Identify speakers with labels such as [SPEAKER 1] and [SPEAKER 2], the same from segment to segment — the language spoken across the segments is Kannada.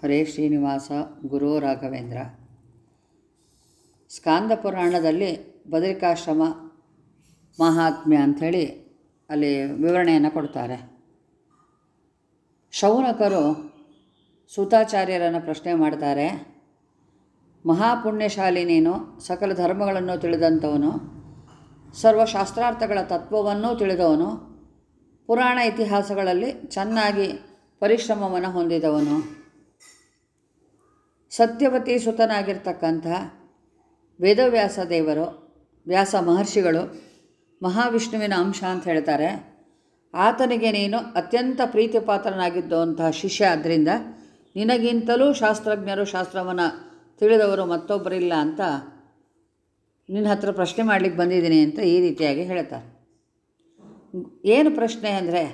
[SPEAKER 1] ಹರೇ ಶ್ರೀನಿವಾಸ ಗುರು ರಾಘವೇಂದ್ರ ಸ್ಕಾಂದ ಪುರಾಣದಲ್ಲಿ ಬದರಿಕಾಶ್ರಮ ಮಹಾತ್ಮ್ಯ ಅಂಥೇಳಿ ಅಲ್ಲಿ ವಿವರಣೆಯನ್ನು ಕೊಡ್ತಾರೆ ಶೌನಕರು ಸೂತಾಚಾರ್ಯರನ್ನು ಪ್ರಶ್ನೆ ಮಾಡ್ತಾರೆ ಮಹಾಪುಣ್ಯಶಾಲಿ ನೀನು ಸಕಲ ಧರ್ಮಗಳನ್ನು ತಿಳಿದಂಥವನು ಸರ್ವಶಾಸ್ತ್ರಾರ್ಥಗಳ ತತ್ವವನ್ನೂ ತಿಳಿದವನು ಪುರಾಣ ಇತಿಹಾಸಗಳಲ್ಲಿ ಚೆನ್ನಾಗಿ ಪರಿಶ್ರಮವನ್ನು ಹೊಂದಿದವನು ಸತ್ಯವತಿ ಸುತನಾಗಿರ್ತಕ್ಕಂಥ ವೇದವ್ಯಾಸ ದೇವರು ವ್ಯಾಸ ಮಹರ್ಷಿಗಳು ಮಹಾವಿಷ್ಣುವಿನ ಅಂಶ ಅಂತ ಹೇಳ್ತಾರೆ ಆತನಿಗೆ ನೀನು ಅತ್ಯಂತ ಪ್ರೀತಿಪಾತ್ರನಾಗಿದ್ದಂತಹ ಶಿಷ್ಯ ಆದ್ದರಿಂದ ನಿನಗಿಂತಲೂ ಶಾಸ್ತ್ರಜ್ಞರು ಶಾಸ್ತ್ರವನ್ನು ತಿಳಿದವರು ಮತ್ತೊಬ್ಬರಿಲ್ಲ ಅಂತ ನಿನ್ನ ಹತ್ರ ಪ್ರಶ್ನೆ ಮಾಡಲಿಕ್ಕೆ ಬಂದಿದ್ದೀನಿ ಅಂತ ಈ ರೀತಿಯಾಗಿ ಹೇಳ್ತಾರೆ ಏನು ಪ್ರಶ್ನೆ ಅಂದರೆ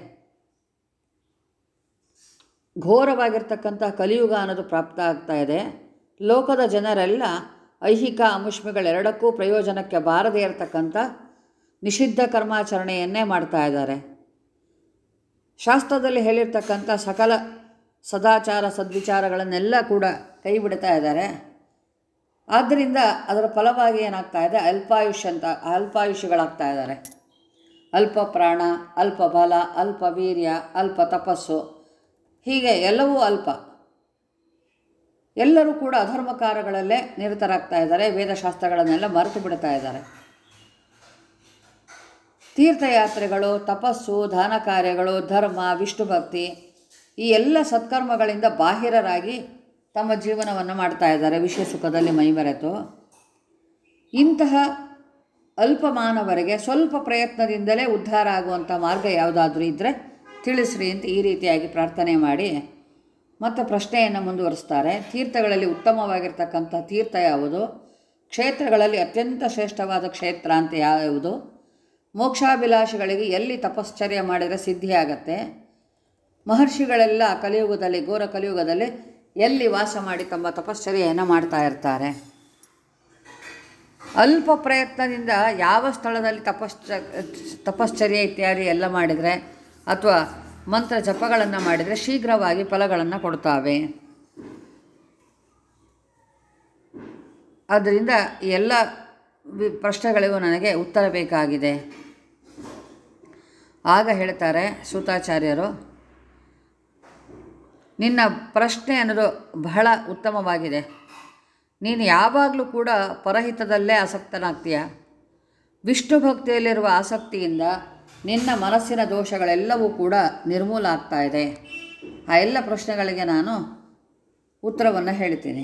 [SPEAKER 1] ಘೋರವಾಗಿರ್ತಕ್ಕಂಥ ಕಲಿಯುಗ ಅನ್ನೋದು ಪ್ರಾಪ್ತ ಆಗ್ತಾ ಇದೆ ಲೋಕದ ಜನರೆಲ್ಲ ಐಹಿಕ ಅಮುಷ್ಮಿಗಳೆರಡಕ್ಕೂ ಪ್ರಯೋಜನಕ್ಕೆ ಬಾರದೇ ಇರತಕ್ಕಂಥ ನಿಷಿದ್ಧ ಕರ್ಮಾಚರಣೆಯನ್ನೇ ಮಾಡ್ತಾ ಇದ್ದಾರೆ ಶಾಸ್ತ್ರದಲ್ಲಿ ಹೇಳಿರ್ತಕ್ಕಂಥ ಸಕಲ ಸದಾಚಾರ ಸದ್ವಿಚಾರಗಳನ್ನೆಲ್ಲ ಕೂಡ ಕೈ ಬಿಡ್ತಾ ಇದ್ದಾರೆ ಆದ್ದರಿಂದ ಅದರ ಫಲವಾಗಿ ಏನಾಗ್ತಾ ಇದೆ ಅಲ್ಪಾಯುಷ್ಯ ಅಂತ ಅಲ್ಪಾಯುಷ್ಯಗಳಾಗ್ತಾ ಇದ್ದಾರೆ ಅಲ್ಪ ಪ್ರಾಣ ಅಲ್ಪ ಬಲ ಅಲ್ಪ ವೀರ್ಯ ಅಲ್ಪ ತಪಸ್ಸು ಹೀಗೆ ಎಲ್ಲವೂ ಅಲ್ಪ ಎಲ್ಲರೂ ಕೂಡ ಅಧರ್ಮ ಕಾರ್ಯಗಳಲ್ಲೇ ನಿರತರಾಗ್ತಾ ಇದ್ದಾರೆ ವೇದಶಾಸ್ತ್ರಗಳನ್ನೆಲ್ಲ ಮರೆತು ಬಿಡ್ತಾ ಇದ್ದಾರೆ ತೀರ್ಥಯಾತ್ರೆಗಳು ತಪಸ್ಸು ದಾನ ಕಾರ್ಯಗಳು ಧರ್ಮ ವಿಷ್ಣು ಭಕ್ತಿ ಈ ಎಲ್ಲ ಸತ್ಕರ್ಮಗಳಿಂದ ಬಾಹಿರರಾಗಿ ತಮ್ಮ ಜೀವನವನ್ನು ಮಾಡ್ತಾ ಇದ್ದಾರೆ ವಿಷಯ ಸುಖದಲ್ಲಿ ಮೈಮರೆತು ಇಂತಹ ಅಲ್ಪಮಾನವರಿಗೆ ಸ್ವಲ್ಪ ಪ್ರಯತ್ನದಿಂದಲೇ ಉದ್ಧಾರ ಆಗುವಂಥ ಮಾರ್ಗ ಯಾವುದಾದ್ರೂ ಇದ್ದರೆ ತಿಳಿಸ್ರಿ ಅಂತ ಈ ರೀತಿಯಾಗಿ ಪ್ರಾರ್ಥನೆ ಮಾಡಿ ಮತ್ತು ಪ್ರಶ್ನೆಯನ್ನು ಮುಂದುವರಿಸ್ತಾರೆ ತೀರ್ಥಗಳಲ್ಲಿ ಉತ್ತಮವಾಗಿರ್ತಕ್ಕಂಥ ತೀರ್ಥ ಯಾವುದು ಕ್ಷೇತ್ರಗಳಲ್ಲಿ ಅತ್ಯಂತ ಶ್ರೇಷ್ಠವಾದ ಕ್ಷೇತ್ರ ಅಂತ ಯಾವುದು ಮೋಕ್ಷಾಭಿಲಾಷಿಗಳಿಗೆ ಎಲ್ಲಿ ತಪಶ್ಚರ್ಯ ಮಾಡಿದರೆ ಸಿದ್ಧಿ ಆಗತ್ತೆ ಮಹರ್ಷಿಗಳೆಲ್ಲ ಕಲಿಯುಗದಲ್ಲಿ ಘೋರ ಕಲಿಯುಗದಲ್ಲಿ ಎಲ್ಲಿ ವಾಸ ಮಾಡಿ ತಮ್ಮ ತಪಶ್ಚರ್ಯೆಯನ್ನು ಮಾಡ್ತಾ ಇರ್ತಾರೆ ಅಲ್ಪ ಪ್ರಯತ್ನದಿಂದ ಯಾವ ಸ್ಥಳದಲ್ಲಿ ತಪಶ್ಚ ತಪಶ್ಚರ್ಯ ಇತ್ಯಾದಿ ಎಲ್ಲ ಮಾಡಿದರೆ ಅಥವಾ ಮಂತ್ರ ಜಪಗಳನ್ನು ಮಾಡಿದರೆ ಶೀಘ್ರವಾಗಿ ಫಲಗಳನ್ನು ಕೊಡ್ತಾವೆ ಆದ್ದರಿಂದ ಈ ಎಲ್ಲ ವಿ- ಪ್ರಶ್ನೆಗಳಿಗೂ ನನಗೆ ಉತ್ತರ ಬೇಕಾಗಿದೆ ಆಗ ಹೇಳ್ತಾರೆ ಸೂತಾಚಾರ್ಯರು ನಿನ್ನ ಪ್ರಶ್ನೆ ಅನ್ನೋದು ಬಹಳ ಉತ್ತಮವಾಗಿದೆ ನೀನು ಯಾವಾಗಲೂ ಕೂಡ ಪರಹಿತದಲ್ಲೇ ಆಸಕ್ತನಾಗ್ತೀಯ ವಿಷ್ಣು ಭಕ್ತಿಯಲ್ಲಿರುವ ಆಸಕ್ತಿಯಿಂದ ನಿನ್ನ ಮನಸ್ಸಿನ ದೋಷಗಳೆಲ್ಲವೂ ಕೂಡ ನಿರ್ಮೂಲ ಆಗ್ತಾ ಇದೆ ಆ ಎಲ್ಲ ಪ್ರಶ್ನೆಗಳಿಗೆ ನಾನು ಉತ್ತರವನ್ನು ಹೇಳ್ತೀನಿ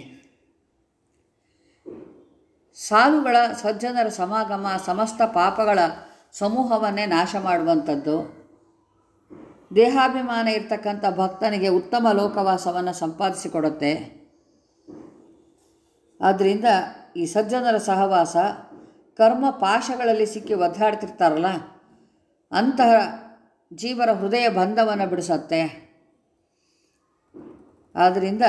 [SPEAKER 1] ಸಾಲುಗಳ ಸಜ್ಜನರ ಸಮಾಗಮ ಸಮಸ್ತ ಪಾಪಗಳ ಸಮೂಹವನ್ನೇ ನಾಶ ಮಾಡುವಂಥದ್ದು ದೇಹಾಭಿಮಾನ ಇರ್ತಕ್ಕಂಥ ಭಕ್ತನಿಗೆ ಉತ್ತಮ ಲೋಕವಾಸವನ್ನು ಸಂಪಾದಿಸಿಕೊಡುತ್ತೆ ಆದ್ದರಿಂದ ಈ ಸಜ್ಜನರ ಸಹವಾಸ ಕರ್ಮ ಪಾಶಗಳಲ್ಲಿ ಸಿಕ್ಕಿ ಒದ್ದಾಡ್ತಿರ್ತಾರಲ್ಲ ಅಂತಹ ಜೀವರ ಹೃದಯ ಬಂಧವನ್ನು ಬಿಡಿಸತ್ತೆ ಆದ್ದರಿಂದ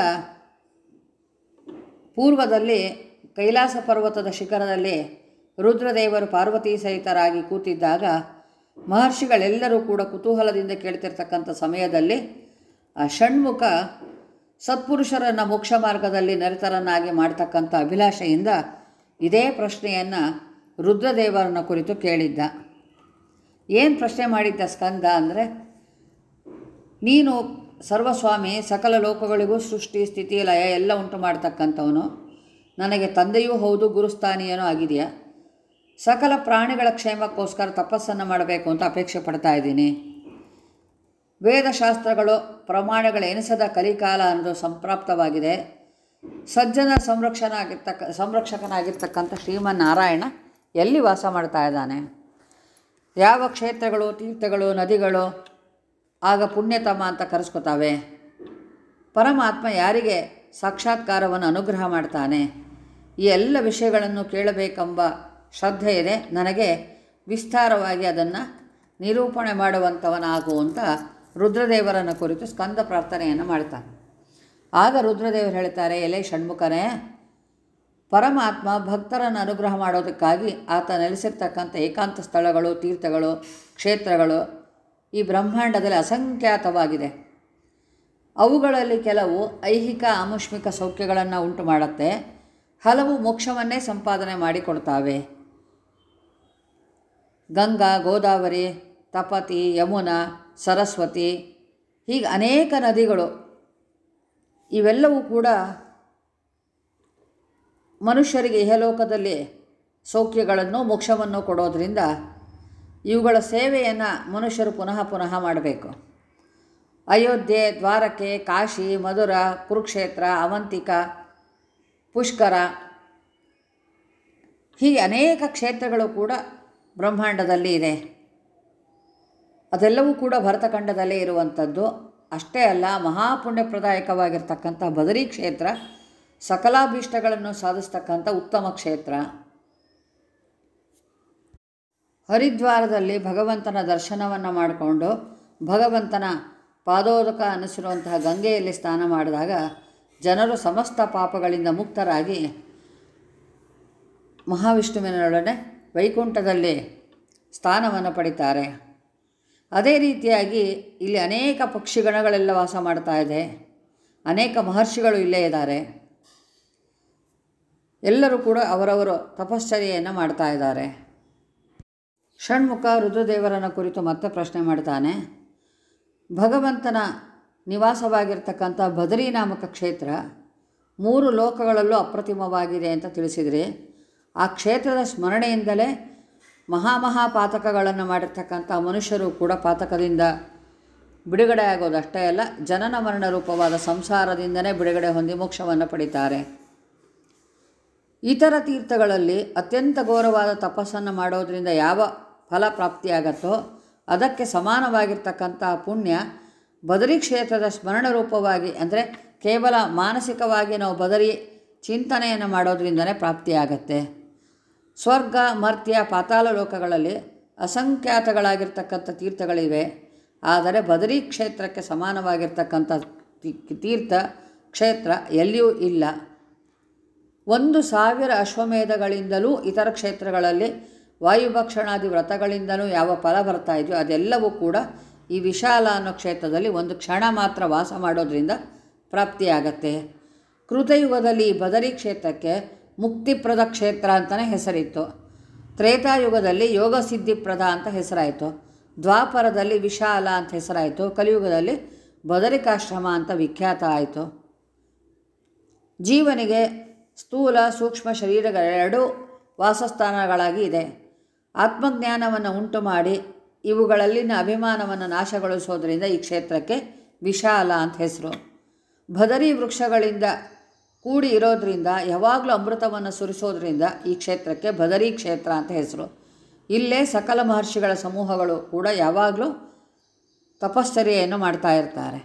[SPEAKER 1] ಪೂರ್ವದಲ್ಲಿ ಕೈಲಾಸ ಪರ್ವತದ ಶಿಖರದಲ್ಲಿ ರುದ್ರದೇವರು ಪಾರ್ವತಿ ಸಹಿತರಾಗಿ ಕೂತಿದ್ದಾಗ ಮಹರ್ಷಿಗಳೆಲ್ಲರೂ ಕೂಡ ಕುತೂಹಲದಿಂದ ಕೇಳ್ತಿರ್ತಕ್ಕಂಥ ಸಮಯದಲ್ಲಿ ಆ ಷಣ್ಮುಖ ಸತ್ಪುರುಷರನ್ನು ಮೋಕ್ಷ ಮಾರ್ಗದಲ್ಲಿ ನಿರತರನ್ನಾಗಿ ಮಾಡ್ತಕ್ಕಂಥ ಅಭಿಲಾಷೆಯಿಂದ ಇದೇ ಪ್ರಶ್ನೆಯನ್ನು ರುದ್ರದೇವರನ್ನ ಕುರಿತು ಕೇಳಿದ್ದ ಏನು ಪ್ರಶ್ನೆ ಮಾಡಿದ್ದ ಸ್ಕಂದ ಅಂದರೆ ನೀನು ಸರ್ವಸ್ವಾಮಿ ಸಕಲ ಲೋಕಗಳಿಗೂ ಸೃಷ್ಟಿ ಸ್ಥಿತಿ ಲಯ ಎಲ್ಲ ಉಂಟು ಮಾಡ್ತಕ್ಕಂಥವನು ನನಗೆ ತಂದೆಯೂ ಹೌದು ಗುರುಸ್ಥಾನೀಯನೂ ಆಗಿದೆಯಾ ಸಕಲ ಪ್ರಾಣಿಗಳ ಕ್ಷೇಮಕ್ಕೋಸ್ಕರ ತಪಸ್ಸನ್ನು ಮಾಡಬೇಕು ಅಂತ ಅಪೇಕ್ಷೆ ಪಡ್ತಾ ಇದ್ದೀನಿ ವೇದಶಾಸ್ತ್ರಗಳು ಪ್ರಮಾಣಗಳ ಎನಿಸದ ಕಲಿಕಾಲ ಅನ್ನೋದು ಸಂಪ್ರಾಪ್ತವಾಗಿದೆ ಸಜ್ಜನ ಸಂರಕ್ಷಣ ಆಗಿರ್ತಕ್ಕ ಸಂರಕ್ಷಕನಾಗಿರ್ತಕ್ಕಂಥ ಶ್ರೀಮನ್ನಾರಾಯಣ ಎಲ್ಲಿ ವಾಸ ಮಾಡ್ತಾ ಇದ್ದಾನೆ ಯಾವ ಕ್ಷೇತ್ರಗಳು ತೀರ್ಥಗಳು ನದಿಗಳು ಆಗ ಪುಣ್ಯತಮ ಅಂತ ಕರೆಸ್ಕೊತಾವೆ ಪರಮಾತ್ಮ ಯಾರಿಗೆ ಸಾಕ್ಷಾತ್ಕಾರವನ್ನು ಅನುಗ್ರಹ ಮಾಡ್ತಾನೆ ಈ ಎಲ್ಲ ವಿಷಯಗಳನ್ನು ಕೇಳಬೇಕೆಂಬ ಶ್ರದ್ಧೆ ಇದೆ ನನಗೆ ವಿಸ್ತಾರವಾಗಿ ಅದನ್ನು ನಿರೂಪಣೆ ಮಾಡುವಂಥವನಾಗು ಅಂತ ರುದ್ರದೇವರನ್ನು ಕುರಿತು ಸ್ಕಂದ ಪ್ರಾರ್ಥನೆಯನ್ನು ಮಾಡ್ತಾನೆ ಆಗ ರುದ್ರದೇವರು ಹೇಳ್ತಾರೆ ಎಲೆ ಷಣ್ಮುಖನೇ ಪರಮಾತ್ಮ ಭಕ್ತರನ್ನು ಅನುಗ್ರಹ ಮಾಡೋದಕ್ಕಾಗಿ ಆತ ನೆಲೆಸಿರ್ತಕ್ಕಂಥ ಏಕಾಂತ ಸ್ಥಳಗಳು ತೀರ್ಥಗಳು ಕ್ಷೇತ್ರಗಳು ಈ ಬ್ರಹ್ಮಾಂಡದಲ್ಲಿ ಅಸಂಖ್ಯಾತವಾಗಿದೆ ಅವುಗಳಲ್ಲಿ ಕೆಲವು ಐಹಿಕ ಆಮುಷ್ಮಿಕ ಸೌಖ್ಯಗಳನ್ನು ಉಂಟು ಮಾಡುತ್ತೆ ಹಲವು ಮೋಕ್ಷವನ್ನೇ ಸಂಪಾದನೆ ಮಾಡಿಕೊಡ್ತಾವೆ ಗಂಗಾ ಗೋದಾವರಿ ತಪತಿ ಯಮುನಾ ಸರಸ್ವತಿ ಹೀಗೆ ಅನೇಕ ನದಿಗಳು ಇವೆಲ್ಲವೂ ಕೂಡ ಮನುಷ್ಯರಿಗೆ ಇಹಲೋಕದಲ್ಲಿ ಸೌಖ್ಯಗಳನ್ನು ಮೋಕ್ಷವನ್ನು ಕೊಡೋದರಿಂದ ಇವುಗಳ ಸೇವೆಯನ್ನು ಮನುಷ್ಯರು ಪುನಃ ಪುನಃ ಮಾಡಬೇಕು ಅಯೋಧ್ಯೆ ದ್ವಾರಕೆ ಕಾಶಿ ಮಧುರ ಕುರುಕ್ಷೇತ್ರ ಅವಂತಿಕ ಪುಷ್ಕರ ಹೀಗೆ ಅನೇಕ ಕ್ಷೇತ್ರಗಳು ಕೂಡ ಬ್ರಹ್ಮಾಂಡದಲ್ಲಿ ಇದೆ ಅದೆಲ್ಲವೂ ಕೂಡ ಭರತಖಂಡದಲ್ಲೇ ಇರುವಂಥದ್ದು ಅಷ್ಟೇ ಅಲ್ಲ ಮಹಾಪುಣ್ಯಪ್ರದಾಯಕವಾಗಿರ್ತಕ್ಕಂಥ ಬದರಿ ಕ್ಷೇತ್ರ ಸಕಲಾಭೀಷ್ಟಗಳನ್ನು ಸಾಧಿಸ್ತಕ್ಕಂಥ ಉತ್ತಮ ಕ್ಷೇತ್ರ ಹರಿದ್ವಾರದಲ್ಲಿ ಭಗವಂತನ ದರ್ಶನವನ್ನು ಮಾಡಿಕೊಂಡು ಭಗವಂತನ ಪಾದೋದಕ ಅನ್ನಿಸಿರುವಂತಹ ಗಂಗೆಯಲ್ಲಿ ಸ್ನಾನ ಮಾಡಿದಾಗ ಜನರು ಸಮಸ್ತ ಪಾಪಗಳಿಂದ ಮುಕ್ತರಾಗಿ ಮಹಾವಿಷ್ಣುವಿನೊಡನೆ ವೈಕುಂಠದಲ್ಲಿ ಸ್ಥಾನವನ್ನು ಪಡಿತಾರೆ ಅದೇ ರೀತಿಯಾಗಿ ಇಲ್ಲಿ ಅನೇಕ ಪಕ್ಷಿಗಣಗಳೆಲ್ಲ ವಾಸ ಮಾಡ್ತಾ ಇದೆ ಅನೇಕ ಮಹರ್ಷಿಗಳು ಇಲ್ಲೇ ಇದ್ದಾರೆ ಎಲ್ಲರೂ ಕೂಡ ಅವರವರು ತಪಶ್ಚರ್ಯೆಯನ್ನು ಮಾಡ್ತಾ ಇದ್ದಾರೆ ಷಣ್ಮುಖ ರುದ್ರದೇವರನ ಕುರಿತು ಮತ್ತೆ ಪ್ರಶ್ನೆ ಮಾಡ್ತಾನೆ ಭಗವಂತನ ನಿವಾಸವಾಗಿರ್ತಕ್ಕಂಥ ಬದರಿ ನಾಮಕ ಕ್ಷೇತ್ರ ಮೂರು ಲೋಕಗಳಲ್ಲೂ ಅಪ್ರತಿಮವಾಗಿದೆ ಅಂತ ತಿಳಿಸಿದರೆ ಆ ಕ್ಷೇತ್ರದ ಸ್ಮರಣೆಯಿಂದಲೇ ಮಹಾಮಹಾಪಾತಕಗಳನ್ನು ಮಾಡಿರ್ತಕ್ಕಂಥ ಮನುಷ್ಯರು ಕೂಡ ಪಾತಕದಿಂದ ಬಿಡುಗಡೆ ಆಗೋದಷ್ಟೇ ಅಲ್ಲ ಜನನ ಮರಣ ರೂಪವಾದ ಸಂಸಾರದಿಂದನೇ ಬಿಡುಗಡೆ ಹೊಂದಿ ಮೋಕ್ಷವನ್ನು ಪಡಿತಾರೆ ಇತರ ತೀರ್ಥಗಳಲ್ಲಿ ಅತ್ಯಂತ ಘೋರವಾದ ತಪಸ್ಸನ್ನು ಮಾಡೋದರಿಂದ ಯಾವ ಫಲ ಪ್ರಾಪ್ತಿಯಾಗತ್ತೋ ಅದಕ್ಕೆ ಸಮಾನವಾಗಿರ್ತಕ್ಕಂಥ ಪುಣ್ಯ ಬದರಿ ಕ್ಷೇತ್ರದ ಸ್ಮರಣ ರೂಪವಾಗಿ ಅಂದರೆ ಕೇವಲ ಮಾನಸಿಕವಾಗಿ ನಾವು ಬದರಿ ಚಿಂತನೆಯನ್ನು ಮಾಡೋದ್ರಿಂದನೇ ಪ್ರಾಪ್ತಿಯಾಗತ್ತೆ ಸ್ವರ್ಗ ಮರ್ತ್ಯ ಪಾತಾಳ ಲೋಕಗಳಲ್ಲಿ ಅಸಂಖ್ಯಾತಗಳಾಗಿರ್ತಕ್ಕಂಥ ತೀರ್ಥಗಳಿವೆ ಆದರೆ ಬದರಿ ಕ್ಷೇತ್ರಕ್ಕೆ ಸಮಾನವಾಗಿರ್ತಕ್ಕಂಥ ತಿ- ತೀರ್ಥ ಕ್ಷೇತ್ರ ಎಲ್ಲಿಯೂ ಇಲ್ಲ ಒಂದು ಸಾವಿರ ಅಶ್ವಮೇಧಗಳಿಂದಲೂ ಇತರ ಕ್ಷೇತ್ರಗಳಲ್ಲಿ ವಾಯುಭಕ್ಷಣಾದಿ ವ್ರತಗಳಿಂದಲೂ ಯಾವ ಫಲ ಬರ್ತಾ ಇದೆಯೋ ಅದೆಲ್ಲವೂ ಕೂಡ ಈ ವಿಶಾಲ ಅನ್ನೋ ಕ್ಷೇತ್ರದಲ್ಲಿ ಒಂದು ಕ್ಷಣ ಮಾತ್ರ ವಾಸ ಮಾಡೋದ್ರಿಂದ ಪ್ರಾಪ್ತಿಯಾಗತ್ತೆ ಕೃತಯುಗದಲ್ಲಿ ಈ ಬದರಿ ಕ್ಷೇತ್ರಕ್ಕೆ ಮುಕ್ತಿಪ್ರದ ಕ್ಷೇತ್ರ ಅಂತಲೇ ಹೆಸರಿತ್ತು ತ್ರೇತಾಯುಗದಲ್ಲಿ ಯೋಗ ಸಿದ್ಧಿಪ್ರದ ಅಂತ ಹೆಸರಾಯಿತು ದ್ವಾಪರದಲ್ಲಿ ವಿಶಾಲ ಅಂತ ಹೆಸರಾಯಿತು ಕಲಿಯುಗದಲ್ಲಿ ಬದರಿಕಾಶ್ರಮ ಅಂತ ವಿಖ್ಯಾತ ಆಯಿತು ಜೀವನಿಗೆ ಸ್ಥೂಲ ಸೂಕ್ಷ್ಮ ಶರೀರಗಳೆರಡೂ ವಾಸಸ್ಥಾನಗಳಾಗಿ ಇದೆ ಆತ್ಮಜ್ಞಾನವನ್ನು ಉಂಟು ಮಾಡಿ ಇವುಗಳಲ್ಲಿನ ಅಭಿಮಾನವನ್ನು ನಾಶಗೊಳಿಸೋದ್ರಿಂದ ಈ ಕ್ಷೇತ್ರಕ್ಕೆ ವಿಶಾಲ ಅಂತ ಹೆಸರು ಬದರಿ ವೃಕ್ಷಗಳಿಂದ ಕೂಡಿ ಇರೋದ್ರಿಂದ ಯಾವಾಗಲೂ ಅಮೃತವನ್ನು ಸುರಿಸೋದ್ರಿಂದ ಈ ಕ್ಷೇತ್ರಕ್ಕೆ ಬದರಿ ಕ್ಷೇತ್ರ ಅಂತ ಹೆಸರು ಇಲ್ಲೇ ಸಕಲ ಮಹರ್ಷಿಗಳ ಸಮೂಹಗಳು ಕೂಡ ಯಾವಾಗಲೂ ತಪಶ್ಚರ್ಯೆಯನ್ನು ಮಾಡ್ತಾ ಇರ್ತಾರೆ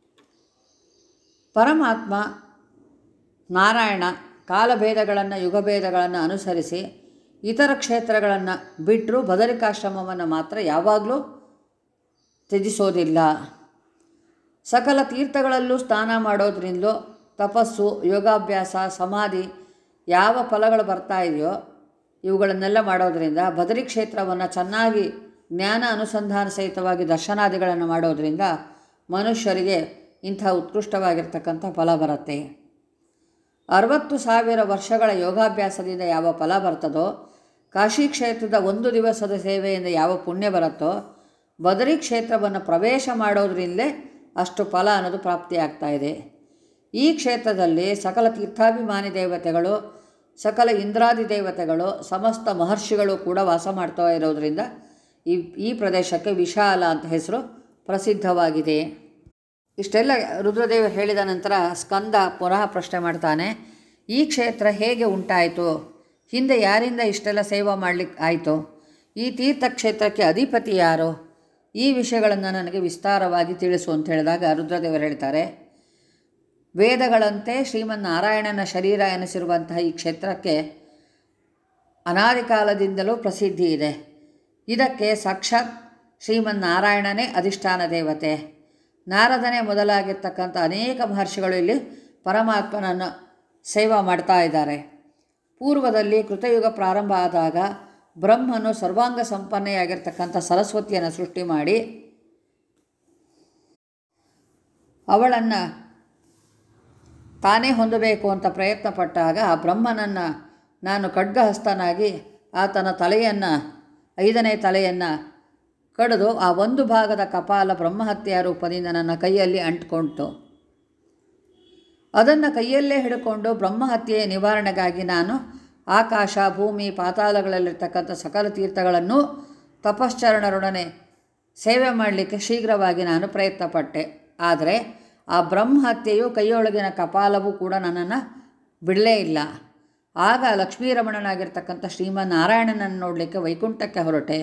[SPEAKER 1] ಪರಮಾತ್ಮ ನಾರಾಯಣ ಕಾಲಭೇದಗಳನ್ನು ಯುಗಭೇದಗಳನ್ನು ಅನುಸರಿಸಿ ಇತರ ಕ್ಷೇತ್ರಗಳನ್ನು ಬಿಟ್ಟರೂ ಬದರಿಕಾಶ್ರಮವನ್ನು ಮಾತ್ರ ಯಾವಾಗಲೂ ತ್ಯಜಿಸೋದಿಲ್ಲ ಸಕಲ ತೀರ್ಥಗಳಲ್ಲೂ ಸ್ನಾನ ಮಾಡೋದ್ರಿಂದಲೂ ತಪಸ್ಸು ಯೋಗಾಭ್ಯಾಸ ಸಮಾಧಿ ಯಾವ ಫಲಗಳು ಬರ್ತಾ ಇದೆಯೋ ಇವುಗಳನ್ನೆಲ್ಲ ಮಾಡೋದರಿಂದ ಬದರಿ ಕ್ಷೇತ್ರವನ್ನು ಚೆನ್ನಾಗಿ ಜ್ಞಾನ ಅನುಸಂಧಾನ ಸಹಿತವಾಗಿ ದರ್ಶನಾದಿಗಳನ್ನು ಮಾಡೋದರಿಂದ ಮನುಷ್ಯರಿಗೆ ಇಂಥ ಉತ್ಕೃಷ್ಟವಾಗಿರ್ತಕ್ಕಂಥ ಫಲ ಬರುತ್ತೆ ಅರವತ್ತು ಸಾವಿರ ವರ್ಷಗಳ ಯೋಗಾಭ್ಯಾಸದಿಂದ ಯಾವ ಫಲ ಬರ್ತದೋ ಕಾಶಿ ಕ್ಷೇತ್ರದ ಒಂದು ದಿವಸದ ಸೇವೆಯಿಂದ ಯಾವ ಪುಣ್ಯ ಬರುತ್ತೋ ಬದರಿ ಕ್ಷೇತ್ರವನ್ನು ಪ್ರವೇಶ ಮಾಡೋದ್ರಿಂದಲೇ ಅಷ್ಟು ಫಲ ಅನ್ನೋದು ಪ್ರಾಪ್ತಿಯಾಗ್ತಾ ಇದೆ ಈ ಕ್ಷೇತ್ರದಲ್ಲಿ ಸಕಲ ತೀರ್ಥಾಭಿಮಾನಿ ದೇವತೆಗಳು ಸಕಲ ಇಂದ್ರಾದಿ ದೇವತೆಗಳು ಸಮಸ್ತ ಮಹರ್ಷಿಗಳು ಕೂಡ ವಾಸ ಮಾಡ್ತಾ ಇರೋದರಿಂದ ಈ ಈ ಪ್ರದೇಶಕ್ಕೆ ವಿಶಾಲ ಅಂತ ಹೆಸರು ಪ್ರಸಿದ್ಧವಾಗಿದೆ ಇಷ್ಟೆಲ್ಲ ರುದ್ರದೇವರು ಹೇಳಿದ ನಂತರ ಸ್ಕಂದ ಪುನಃ ಪ್ರಶ್ನೆ ಮಾಡ್ತಾನೆ ಈ ಕ್ಷೇತ್ರ ಹೇಗೆ ಉಂಟಾಯಿತು ಹಿಂದೆ ಯಾರಿಂದ ಇಷ್ಟೆಲ್ಲ ಸೇವೆ ಮಾಡಲಿಕ್ಕೆ ಆಯಿತು ಈ ತೀರ್ಥಕ್ಷೇತ್ರಕ್ಕೆ ಅಧಿಪತಿ ಯಾರು ಈ ವಿಷಯಗಳನ್ನು ನನಗೆ ವಿಸ್ತಾರವಾಗಿ ತಿಳಿಸು ಅಂತ ಹೇಳಿದಾಗ ರುದ್ರದೇವರು ಹೇಳ್ತಾರೆ ವೇದಗಳಂತೆ ಶ್ರೀಮನ್ನಾರಾಯಣನ ಶರೀರ ಎನಿಸಿರುವಂತಹ ಈ ಕ್ಷೇತ್ರಕ್ಕೆ ಅನಾದಿ ಕಾಲದಿಂದಲೂ ಪ್ರಸಿದ್ಧಿ ಇದೆ ಇದಕ್ಕೆ ಸಾಕ್ಷಾತ್ ಶ್ರೀಮನ್ನಾರಾಯಣನೇ ಅಧಿಷ್ಠಾನ ದೇವತೆ ನಾರದನೇ ಮೊದಲಾಗಿರ್ತಕ್ಕಂಥ ಅನೇಕ ಮಹರ್ಷಿಗಳು ಇಲ್ಲಿ ಪರಮಾತ್ಮನನ್ನು ಸೇವಾ ಮಾಡ್ತಾ ಇದ್ದಾರೆ ಪೂರ್ವದಲ್ಲಿ ಕೃತಯುಗ ಪ್ರಾರಂಭ ಆದಾಗ ಬ್ರಹ್ಮನು ಸರ್ವಾಂಗ ಸಂಪನ್ನೆಯಾಗಿರ್ತಕ್ಕಂಥ ಸರಸ್ವತಿಯನ್ನು ಸೃಷ್ಟಿ ಮಾಡಿ ಅವಳನ್ನು ತಾನೇ ಹೊಂದಬೇಕು ಅಂತ ಪ್ರಯತ್ನ ಪಟ್ಟಾಗ ಆ ಬ್ರಹ್ಮನನ್ನು ನಾನು ಖಡ್ಗಹಸ್ತನಾಗಿ ಆತನ ತಲೆಯನ್ನು ಐದನೇ ತಲೆಯನ್ನು ಕಡಿದು ಆ ಒಂದು ಭಾಗದ ಕಪಾಲ ಬ್ರಹ್ಮಹತ್ಯೆಯ ರೂಪದಿಂದ ನನ್ನ ಕೈಯಲ್ಲಿ ಅಂಟ್ಕೊಳ್ತು ಅದನ್ನು ಕೈಯಲ್ಲೇ ಹಿಡ್ಕೊಂಡು ಬ್ರಹ್ಮಹತ್ಯೆಯ ನಿವಾರಣೆಗಾಗಿ ನಾನು ಆಕಾಶ ಭೂಮಿ ಪಾತಾಳಗಳಲ್ಲಿರ್ತಕ್ಕಂಥ ಸಕಲ ತೀರ್ಥಗಳನ್ನು ತಪಶ್ಚರಣರೊಡನೆ ಸೇವೆ ಮಾಡಲಿಕ್ಕೆ ಶೀಘ್ರವಾಗಿ ನಾನು ಪ್ರಯತ್ನಪಟ್ಟೆ ಆದರೆ ಆ ಬ್ರಹ್ಮಹತ್ಯೆಯು ಕೈಯೊಳಗಿನ ಕಪಾಲವೂ ಕೂಡ ನನ್ನನ್ನು ಬಿಡಲೇ ಇಲ್ಲ ಆಗ ಲಕ್ಷ್ಮೀರಮಣನಾಗಿರ್ತಕ್ಕಂಥ ಶ್ರೀಮನ್ ನಾರಾಯಣನನ್ನು ನೋಡಲಿಕ್ಕೆ ವೈಕುಂಠಕ್ಕೆ ಹೊರಟೆ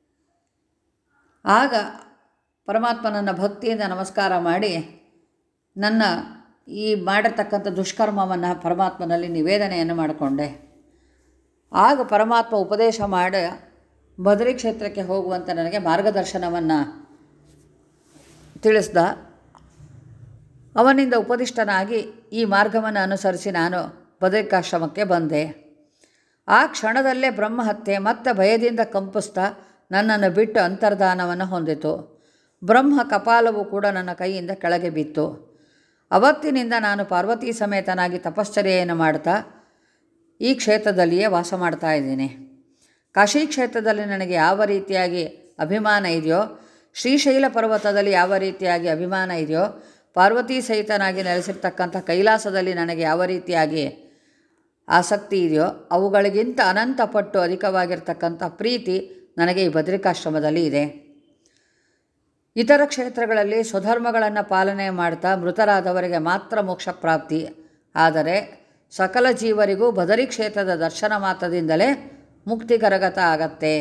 [SPEAKER 1] ಆಗ ಪರಮಾತ್ಮನನ್ನ ಭಕ್ತಿಯಿಂದ ನಮಸ್ಕಾರ ಮಾಡಿ ನನ್ನ ಈ ಮಾಡಿರ್ತಕ್ಕಂಥ ದುಷ್ಕರ್ಮವನ್ನು ಪರಮಾತ್ಮನಲ್ಲಿ ನಿವೇದನೆಯನ್ನು ಮಾಡಿಕೊಂಡೆ ಆಗ ಪರಮಾತ್ಮ ಉಪದೇಶ ಮಾಡಿ ಬದರಿ ಕ್ಷೇತ್ರಕ್ಕೆ ಹೋಗುವಂತೆ ನನಗೆ ಮಾರ್ಗದರ್ಶನವನ್ನು ತಿಳಿಸ್ದ ಅವನಿಂದ ಉಪದಿಷ್ಟನಾಗಿ ಈ ಮಾರ್ಗವನ್ನು ಅನುಸರಿಸಿ ನಾನು ಬದರಿಕಾಶ್ರಮಕ್ಕೆ ಬಂದೆ ಆ ಕ್ಷಣದಲ್ಲೇ ಬ್ರಹ್ಮಹತ್ಯೆ ಮತ್ತೆ ಭಯದಿಂದ ಕಂಪಿಸ್ತಾ ನನ್ನನ್ನು ಬಿಟ್ಟು ಅಂತರ್ಧಾನವನ್ನು ಹೊಂದಿತು ಬ್ರಹ್ಮ ಕಪಾಲವು ಕೂಡ ನನ್ನ ಕೈಯಿಂದ ಕೆಳಗೆ ಬಿತ್ತು ಅವತ್ತಿನಿಂದ ನಾನು ಪಾರ್ವತಿ ಸಮೇತನಾಗಿ ತಪಶ್ಚರ್ಯೆಯನ್ನು ಮಾಡ್ತಾ ಈ ಕ್ಷೇತ್ರದಲ್ಲಿಯೇ ವಾಸ ಮಾಡ್ತಾ ಇದ್ದೀನಿ ಕಾಶಿ ಕ್ಷೇತ್ರದಲ್ಲಿ ನನಗೆ ಯಾವ ರೀತಿಯಾಗಿ ಅಭಿಮಾನ ಇದೆಯೋ ಶ್ರೀಶೈಲ ಪರ್ವತದಲ್ಲಿ ಯಾವ ರೀತಿಯಾಗಿ ಅಭಿಮಾನ ಇದೆಯೋ ಪಾರ್ವತಿ ಸಹಿತನಾಗಿ ನೆಲೆಸಿರ್ತಕ್ಕಂಥ ಕೈಲಾಸದಲ್ಲಿ ನನಗೆ ಯಾವ ರೀತಿಯಾಗಿ ಆಸಕ್ತಿ ಇದೆಯೋ ಅವುಗಳಿಗಿಂತ ಅನಂತ ಪಟ್ಟು ಅಧಿಕವಾಗಿರ್ತಕ್ಕಂಥ ಪ್ರೀತಿ ನನಗೆ ಈ ಬದ್ರಿಕಾಶ್ರಮದಲ್ಲಿ ಇದೆ ಇತರ ಕ್ಷೇತ್ರಗಳಲ್ಲಿ ಸ್ವಧರ್ಮಗಳನ್ನು ಪಾಲನೆ ಮಾಡ್ತಾ ಮೃತರಾದವರಿಗೆ ಮಾತ್ರ ಮೋಕ್ಷ ಪ್ರಾಪ್ತಿ ಆದರೆ ಸಕಲ ಜೀವರಿಗೂ ಬದರಿ ಕ್ಷೇತ್ರದ ದರ್ಶನ ಮಾತ್ರದಿಂದಲೇ ಮುಕ್ತಿ ಕರಗತ ಆಗತ್ತೆ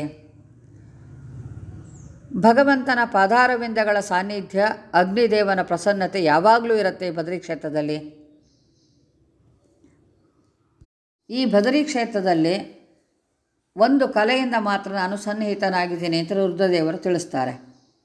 [SPEAKER 1] ಭಗವಂತನ ಪಾದಾರವಿಂದಗಳ ಸಾನ್ನಿಧ್ಯ ಅಗ್ನಿದೇವನ ಪ್ರಸನ್ನತೆ ಯಾವಾಗಲೂ ಇರುತ್ತೆ ಈ ಬದರಿ ಕ್ಷೇತ್ರದಲ್ಲಿ ಈ ಬದರಿ ಕ್ಷೇತ್ರದಲ್ಲಿ ಒಂದು ಕಲೆಯಿಂದ ಮಾತ್ರ ನಾನು ಸನ್ನಿಹಿತನಾಗಿದ್ದೀನಿ ಅಂತ ರುದ್ರದೇವರು ತಿಳಿಸ್ತಾರೆ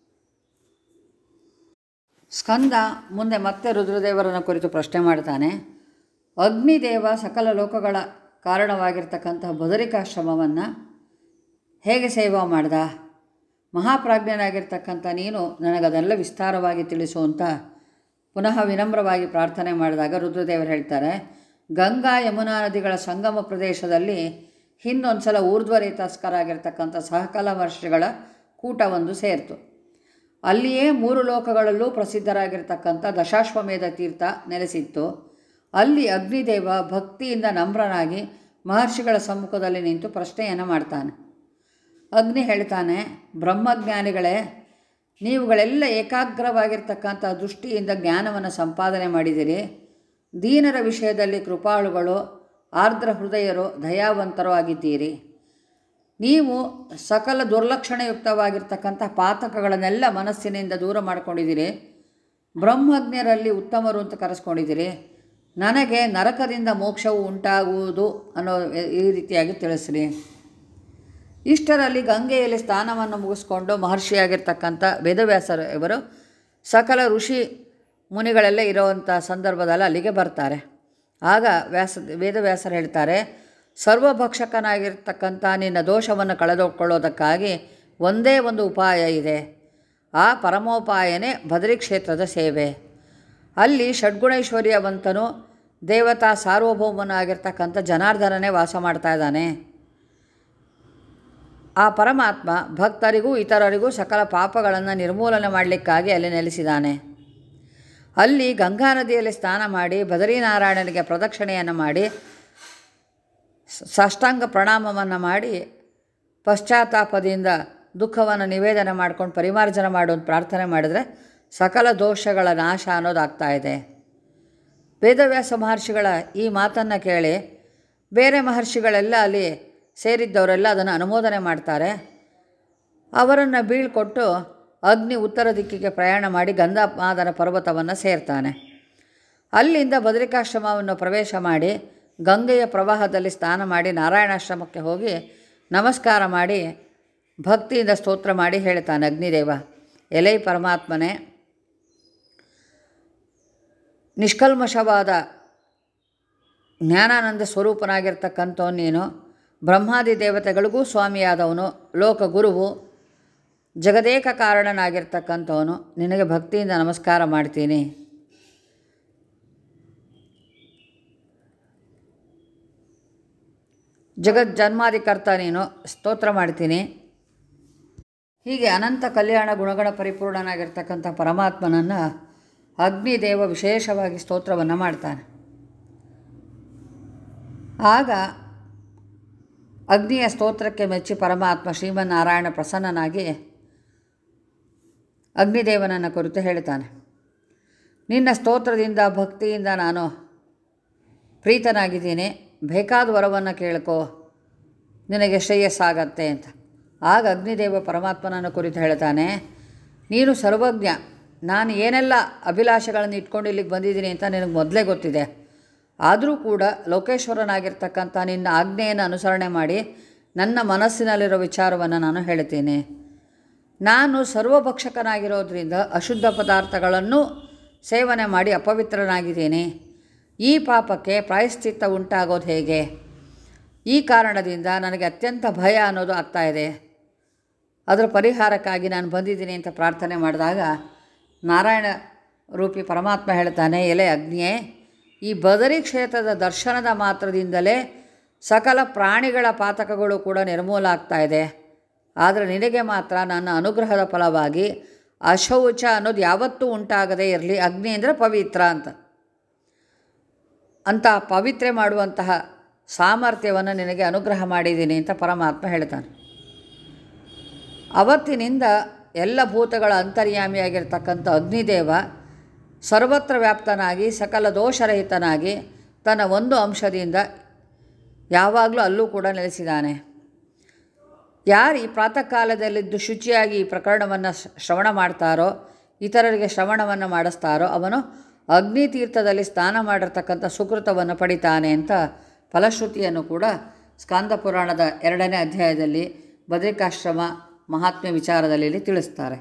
[SPEAKER 1] ಸ್ಕಂದ ಮುಂದೆ ಮತ್ತೆ ರುದ್ರದೇವರನ್ನು ಕುರಿತು ಪ್ರಶ್ನೆ ಮಾಡ್ತಾನೆ ಅಗ್ನಿದೇವ ಸಕಲ ಲೋಕಗಳ ಕಾರಣವಾಗಿರ್ತಕ್ಕಂತಹ ಬದರಿಕಾಶ್ರಮವನ್ನು ಹೇಗೆ ಸೇವಾ ಮಾಡ್ದ ಮಹಾಪ್ರಾಜ್ಞನಾಗಿರ್ತಕ್ಕಂಥ ನೀನು ನನಗದೆಲ್ಲ ವಿಸ್ತಾರವಾಗಿ ತಿಳಿಸು ಅಂತ ಪುನಃ ವಿನಮ್ರವಾಗಿ ಪ್ರಾರ್ಥನೆ ಮಾಡಿದಾಗ ರುದ್ರದೇವರು ಹೇಳ್ತಾರೆ ಗಂಗಾ ಯಮುನಾ ನದಿಗಳ ಸಂಗಮ ಪ್ರದೇಶದಲ್ಲಿ ಹಿಂದೊಂದು ಸಲ ಊರ್ಧ್ವರೇತಸ್ಕರಾಗಿರ್ತಕ್ಕಂಥ ಸಹಕಲ ವರ್ಷಗಳ ಕೂಟವೊಂದು ಸೇರಿತು ಅಲ್ಲಿಯೇ ಮೂರು ಲೋಕಗಳಲ್ಲೂ ಪ್ರಸಿದ್ಧರಾಗಿರ್ತಕ್ಕಂಥ ದಶಾಶ್ವಮೇಧ ತೀರ್ಥ ನೆಲೆಸಿತ್ತು ಅಲ್ಲಿ ಅಗ್ನಿದೇವ ಭಕ್ತಿಯಿಂದ ನಮ್ರನಾಗಿ ಮಹರ್ಷಿಗಳ ಸಮ್ಮುಖದಲ್ಲಿ ನಿಂತು ಪ್ರಶ್ನೆಯನ್ನು ಮಾಡ್ತಾನೆ ಅಗ್ನಿ ಹೇಳ್ತಾನೆ ಬ್ರಹ್ಮಜ್ಞಾನಿಗಳೇ ನೀವುಗಳೆಲ್ಲ ಏಕಾಗ್ರವಾಗಿರ್ತಕ್ಕಂಥ ದೃಷ್ಟಿಯಿಂದ ಜ್ಞಾನವನ್ನು ಸಂಪಾದನೆ ಮಾಡಿದಿರಿ ದೀನರ ವಿಷಯದಲ್ಲಿ ಕೃಪಾಳುಗಳು ಆರ್ದ್ರ ಹೃದಯರು ದಯಾವಂತರು ಆಗಿದ್ದೀರಿ ನೀವು ಸಕಲ ದುರ್ಲಕ್ಷಣಯುಕ್ತವಾಗಿರ್ತಕ್ಕಂಥ ಪಾತಕಗಳನ್ನೆಲ್ಲ ಮನಸ್ಸಿನಿಂದ ದೂರ ಮಾಡ್ಕೊಂಡಿದ್ದೀರಿ ಬ್ರಹ್ಮಜ್ಞರಲ್ಲಿ ಉತ್ತಮರು ಅಂತ ಕರೆಸ್ಕೊಂಡಿದ್ದೀರಿ ನನಗೆ ನರಕದಿಂದ ಮೋಕ್ಷವು ಉಂಟಾಗುವುದು ಅನ್ನೋ ಈ ರೀತಿಯಾಗಿ ತಿಳಿಸ್ರಿ ಇಷ್ಟರಲ್ಲಿ ಗಂಗೆಯಲ್ಲಿ ಸ್ನಾನವನ್ನು ಮುಗಿಸ್ಕೊಂಡು ಮಹರ್ಷಿಯಾಗಿರ್ತಕ್ಕಂಥ ವೇದವ್ಯಾಸರು ಇವರು ಸಕಲ ಋಷಿ ಮುನಿಗಳೆಲ್ಲ ಇರೋವಂಥ ಸಂದರ್ಭದಲ್ಲಿ ಅಲ್ಲಿಗೆ ಬರ್ತಾರೆ ಆಗ ವ್ಯಾಸ ವೇದವ್ಯಾಸರು ಹೇಳ್ತಾರೆ ಸರ್ವಭಕ್ಷಕನಾಗಿರ್ತಕ್ಕಂಥ ನಿನ್ನ ದೋಷವನ್ನು ಕಳೆದುಕೊಳ್ಳೋದಕ್ಕಾಗಿ ಒಂದೇ ಒಂದು ಉಪಾಯ ಇದೆ ಆ ಪರಮೋಪಾಯನೇ ಬದರಿ ಕ್ಷೇತ್ರದ ಸೇವೆ ಅಲ್ಲಿ ಷಡ್ಗುಣೈಶ್ವರ್ಯವಂತನು ದೇವತಾ ಸಾರ್ವಭೌಮನಾಗಿರ್ತಕ್ಕಂಥ ಜನಾರ್ದನನೇ ವಾಸ ಮಾಡ್ತಾ ಇದ್ದಾನೆ ಆ ಪರಮಾತ್ಮ ಭಕ್ತರಿಗೂ ಇತರರಿಗೂ ಸಕಲ ಪಾಪಗಳನ್ನು ನಿರ್ಮೂಲನೆ ಮಾಡಲಿಕ್ಕಾಗಿ ಅಲ್ಲಿ ನೆಲೆಸಿದ್ದಾನೆ ಅಲ್ಲಿ ಗಂಗಾ ನದಿಯಲ್ಲಿ ಸ್ನಾನ ಮಾಡಿ ಬದರಿನಾರಾಯಣನಿಗೆ ಪ್ರದಕ್ಷಿಣೆಯನ್ನು ಮಾಡಿ ಸಾಷ್ಟಾಂಗ ಪ್ರಣಾಮವನ್ನು ಮಾಡಿ ಪಶ್ಚಾತ್ತಾಪದಿಂದ ದುಃಖವನ್ನು ನಿವೇದನೆ ಮಾಡ್ಕೊಂಡು ಪರಿಮಾರ್ಜನೆ ಮಾಡೋದು ಪ್ರಾರ್ಥನೆ ಮಾಡಿದರೆ ಸಕಲ ದೋಷಗಳ ನಾಶ ಅನ್ನೋದಾಗ್ತಾ ಇದೆ ವೇದವ್ಯಾಸ ಮಹರ್ಷಿಗಳ ಈ ಮಾತನ್ನು ಕೇಳಿ ಬೇರೆ ಮಹರ್ಷಿಗಳೆಲ್ಲ ಅಲ್ಲಿ ಸೇರಿದ್ದವರೆಲ್ಲ ಅದನ್ನು ಅನುಮೋದನೆ ಮಾಡ್ತಾರೆ ಅವರನ್ನು ಬೀಳ್ಕೊಟ್ಟು ಅಗ್ನಿ ಉತ್ತರ ದಿಕ್ಕಿಗೆ ಪ್ರಯಾಣ ಮಾಡಿ ಗಂಧಮಾದನ ಪರ್ವತವನ್ನು ಸೇರ್ತಾನೆ ಅಲ್ಲಿಂದ ಬದರಿಕಾಶ್ರಮವನ್ನು ಪ್ರವೇಶ ಮಾಡಿ ಗಂಗೆಯ ಪ್ರವಾಹದಲ್ಲಿ ಸ್ನಾನ ಮಾಡಿ ನಾರಾಯಣಾಶ್ರಮಕ್ಕೆ ಹೋಗಿ ನಮಸ್ಕಾರ ಮಾಡಿ ಭಕ್ತಿಯಿಂದ ಸ್ತೋತ್ರ ಮಾಡಿ ಹೇಳ್ತಾನೆ ಅಗ್ನಿದೇವ ಎಲೈ ಪರಮಾತ್ಮನೇ ನಿಷ್ಕಲ್ಮಶವಾದ ಜ್ಞಾನಾನಂದ ಸ್ವರೂಪನಾಗಿರ್ತಕ್ಕಂಥವನು ನೀನು ಬ್ರಹ್ಮಾದಿ ದೇವತೆಗಳಿಗೂ ಸ್ವಾಮಿಯಾದವನು ಲೋಕಗುರುವು ಜಗದೇಕ ಕಾರಣನಾಗಿರ್ತಕ್ಕಂಥವನು ನಿನಗೆ ಭಕ್ತಿಯಿಂದ ನಮಸ್ಕಾರ ಮಾಡ್ತೀನಿ ಜಗತ್ ಜನ್ಮಾಧಿಕರ್ತ ನೀನು ಸ್ತೋತ್ರ ಮಾಡ್ತೀನಿ ಹೀಗೆ ಅನಂತ ಕಲ್ಯಾಣ ಗುಣಗಣ ಪರಿಪೂರ್ಣನಾಗಿರ್ತಕ್ಕಂಥ ಪರಮಾತ್ಮನನ್ನು ಅಗ್ನಿದೇವ ವಿಶೇಷವಾಗಿ ಸ್ತೋತ್ರವನ್ನು ಮಾಡ್ತಾನೆ ಆಗ ಅಗ್ನಿಯ ಸ್ತೋತ್ರಕ್ಕೆ ಮೆಚ್ಚಿ ಪರಮಾತ್ಮ ಶ್ರೀಮನ್ನಾರಾಯಣ ಪ್ರಸನ್ನನಾಗಿ ಅಗ್ನಿದೇವನನ್ನು ಕುರಿತು ಹೇಳ್ತಾನೆ ನಿನ್ನ ಸ್ತೋತ್ರದಿಂದ ಭಕ್ತಿಯಿಂದ ನಾನು ಪ್ರೀತನಾಗಿದ್ದೀನಿ ಬೇಕಾದ ವರವನ್ನು ಕೇಳ್ಕೋ ನಿನಗೆ ಶ್ರೇಯಸ್ಸಾಗತ್ತೆ ಅಂತ ಆಗ ಅಗ್ನಿದೇವ ಪರಮಾತ್ಮನನ್ನು ಕುರಿತು ಹೇಳ್ತಾನೆ ನೀನು ಸರ್ವಜ್ಞ ನಾನು ಏನೆಲ್ಲ ಅಭಿಲಾಷೆಗಳನ್ನು ಇಟ್ಕೊಂಡು ಇಲ್ಲಿಗೆ ಬಂದಿದ್ದೀನಿ ಅಂತ ನಿನಗೆ ಮೊದಲೇ ಗೊತ್ತಿದೆ ಆದರೂ ಕೂಡ ಲೋಕೇಶ್ವರನಾಗಿರ್ತಕ್ಕಂಥ ನಿನ್ನ ಆಜ್ಞೆಯನ್ನು ಅನುಸರಣೆ ಮಾಡಿ ನನ್ನ ಮನಸ್ಸಿನಲ್ಲಿರೋ ವಿಚಾರವನ್ನು ನಾನು ಹೇಳ್ತೀನಿ ನಾನು ಸರ್ವಭಕ್ಷಕನಾಗಿರೋದ್ರಿಂದ ಅಶುದ್ಧ ಪದಾರ್ಥಗಳನ್ನು ಸೇವನೆ ಮಾಡಿ ಅಪವಿತ್ರನಾಗಿದ್ದೀನಿ ಈ ಪಾಪಕ್ಕೆ ಪ್ರಾಯಶ್ಚಿತ್ತ ಉಂಟಾಗೋದು ಹೇಗೆ ಈ ಕಾರಣದಿಂದ ನನಗೆ ಅತ್ಯಂತ ಭಯ ಅನ್ನೋದು ಆಗ್ತಾ ಇದೆ ಅದರ ಪರಿಹಾರಕ್ಕಾಗಿ ನಾನು ಬಂದಿದ್ದೀನಿ ಅಂತ ಪ್ರಾರ್ಥನೆ ಮಾಡಿದಾಗ ನಾರಾಯಣ ರೂಪಿ ಪರಮಾತ್ಮ ಹೇಳ್ತಾನೆ ಎಲೆ ಅಗ್ನಿಯೇ ಈ ಬದರಿ ಕ್ಷೇತ್ರದ ದರ್ಶನದ ಮಾತ್ರದಿಂದಲೇ ಸಕಲ ಪ್ರಾಣಿಗಳ ಪಾತಕಗಳು ಕೂಡ ನಿರ್ಮೂಲ ಆಗ್ತಾ ಇದೆ ಆದರೆ ನಿನಗೆ ಮಾತ್ರ ನನ್ನ ಅನುಗ್ರಹದ ಫಲವಾಗಿ ಅಶೌಚ ಅನ್ನೋದು ಯಾವತ್ತೂ ಉಂಟಾಗದೇ ಇರಲಿ ಅಗ್ನಿ ಅಂದರೆ ಪವಿತ್ರ ಅಂತ ಅಂತ ಪವಿತ್ರೆ ಮಾಡುವಂತಹ ಸಾಮರ್ಥ್ಯವನ್ನು ನಿನಗೆ ಅನುಗ್ರಹ ಮಾಡಿದ್ದೀನಿ ಅಂತ ಪರಮಾತ್ಮ ಹೇಳ್ತಾನೆ ಅವತ್ತಿನಿಂದ ಎಲ್ಲ ಭೂತಗಳ ಅಂತರ್ಯಾಮಿಯಾಗಿರ್ತಕ್ಕಂಥ ಅಗ್ನಿದೇವ ಸರ್ವತ್ರ ವ್ಯಾಪ್ತನಾಗಿ ಸಕಲ ದೋಷರಹಿತನಾಗಿ ತನ್ನ ಒಂದು ಅಂಶದಿಂದ ಯಾವಾಗಲೂ ಅಲ್ಲೂ ಕೂಡ ನೆಲೆಸಿದ್ದಾನೆ ಯಾರು ಈ ಪ್ರಾತಃ ಕಾಲದಲ್ಲಿದ್ದು ಶುಚಿಯಾಗಿ ಈ ಪ್ರಕರಣವನ್ನು ಶ್ರವಣ ಮಾಡ್ತಾರೋ ಇತರರಿಗೆ ಶ್ರವಣವನ್ನು ಮಾಡಿಸ್ತಾರೋ ಅವನು ಅಗ್ನಿ ತೀರ್ಥದಲ್ಲಿ ಸ್ನಾನ ಮಾಡಿರ್ತಕ್ಕಂಥ ಸುಕೃತವನ್ನು ಪಡಿತಾನೆ ಅಂತ ಫಲಶ್ರುತಿಯನ್ನು ಕೂಡ ಸ್ಕಾಂದ ಪುರಾಣದ ಎರಡನೇ ಅಧ್ಯಾಯದಲ್ಲಿ ಬದ್ರಿಕಾಶ್ರಮ ಮಹಾತ್ಮೆ ವಿಚಾರದಲ್ಲಿ ಇಲ್ಲಿ ತಿಳಿಸ್ತಾರೆ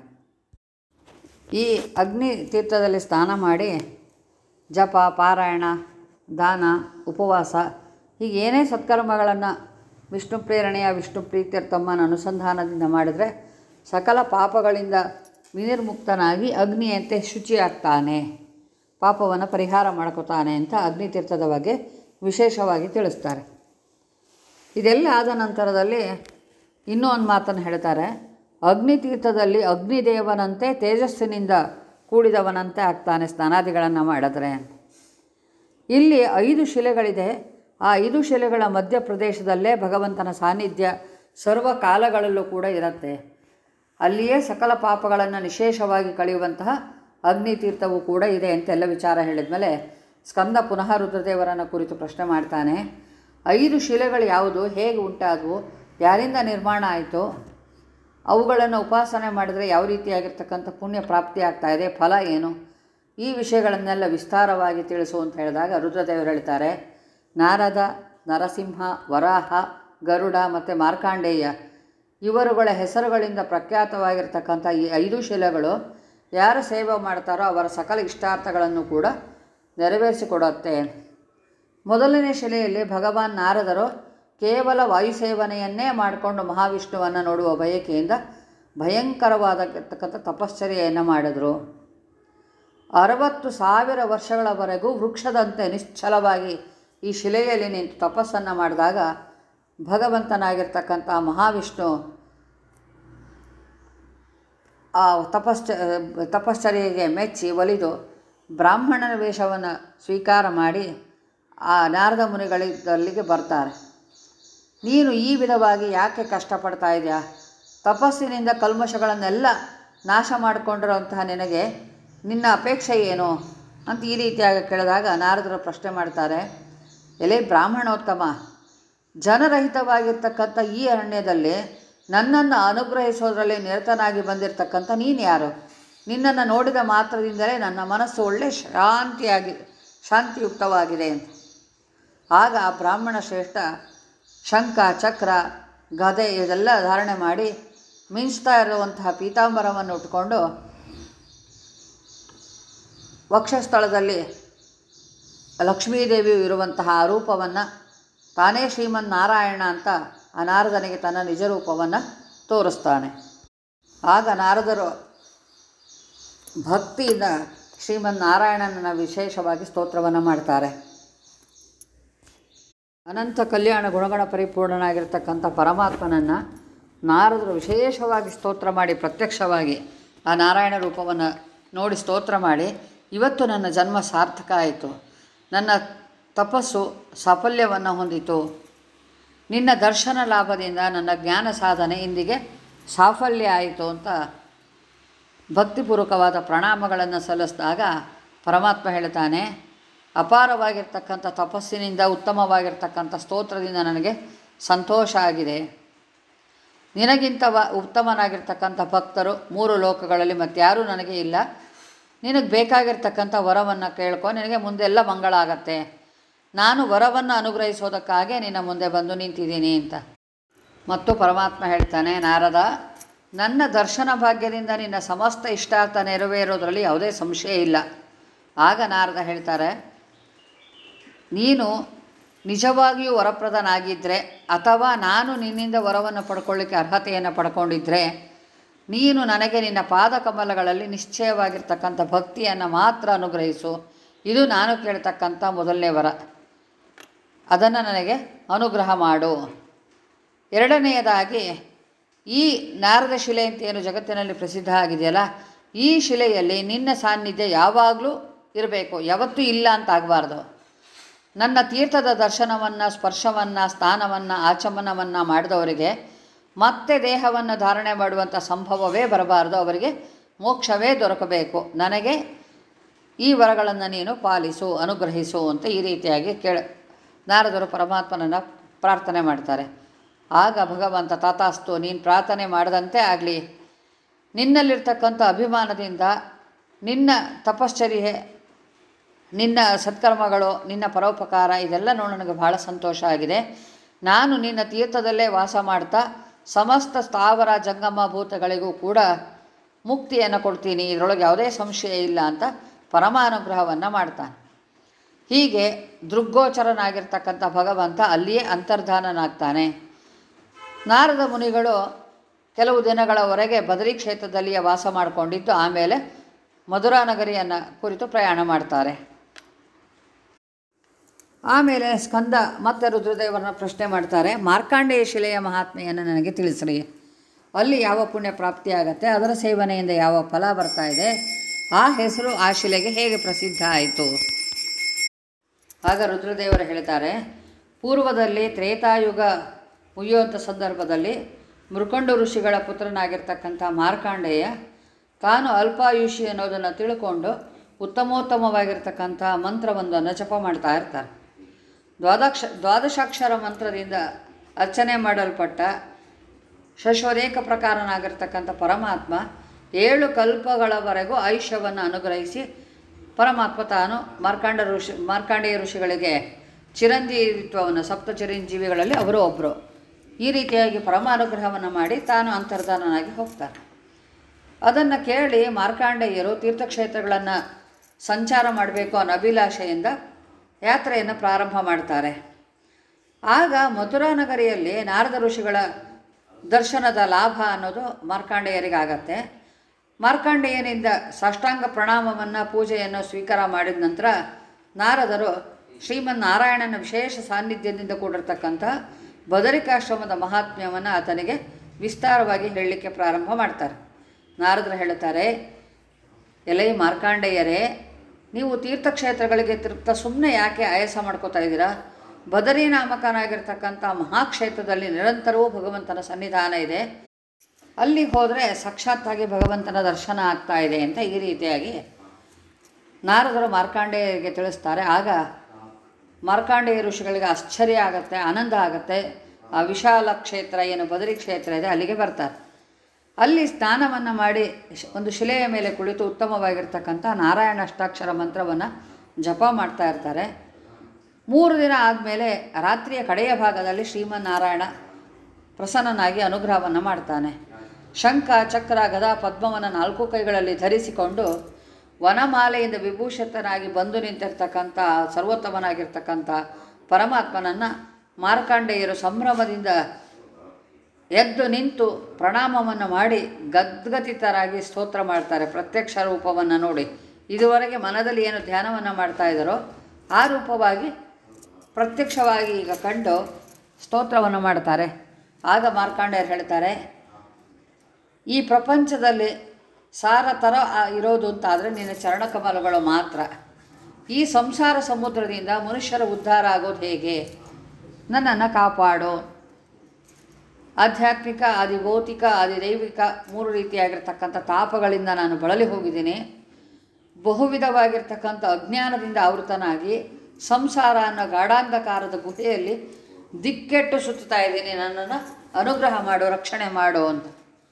[SPEAKER 1] ಈ ಅಗ್ನಿ ತೀರ್ಥದಲ್ಲಿ ಸ್ನಾನ ಮಾಡಿ ಜಪ ಪಾರಾಯಣ ದಾನ ಉಪವಾಸ ಹೀಗೆ ಏನೇ ಸತ್ಕರ್ಮಗಳನ್ನು ವಿಷ್ಣು ಪ್ರೇರಣೆಯ ವಿಷ್ಣು ಪ್ರೀತ್ಯರ್ಥಮ್ಮನ ಅನುಸಂಧಾನದಿಂದ ಮಾಡಿದರೆ ಸಕಲ ಪಾಪಗಳಿಂದ ವಿನಿರ್ಮುಕ್ತನಾಗಿ ಅಗ್ನಿಯಂತೆ ಶುಚಿಯಾಗ್ತಾನೆ ಪಾಪವನ್ನು ಪರಿಹಾರ ಮಾಡ್ಕೋತಾನೆ ಅಂತ ಅಗ್ನಿ ತೀರ್ಥದ ಬಗ್ಗೆ ವಿಶೇಷವಾಗಿ ತಿಳಿಸ್ತಾರೆ ಇದೆಲ್ಲ ಆದ ನಂತರದಲ್ಲಿ ಇನ್ನೂ ಒಂದು ಮಾತನ್ನು ಹೇಳ್ತಾರೆ ಅಗ್ನಿ ತೀರ್ಥದಲ್ಲಿ ಅಗ್ನಿದೇವನಂತೆ ತೇಜಸ್ಸಿನಿಂದ ಕೂಡಿದವನಂತೆ ಆಗ್ತಾನೆ ಸ್ನಾನಾದಿಗಳನ್ನು ಮಾಡಿದ್ರೆ ಇಲ್ಲಿ ಐದು ಶಿಲೆಗಳಿದೆ ಆ ಐದು ಶಿಲೆಗಳ ಮಧ್ಯಪ್ರದೇಶದಲ್ಲೇ ಭಗವಂತನ ಸಾನ್ನಿಧ್ಯ ಸರ್ವ ಕಾಲಗಳಲ್ಲೂ ಕೂಡ ಇರುತ್ತೆ ಅಲ್ಲಿಯೇ ಸಕಲ ಪಾಪಗಳನ್ನು ನಿಶೇಷವಾಗಿ ಕಳೆಯುವಂತಹ ಅಗ್ನಿ ತೀರ್ಥವೂ ಕೂಡ ಇದೆ ಅಂತೆಲ್ಲ ವಿಚಾರ ಹೇಳಿದ್ಮೇಲೆ ಸ್ಕಂದ ಪುನಃ ರುದ್ರದೇವರನ್ನು ಕುರಿತು ಪ್ರಶ್ನೆ ಮಾಡ್ತಾನೆ ಐದು ಶಿಲೆಗಳು ಯಾವುದು ಹೇಗೆ ಉಂಟಾದವು ಯಾರಿಂದ ನಿರ್ಮಾಣ ಆಯಿತು ಅವುಗಳನ್ನು ಉಪಾಸನೆ ಮಾಡಿದರೆ ಯಾವ ರೀತಿಯಾಗಿರ್ತಕ್ಕಂಥ ಪುಣ್ಯ ಪ್ರಾಪ್ತಿ ಆಗ್ತಾ ಇದೆ ಫಲ ಏನು ಈ ವಿಷಯಗಳನ್ನೆಲ್ಲ ವಿಸ್ತಾರವಾಗಿ ತಿಳಿಸು ಅಂತ ಹೇಳಿದಾಗ ರುದ್ರದೇವರು ಹೇಳ್ತಾರೆ ನಾರದ ನರಸಿಂಹ ವರಾಹ ಗರುಡ ಮತ್ತು ಮಾರ್ಕಾಂಡೇಯ ಇವರುಗಳ ಹೆಸರುಗಳಿಂದ ಪ್ರಖ್ಯಾತವಾಗಿರ್ತಕ್ಕಂಥ ಈ ಐದು ಶಿಲೆಗಳು ಯಾರು ಸೇವೆ ಮಾಡ್ತಾರೋ ಅವರ ಸಕಲ ಇಷ್ಟಾರ್ಥಗಳನ್ನು ಕೂಡ ನೆರವೇರಿಸಿಕೊಡುತ್ತೆ ಮೊದಲನೇ ಶಿಲೆಯಲ್ಲಿ ಭಗವಾನ್ ನಾರದರು ಕೇವಲ ವಾಯುಸೇವನೆಯನ್ನೇ ಮಾಡಿಕೊಂಡು ಮಹಾವಿಷ್ಣುವನ್ನು ನೋಡುವ ಬಯಕೆಯಿಂದ ಭಯಂಕರವಾದತಕ್ಕಂಥ ತಪಶ್ಚರ್ಯೆಯನ್ನು ಮಾಡಿದರು ಅರವತ್ತು ಸಾವಿರ ವರ್ಷಗಳವರೆಗೂ ವೃಕ್ಷದಂತೆ ನಿಶ್ಚಲವಾಗಿ ಈ ಶಿಲೆಯಲ್ಲಿ ನಿಂತು ತಪಸ್ಸನ್ನು ಮಾಡಿದಾಗ ಭಗವಂತನಾಗಿರ್ತಕ್ಕಂಥ ಮಹಾವಿಷ್ಣು ಆ ತಪಶ್ಚ ತಪಶ್ಚರ್ಯೆಗೆ ಮೆಚ್ಚಿ ಒಲಿದು ಬ್ರಾಹ್ಮಣನ ವೇಷವನ್ನು ಸ್ವೀಕಾರ ಮಾಡಿ ಆ ನಾರದ ಮುನಿಗಳಿದ್ದಲ್ಲಿಗೆ ಬರ್ತಾರೆ ನೀನು ಈ ವಿಧವಾಗಿ ಯಾಕೆ ಕಷ್ಟಪಡ್ತಾ ಇದೆಯಾ ತಪಸ್ಸಿನಿಂದ ಕಲ್ಮಶಗಳನ್ನೆಲ್ಲ ನಾಶ ಮಾಡಿಕೊಂಡಿರೋಂತಹ ನಿನಗೆ ನಿನ್ನ ಅಪೇಕ್ಷೆ ಏನು ಅಂತ ಈ ರೀತಿಯಾಗಿ ಕೇಳಿದಾಗ ನಾರದರು ಪ್ರಶ್ನೆ ಮಾಡ್ತಾರೆ ಎಲೆ ಬ್ರಾಹ್ಮಣೋತ್ತಮ ಜನರಹಿತವಾಗಿರ್ತಕ್ಕಂಥ ಈ ಅರಣ್ಯದಲ್ಲಿ ನನ್ನನ್ನು ಅನುಗ್ರಹಿಸೋದ್ರಲ್ಲಿ ನಿರತನಾಗಿ ಬಂದಿರತಕ್ಕಂಥ ನೀನು ಯಾರು ನಿನ್ನನ್ನು ನೋಡಿದ ಮಾತ್ರದಿಂದಲೇ ನನ್ನ ಮನಸ್ಸು ಒಳ್ಳೆ ಶಾಂತಿಯಾಗಿ ಶಾಂತಿಯುಕ್ತವಾಗಿದೆ ಅಂತ ಆಗ ಆ ಬ್ರಾಹ್ಮಣ ಶ್ರೇಷ್ಠ ಶಂಖ ಚಕ್ರ ಗದೆ ಇದೆಲ್ಲ ಧಾರಣೆ ಮಾಡಿ ಮಿಂಚ್ತಾ ಇರುವಂತಹ ಪೀತಾಂಬರವನ್ನು ಉಟ್ಕೊಂಡು ವಕ್ಷಸ್ಥಳದಲ್ಲಿ ಲಕ್ಷ್ಮೀದೇವಿಯು ಇರುವಂತಹ ಆ ರೂಪವನ್ನು ತಾನೇ ಶ್ರೀಮನ್ ನಾರಾಯಣ ಅಂತ ಆ ನಾರದನಿಗೆ ತನ್ನ ನಿಜ ರೂಪವನ್ನು ತೋರಿಸ್ತಾನೆ ಆಗ ನಾರದರು ಭಕ್ತಿಯಿಂದ ಶ್ರೀಮನ್ ನಾರಾಯಣನ ವಿಶೇಷವಾಗಿ ಸ್ತೋತ್ರವನ್ನು ಮಾಡ್ತಾರೆ ಅನಂತ ಕಲ್ಯಾಣ ಗುಣಗಣ ಪರಿಪೂರ್ಣನಾಗಿರ್ತಕ್ಕಂಥ ಪರಮಾತ್ಮನನ್ನು ನಾರದರು ವಿಶೇಷವಾಗಿ ಸ್ತೋತ್ರ ಮಾಡಿ ಪ್ರತ್ಯಕ್ಷವಾಗಿ ಆ ನಾರಾಯಣ ರೂಪವನ್ನು ನೋಡಿ ಸ್ತೋತ್ರ ಮಾಡಿ ಇವತ್ತು ನನ್ನ ಜನ್ಮ ಸಾರ್ಥಕ ಆಯಿತು ನನ್ನ ತಪಸ್ಸು ಸಾಫಲ್ಯವನ್ನು ಹೊಂದಿತು ನಿನ್ನ ದರ್ಶನ ಲಾಭದಿಂದ ನನ್ನ ಜ್ಞಾನ ಸಾಧನೆ ಇಂದಿಗೆ ಸಾಫಲ್ಯ ಆಯಿತು ಅಂತ ಭಕ್ತಿಪೂರ್ವಕವಾದ ಪ್ರಣಾಮಗಳನ್ನು ಸಲ್ಲಿಸಿದಾಗ ಪರಮಾತ್ಮ ಹೇಳ್ತಾನೆ ಅಪಾರವಾಗಿರ್ತಕ್ಕಂಥ ತಪಸ್ಸಿನಿಂದ ಉತ್ತಮವಾಗಿರ್ತಕ್ಕಂಥ ಸ್ತೋತ್ರದಿಂದ ನನಗೆ ಸಂತೋಷ ಆಗಿದೆ ನಿನಗಿಂತ ವ ಉತ್ತಮನಾಗಿರ್ತಕ್ಕಂಥ ಭಕ್ತರು ಮೂರು ಲೋಕಗಳಲ್ಲಿ ಮತ್ತಾರೂ ನನಗೆ ಇಲ್ಲ ನಿನಗೆ ಬೇಕಾಗಿರ್ತಕ್ಕಂಥ ವರವನ್ನು ಕೇಳ್ಕೊ ನಿನಗೆ ಮುಂದೆಲ್ಲ ಮಂಗಳ ಆಗತ್ತೆ ನಾನು ವರವನ್ನು ಅನುಗ್ರಹಿಸೋದಕ್ಕಾಗೆ ನಿನ್ನ ಮುಂದೆ ಬಂದು ನಿಂತಿದ್ದೀನಿ ಅಂತ ಮತ್ತು ಪರಮಾತ್ಮ ಹೇಳ್ತಾನೆ ನಾರದ ನನ್ನ ದರ್ಶನ ಭಾಗ್ಯದಿಂದ ನಿನ್ನ ಸಮಸ್ತ ಇಷ್ಟಾರ್ಥ ನೆರವೇರೋದ್ರಲ್ಲಿ ಯಾವುದೇ ಸಂಶಯ ಇಲ್ಲ ಆಗ ನಾರದ ಹೇಳ್ತಾರೆ ನೀನು ನಿಜವಾಗಿಯೂ ವರಪ್ರದನಾಗಿದ್ದರೆ ಅಥವಾ ನಾನು ನಿನ್ನಿಂದ ವರವನ್ನು ಪಡ್ಕೊಳ್ಳಿಕ್ಕೆ ಅರ್ಹತೆಯನ್ನು ಪಡ್ಕೊಂಡಿದ್ದರೆ ನೀನು ನನಗೆ ನಿನ್ನ ಪಾದಕಮಲಗಳಲ್ಲಿ ನಿಶ್ಚಯವಾಗಿರ್ತಕ್ಕಂಥ ಭಕ್ತಿಯನ್ನು ಮಾತ್ರ ಅನುಗ್ರಹಿಸು ಇದು ನಾನು ಕೇಳ್ತಕ್ಕಂಥ ಮೊದಲನೇ ವರ ಅದನ್ನು ನನಗೆ ಅನುಗ್ರಹ ಮಾಡು ಎರಡನೆಯದಾಗಿ ಈ ನಾರದ ಶಿಲೆ ಅಂತ ಏನು ಜಗತ್ತಿನಲ್ಲಿ ಪ್ರಸಿದ್ಧ ಆಗಿದೆಯಲ್ಲ ಈ ಶಿಲೆಯಲ್ಲಿ ನಿನ್ನ ಸಾನ್ನಿಧ್ಯ ಯಾವಾಗಲೂ ಇರಬೇಕು ಯಾವತ್ತೂ ಇಲ್ಲ ಅಂತ ಆಗಬಾರ್ದು ನನ್ನ ತೀರ್ಥದ ದರ್ಶನವನ್ನು ಸ್ಪರ್ಶವನ್ನು ಸ್ಥಾನವನ್ನು ಆಚಮನವನ್ನು ಮಾಡಿದವರಿಗೆ ಮತ್ತೆ ದೇಹವನ್ನು ಧಾರಣೆ ಮಾಡುವಂಥ ಸಂಭವವೇ ಬರಬಾರ್ದು ಅವರಿಗೆ ಮೋಕ್ಷವೇ ದೊರಕಬೇಕು ನನಗೆ ಈ ವರಗಳನ್ನು ನೀನು ಪಾಲಿಸು ಅನುಗ್ರಹಿಸು ಅಂತ ಈ ರೀತಿಯಾಗಿ ಕೇಳ ನಾರದರು ಪರಮಾತ್ಮನನ್ನು ಪ್ರಾರ್ಥನೆ ಮಾಡ್ತಾರೆ ಆಗ ಭಗವಂತ ತಾತಾಸ್ತು ನೀನು ಪ್ರಾರ್ಥನೆ ಮಾಡದಂತೆ ಆಗಲಿ ನಿನ್ನಲ್ಲಿರ್ತಕ್ಕಂಥ ಅಭಿಮಾನದಿಂದ ನಿನ್ನ ತಪಶ್ಚರ್ಯೆ ನಿನ್ನ ಸತ್ಕರ್ಮಗಳು ನಿನ್ನ ಪರೋಪಕಾರ ಇದೆಲ್ಲ ನೋಡಿ ನನಗೆ ಬಹಳ ಸಂತೋಷ ಆಗಿದೆ ನಾನು ನಿನ್ನ ತೀರ್ಥದಲ್ಲೇ ವಾಸ ಮಾಡ್ತಾ ಸಮಸ್ತ ಸ್ಥಾವರ ಜಂಗಮ ಭೂತಗಳಿಗೂ ಕೂಡ ಮುಕ್ತಿಯನ್ನು ಕೊಡ್ತೀನಿ ಇದರೊಳಗೆ ಯಾವುದೇ ಸಂಶಯ ಇಲ್ಲ ಅಂತ ಪರಮಾನುಗ್ರಹವನ್ನು ಮಾಡ್ತಾನೆ ಹೀಗೆ ದೃಗ್ಗೋಚರನಾಗಿರ್ತಕ್ಕಂಥ ಭಗವಂತ ಅಲ್ಲಿಯೇ ಅಂತರ್ಧಾನನಾಗ್ತಾನೆ ನಾರದ ಮುನಿಗಳು ಕೆಲವು ದಿನಗಳವರೆಗೆ ಬದರಿ ಕ್ಷೇತ್ರದಲ್ಲಿಯೇ ವಾಸ ಮಾಡಿಕೊಂಡಿದ್ದು ಆಮೇಲೆ ಮಧುರಾ ನಗರಿಯನ್ನು ಕುರಿತು ಪ್ರಯಾಣ ಮಾಡ್ತಾರೆ ಆಮೇಲೆ ಸ್ಕಂದ ಮತ್ತೆ ರುದ್ರದೇವರನ್ನ ಪ್ರಶ್ನೆ ಮಾಡ್ತಾರೆ ಮಾರ್ಕಾಂಡೇಯ ಶಿಲೆಯ ಮಹಾತ್ಮೆಯನ್ನು ನನಗೆ ತಿಳಿಸ್ರಿ ಅಲ್ಲಿ ಯಾವ ಪುಣ್ಯ ಪ್ರಾಪ್ತಿಯಾಗತ್ತೆ ಅದರ ಸೇವನೆಯಿಂದ ಯಾವ ಫಲ ಬರ್ತಾ ಇದೆ ಆ ಹೆಸರು ಆ ಶಿಲೆಗೆ ಹೇಗೆ ಪ್ರಸಿದ್ಧ ಆಯಿತು ಆಗ ರುದ್ರದೇವರು ಹೇಳ್ತಾರೆ ಪೂರ್ವದಲ್ಲಿ ತ್ರೇತಾಯುಗ ಮುಗಿಯುವಂಥ ಸಂದರ್ಭದಲ್ಲಿ ಮೃಕಂಡು ಋಷಿಗಳ ಪುತ್ರನಾಗಿರ್ತಕ್ಕಂಥ ಮಾರ್ಕಾಂಡೇಯ ತಾನು ಅಲ್ಪಾಯುಷಿ ಅನ್ನೋದನ್ನು ತಿಳ್ಕೊಂಡು ಉತ್ತಮೋತ್ತಮವಾಗಿರ್ತಕ್ಕಂಥ ಮಂತ್ರವೊಂದನ್ನು ಜಪ ಮಾಡ್ತಾ ಇರ್ತಾರೆ ದ್ವಾದಕ್ಷ ದ್ವಾದಶಾಕ್ಷರ ಮಂತ್ರದಿಂದ ಅರ್ಚನೆ ಮಾಡಲ್ಪಟ್ಟ ಶಶ್ವರೇಕ ಪ್ರಕಾರನಾಗಿರ್ತಕ್ಕಂಥ ಪರಮಾತ್ಮ ಏಳು ಕಲ್ಪಗಳವರೆಗೂ ಆಯುಷ್ಯವನ್ನು ಅನುಗ್ರಹಿಸಿ ಪರಮಾತ್ಮ ತಾನು ಮಾರ್ಕಾಂಡ ಋಷಿ ಮಾರ್ಕಾಂಡೇಯ ಋಷಿಗಳಿಗೆ ಚಿರಂಜೀವಿತ್ವವನ್ನು ಸಪ್ತ ಚಿರಂಜೀವಿಗಳಲ್ಲಿ ಅವರು ಒಬ್ಬರು ಈ ರೀತಿಯಾಗಿ ಪರಮಾನುಗ್ರಹವನ್ನು ಮಾಡಿ ತಾನು ಅಂತರ್ಧಾನನಾಗಿ ಹೋಗ್ತಾರೆ ಅದನ್ನು ಕೇಳಿ ಮಾರ್ಕಾಂಡೇಯರು ತೀರ್ಥಕ್ಷೇತ್ರಗಳನ್ನು ಸಂಚಾರ ಮಾಡಬೇಕು ಅನ್ನೋ ಅಭಿಲಾಷೆಯಿಂದ ಯಾತ್ರೆಯನ್ನು ಪ್ರಾರಂಭ ಮಾಡ್ತಾರೆ ಆಗ ಮಥುರಾ ನಗರಿಯಲ್ಲಿ ನಾರದ ಋಷಿಗಳ ದರ್ಶನದ ಲಾಭ ಅನ್ನೋದು ಮಾರ್ಕಾಂಡೇಯರಿಗಾಗತ್ತೆ ಮಾರ್ಕಾಂಡೇಯನಿಂದ ಸಾಷ್ಟಾಂಗ ಪ್ರಣಾಮವನ್ನು ಪೂಜೆಯನ್ನು ಸ್ವೀಕಾರ ಮಾಡಿದ ನಂತರ ನಾರದರು ಶ್ರೀಮನ್ ನಾರಾಯಣನ ವಿಶೇಷ ಸಾನ್ನಿಧ್ಯದಿಂದ ಕೂಡಿರ್ತಕ್ಕಂಥ ಬದರಿಕಾಶ್ರಮದ ಮಹಾತ್ಮ್ಯವನ್ನು ಆತನಿಗೆ ವಿಸ್ತಾರವಾಗಿ ಹೇಳಲಿಕ್ಕೆ ಪ್ರಾರಂಭ ಮಾಡ್ತಾರೆ ನಾರದರು ಹೇಳುತ್ತಾರೆ ಎಲೈ ಮಾರ್ಕಾಂಡೇಯರೇ ನೀವು ತೀರ್ಥಕ್ಷೇತ್ರಗಳಿಗೆ ತಿರುಗ್ತಾ ಸುಮ್ಮನೆ ಯಾಕೆ ಆಯಾಸ ಮಾಡ್ಕೋತಾ ಇದ್ದೀರಾ ಬದರಿ ನಾಮಕನಾಗಿರ್ತಕ್ಕಂಥ ಮಹಾಕ್ಷೇತ್ರದಲ್ಲಿ ನಿರಂತರವೂ ಭಗವಂತನ ಸನ್ನಿಧಾನ ಇದೆ ಅಲ್ಲಿ ಹೋದರೆ ಸಾಕ್ಷಾತ್ತಾಗಿ ಭಗವಂತನ ದರ್ಶನ ಆಗ್ತಾ ಇದೆ ಅಂತ ಈ ರೀತಿಯಾಗಿ ನಾರದರು ಮಾರ್ಕಾಂಡೇಯರಿಗೆ ತಿಳಿಸ್ತಾರೆ ಆಗ ಮಾರ್ಕಾಂಡೇಯ ಋಷಿಗಳಿಗೆ ಆಶ್ಚರ್ಯ ಆಗುತ್ತೆ ಆನಂದ ಆಗುತ್ತೆ ಆ ವಿಶಾಲ ಕ್ಷೇತ್ರ ಏನು ಬದರಿ ಕ್ಷೇತ್ರ ಇದೆ ಅಲ್ಲಿಗೆ ಬರ್ತಾರೆ ಅಲ್ಲಿ ಸ್ನಾನವನ್ನು ಮಾಡಿ ಶ್- ಒಂದು ಶಿಲೆಯ ಮೇಲೆ ಕುಳಿತು ಉತ್ತಮವಾಗಿರ್ತಕ್ಕಂಥ ನಾರಾಯಣ ಅಷ್ಟಾಕ್ಷರ ಮಂತ್ರವನ್ನು ಜಪ ಮಾಡ್ತಾ ಇರ್ತಾರೆ ಮೂರು ದಿನ ಆದಮೇಲೆ ರಾತ್ರಿಯ ಕಡೆಯ ಭಾಗದಲ್ಲಿ ಶ್ರೀಮನ್ನಾರಾಯಣ ಪ್ರಸನ್ನನಾಗಿ ಅನುಗ್ರಹವನ್ನು ಮಾಡ್ತಾನೆ ಶಂಖ ಚಕ್ರ ಗದಾ ಪದ್ಮವನ್ನು ನಾಲ್ಕು ಕೈಗಳಲ್ಲಿ ಧರಿಸಿಕೊಂಡು ವನಮಾಲೆಯಿಂದ ವಿಭೂಷಿತನಾಗಿ ಬಂದು ನಿಂತಿರ್ತಕ್ಕಂಥ ಸರ್ವೋತ್ತಮನಾಗಿರ್ತಕ್ಕಂಥ ಪರಮಾತ್ಮನನ್ನು ಮಾರ್ಕಾಂಡೇಯರು ಸಂಭ್ರಮದಿಂದ ಎದ್ದು ನಿಂತು ಪ್ರಣಾಮವನ್ನು ಮಾಡಿ ಗದ್ಗದಿತರಾಗಿ ಸ್ತೋತ್ರ ಮಾಡ್ತಾರೆ ಪ್ರತ್ಯಕ್ಷ ರೂಪವನ್ನು ನೋಡಿ ಇದುವರೆಗೆ ಮನದಲ್ಲಿ ಏನು ಧ್ಯಾನವನ್ನು ಮಾಡ್ತಾ ಇದ್ದಾರೋ ಆ ರೂಪವಾಗಿ ಪ್ರತ್ಯಕ್ಷವಾಗಿ ಈಗ ಕಂಡು ಸ್ತೋತ್ರವನ್ನು ಮಾಡ್ತಾರೆ ಆಗ ಮಾರ್ಕಾಂಡೇಯರು ಹೇಳ್ತಾರೆ ಈ ಪ್ರಪಂಚದಲ್ಲಿ ಸಾರ ಥರ ಆ- ಇರೋದು ಅಂತಾದರೆ ನಿನ್ನ ಚರಣಕಮಲಗಳು ಮಾತ್ರ ಈ ಸಂಸಾರ ಸಮುದ್ರದಿಂದ ಮನುಷ್ಯರ ಉದ್ಧಾರ ಆಗೋದು ಹೇಗೆ ನನ್ನನ್ನು ಕಾಪಾಡು ಆಧ್ಯಾತ್ಮಿಕ ಆದಿ ಭೌತಿಕ ಆದಿ ದೈವಿಕ ಮೂರು ರೀತಿಯಾಗಿರ್ತಕ್ಕಂಥ ತಾಪಗಳಿಂದ ನಾನು ಬಳಲಿ ಹೋಗಿದ್ದೀನಿ ಬಹುವಿಧವಾಗಿರ್ತಕ್ಕಂಥ ಅಜ್ಞಾನದಿಂದ ಆವೃತನಾಗಿ ಸಂಸಾರ ಅನ್ನೋ ಗಾಢಾಂಧಕಾರದ ಗುಹೆಯಲ್ಲಿ ದಿಕ್ಕೆಟ್ಟು ಸುತ್ತಾ ಇದ್ದೀನಿ ನನ್ನನ್ನು ಅನುಗ್ರಹ ಮಾಡು ರಕ್ಷಣೆ ಮಾಡು ಅಂತ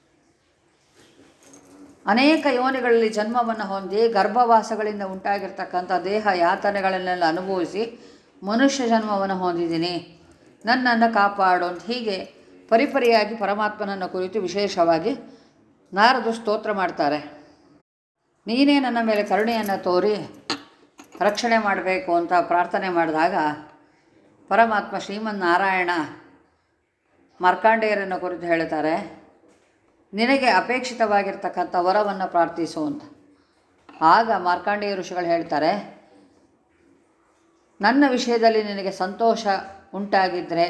[SPEAKER 1] ಅನೇಕ ಯೋನಿಗಳಲ್ಲಿ ಜನ್ಮವನ್ನು ಹೊಂದಿ ಗರ್ಭವಾಸಗಳಿಂದ ಉಂಟಾಗಿರ್ತಕ್ಕಂಥ ದೇಹ ಯಾತನೆಗಳನ್ನೆಲ್ಲ ಅನುಭವಿಸಿ ಮನುಷ್ಯ ಜನ್ಮವನ್ನು ಹೊಂದಿದ್ದೀನಿ ನನ್ನನ್ನು ಕಾಪಾಡು ಅಂತ ಹೀಗೆ ಪರಿಪರಿಯಾಗಿ ಪರಮಾತ್ಮನನ್ನು ಕುರಿತು ವಿಶೇಷವಾಗಿ ನಾರದು ಸ್ತೋತ್ರ ಮಾಡ್ತಾರೆ ನೀನೇ ನನ್ನ ಮೇಲೆ ಕರುಣೆಯನ್ನು ತೋರಿ ರಕ್ಷಣೆ ಮಾಡಬೇಕು ಅಂತ ಪ್ರಾರ್ಥನೆ ಮಾಡಿದಾಗ ಪರಮಾತ್ಮ ಶ್ರೀಮನ್ನಾರಾಯಣ ಮಾರ್ಕಾಂಡೇಯರನ್ನು ಕುರಿತು ಹೇಳ್ತಾರೆ ನಿನಗೆ ಅಪೇಕ್ಷಿತವಾಗಿರ್ತಕ್ಕಂಥ ವರವನ್ನು ಪ್ರಾರ್ಥಿಸು ಅಂತ ಆಗ ಮಾರ್ಕಾಂಡೇಯ ಋಷಿಗಳು ಹೇಳ್ತಾರೆ ನನ್ನ ವಿಷಯದಲ್ಲಿ ನಿನಗೆ ಸಂತೋಷ ಉಂಟಾಗಿದ್ದರೆ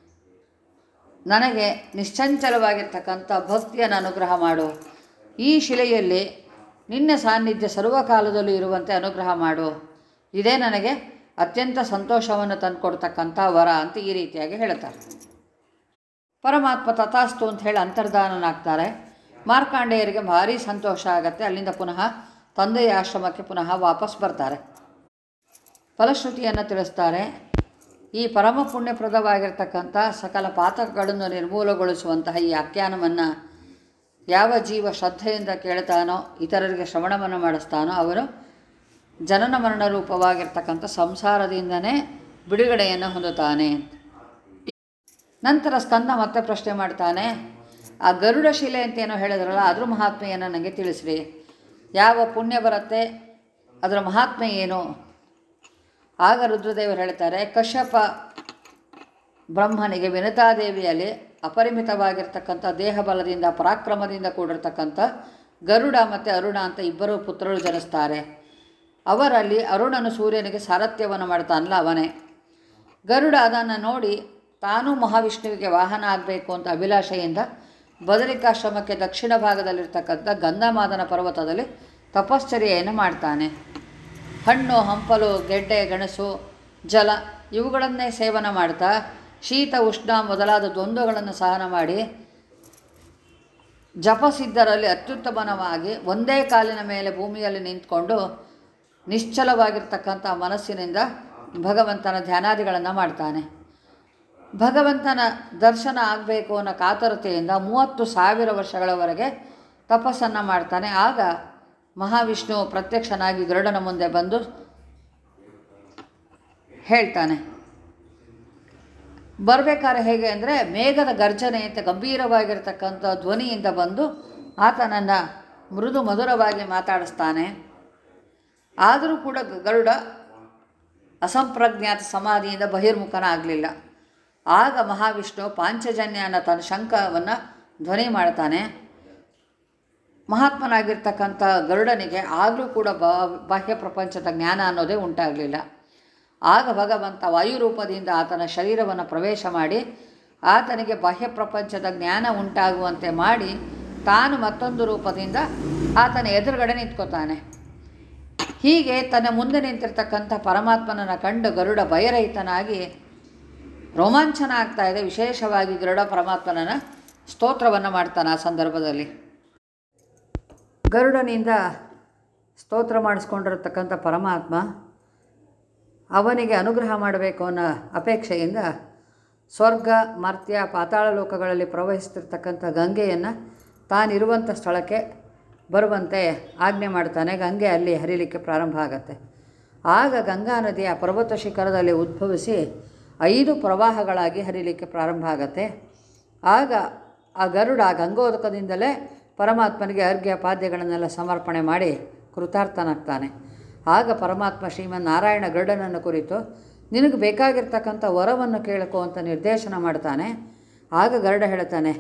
[SPEAKER 1] ನನಗೆ ನಿಶ್ಚಂಚಲವಾಗಿರ್ತಕ್ಕಂಥ ಭಕ್ತಿಯನ್ನು ಅನುಗ್ರಹ ಮಾಡು ಈ ಶಿಲೆಯಲ್ಲಿ ನಿನ್ನ ಸಾನ್ನಿಧ್ಯ ಸರ್ವಕಾಲದಲ್ಲೂ ಇರುವಂತೆ ಅನುಗ್ರಹ ಮಾಡು ಇದೇ ನನಗೆ ಅತ್ಯಂತ ಸಂತೋಷವನ್ನು ತಂದುಕೊಡ್ತಕ್ಕಂಥ ವರ ಅಂತ ಈ ರೀತಿಯಾಗಿ ಹೇಳ್ತಾರೆ ಪರಮಾತ್ಮ ತಥಾಸ್ತು ಅಂತ ಹೇಳಿ ಅಂತರ್ಧಾನನಾಗ್ತಾರೆ ಮಾರ್ಕಾಂಡೇಯರಿಗೆ ಭಾರಿ ಸಂತೋಷ ಆಗತ್ತೆ ಅಲ್ಲಿಂದ ಪುನಃ ತಂದೆಯ ಆಶ್ರಮಕ್ಕೆ ಪುನಃ ವಾಪಸ್ ಬರ್ತಾರೆ ಫಲಶ್ರುತಿಯನ್ನು ತಿಳಿಸ್ತಾರೆ ಈ ಪರಮ ಪುಣ್ಯಪ್ರದವಾಗಿರ್ತಕ್ಕಂಥ ಸಕಲ ಪಾತಕಗಳನ್ನು ನಿರ್ಮೂಲಗೊಳಿಸುವಂತಹ ಈ ಆಖ್ಯಾನವನ್ನು ಯಾವ ಜೀವ ಶ್ರದ್ಧೆಯಿಂದ ಕೇಳ್ತಾನೋ ಇತರರಿಗೆ ಶ್ರವಣವನ್ನು ಮಾಡಿಸ್ತಾನೋ ಅವನು ಜನನ ಮರಣ ರೂಪವಾಗಿರ್ತಕ್ಕಂಥ ಸಂಸಾರದಿಂದನೇ ಬಿಡುಗಡೆಯನ್ನು ಹೊಂದುತ್ತಾನೆ ನಂತರ ಸ್ಕಂದ ಮತ್ತೆ ಪ್ರಶ್ನೆ ಮಾಡ್ತಾನೆ ಆ ಗರುಡ ಶಿಲೆ ಅಂತ ಏನೋ ಹೇಳಿದ್ರಲ್ಲ ಅದ್ರ ಮಹಾತ್ಮೆಯನ್ನು ನನಗೆ ತಿಳಿಸ್ರಿ ಯಾವ ಪುಣ್ಯ ಬರುತ್ತೆ ಅದರ ಮಹಾತ್ಮೆ ಏನು ಆಗ ರುದ್ರದೇವರು ಹೇಳ್ತಾರೆ ಕಶ್ಯಪ ಬ್ರಹ್ಮನಿಗೆ ವಿನತಾದೇವಿಯಲ್ಲಿ ಅಪರಿಮಿತವಾಗಿರ್ತಕ್ಕಂಥ ದೇಹಬಲದಿಂದ ಪರಾಕ್ರಮದಿಂದ ಕೂಡಿರ್ತಕ್ಕಂಥ ಗರುಡ ಮತ್ತು ಅರುಣ ಅಂತ ಇಬ್ಬರು ಪುತ್ರರು ಜನಿಸ್ತಾರೆ ಅವರಲ್ಲಿ ಅರುಣನು ಸೂರ್ಯನಿಗೆ ಸಾರಥ್ಯವನ್ನು ಮಾಡ್ತಾನಲ್ಲ ಅವನೇ ಗರುಡ ಅದನ್ನು ನೋಡಿ ತಾನೂ ಮಹಾವಿಷ್ಣುವಿಗೆ ವಾಹನ ಆಗಬೇಕು ಅಂತ ಅಭಿಲಾಷೆಯಿಂದ ಬದರಿಕಾಶ್ರಮಕ್ಕೆ ದಕ್ಷಿಣ ಭಾಗದಲ್ಲಿರ್ತಕ್ಕಂಥ ಗಂಧಮಾದನ ಪರ್ವತದಲ್ಲಿ ತಪಶ್ಚರ್ಯೆಯನ್ನು ಮಾಡ್ತಾನೆ ಹಣ್ಣು ಹಂಪಲು ಗೆಡ್ಡೆ ಗೆಣಸು ಜಲ ಇವುಗಳನ್ನೇ ಸೇವನ ಮಾಡ್ತಾ ಶೀತ ಉಷ್ಣ ಮೊದಲಾದ ದ್ವಂದ್ವಗಳನ್ನು ಸಹನ ಮಾಡಿ ಜಪಸಿದ್ಧರಲ್ಲಿ ಅತ್ಯುತ್ತಮನವಾಗಿ ಒಂದೇ ಕಾಲಿನ ಮೇಲೆ ಭೂಮಿಯಲ್ಲಿ ನಿಂತ್ಕೊಂಡು ನಿಶ್ಚಲವಾಗಿರ್ತಕ್ಕಂಥ ಮನಸ್ಸಿನಿಂದ ಭಗವಂತನ ಧ್ಯಾನಾದಿಗಳನ್ನು ಮಾಡ್ತಾನೆ ಭಗವಂತನ ದರ್ಶನ ಆಗಬೇಕು ಅನ್ನೋ ಕಾತರತೆಯಿಂದ ಮೂವತ್ತು ಸಾವಿರ ವರ್ಷಗಳವರೆಗೆ ತಪಸ್ಸನ್ನು ಮಾಡ್ತಾನೆ ಆಗ ಮಹಾವಿಷ್ಣು ಪ್ರತ್ಯಕ್ಷನಾಗಿ ಗರುಡನ ಮುಂದೆ ಬಂದು ಹೇಳ್ತಾನೆ ಬರಬೇಕಾದ್ರೆ ಹೇಗೆ ಅಂದರೆ ಮೇಘದ ಗರ್ಜನೆ ಅಂತ ಗಂಭೀರವಾಗಿರ್ತಕ್ಕಂಥ ಧ್ವನಿಯಿಂದ ಬಂದು ಆತನನ್ನು ಮೃದು ಮಧುರವಾಗಿ ಮಾತಾಡಿಸ್ತಾನೆ ಆದರೂ ಕೂಡ ಗರುಡ ಅಸಂಪ್ರಜ್ಞಾತ ಸಮಾಧಿಯಿಂದ ಬಹಿರ್ಮುಖನಾಗಲಿಲ್ಲ ಆಗ ಮಹಾವಿಷ್ಣು ಪಾಂಚಜನ್ಯ ಅನ್ನೋ ತನ್ನ ಶಂಖವನ್ನು ಧ್ವನಿ ಮಾಡ್ತಾನೆ ಮಹಾತ್ಮನಾಗಿರ್ತಕ್ಕಂಥ ಗರುಡನಿಗೆ ಆಗಲೂ ಕೂಡ ಬಾ ಬಾಹ್ಯ ಪ್ರಪಂಚದ ಜ್ಞಾನ ಅನ್ನೋದೇ ಉಂಟಾಗಲಿಲ್ಲ ಆಗ ಭಗವಂತ ವಾಯುರೂಪದಿಂದ ಆತನ ಶರೀರವನ್ನು ಪ್ರವೇಶ ಮಾಡಿ ಆತನಿಗೆ ಬಾಹ್ಯ ಪ್ರಪಂಚದ ಜ್ಞಾನ ಉಂಟಾಗುವಂತೆ ಮಾಡಿ ತಾನು ಮತ್ತೊಂದು ರೂಪದಿಂದ ಆತನ ಎದುರುಗಡೆ ನಿಂತ್ಕೋತಾನೆ ಹೀಗೆ ತನ್ನ ಮುಂದೆ ನಿಂತಿರ್ತಕ್ಕಂಥ ಪರಮಾತ್ಮನನ್ನು ಕಂಡು ಗರುಡ ಭಯರಹಿತನಾಗಿ ರೋಮಾಂಚನ ಆಗ್ತಾ ಇದೆ ವಿಶೇಷವಾಗಿ ಗರುಡ ಪರಮಾತ್ಮನನ್ನು ಸ್ತೋತ್ರವನ್ನು ಮಾಡ್ತಾನೆ ಆ ಸಂದರ್ಭದಲ್ಲಿ ಗರುಡನಿಂದ ಸ್ತೋತ್ರ ಮಾಡಿಸ್ಕೊಂಡಿರತಕ್ಕಂಥ ಪರಮಾತ್ಮ ಅವನಿಗೆ ಅನುಗ್ರಹ ಮಾಡಬೇಕು ಅನ್ನೋ ಅಪೇಕ್ಷೆಯಿಂದ ಸ್ವರ್ಗ ಮರ್ತ್ಯ ಪಾತಾಳ ಲೋಕಗಳಲ್ಲಿ ಪ್ರವಹಿಸ್ತಿರ್ತಕ್ಕಂಥ ಗಂಗೆಯನ್ನು ತಾನಿರುವಂಥ ಸ್ಥಳಕ್ಕೆ ಬರುವಂತೆ ಆಜ್ಞೆ ಮಾಡ್ತಾನೆ ಗಂಗೆ ಅಲ್ಲಿ ಹರಿಲಿಕ್ಕೆ ಪ್ರಾರಂಭ ಆಗತ್ತೆ ಆಗ ಗಂಗಾ ನದಿ ಆ ಪರ್ವತ ಶಿಖರದಲ್ಲಿ ಉದ್ಭವಿಸಿ ಐದು ಪ್ರವಾಹಗಳಾಗಿ ಹರಿಲಿಕ್ಕೆ ಪ್ರಾರಂಭ ಆಗತ್ತೆ ಆಗ ಆ ಗರುಡ ಆ ಗಂಗೋದಕದಿಂದಲೇ ಪರಮಾತ್ಮನಿಗೆ ಅರ್ಘ್ಯ ಪಾದ್ಯಗಳನ್ನೆಲ್ಲ ಸಮರ್ಪಣೆ ಮಾಡಿ ಕೃತಾರ್ಥನಾಗ್ತಾನೆ ಆಗ ಪರಮಾತ್ಮ ಶ್ರೀಮನ್ ನಾರಾಯಣ ಗರುಡನನ್ನು ಕುರಿತು ನಿನಗೆ ಬೇಕಾಗಿರ್ತಕ್ಕಂಥ ವರವನ್ನು ಕೇಳಕೋ ಅಂತ ನಿರ್ದೇಶನ ಮಾಡ್ತಾನೆ ಆಗ ಗರುಡ ಹೇಳ್ತಾನೆ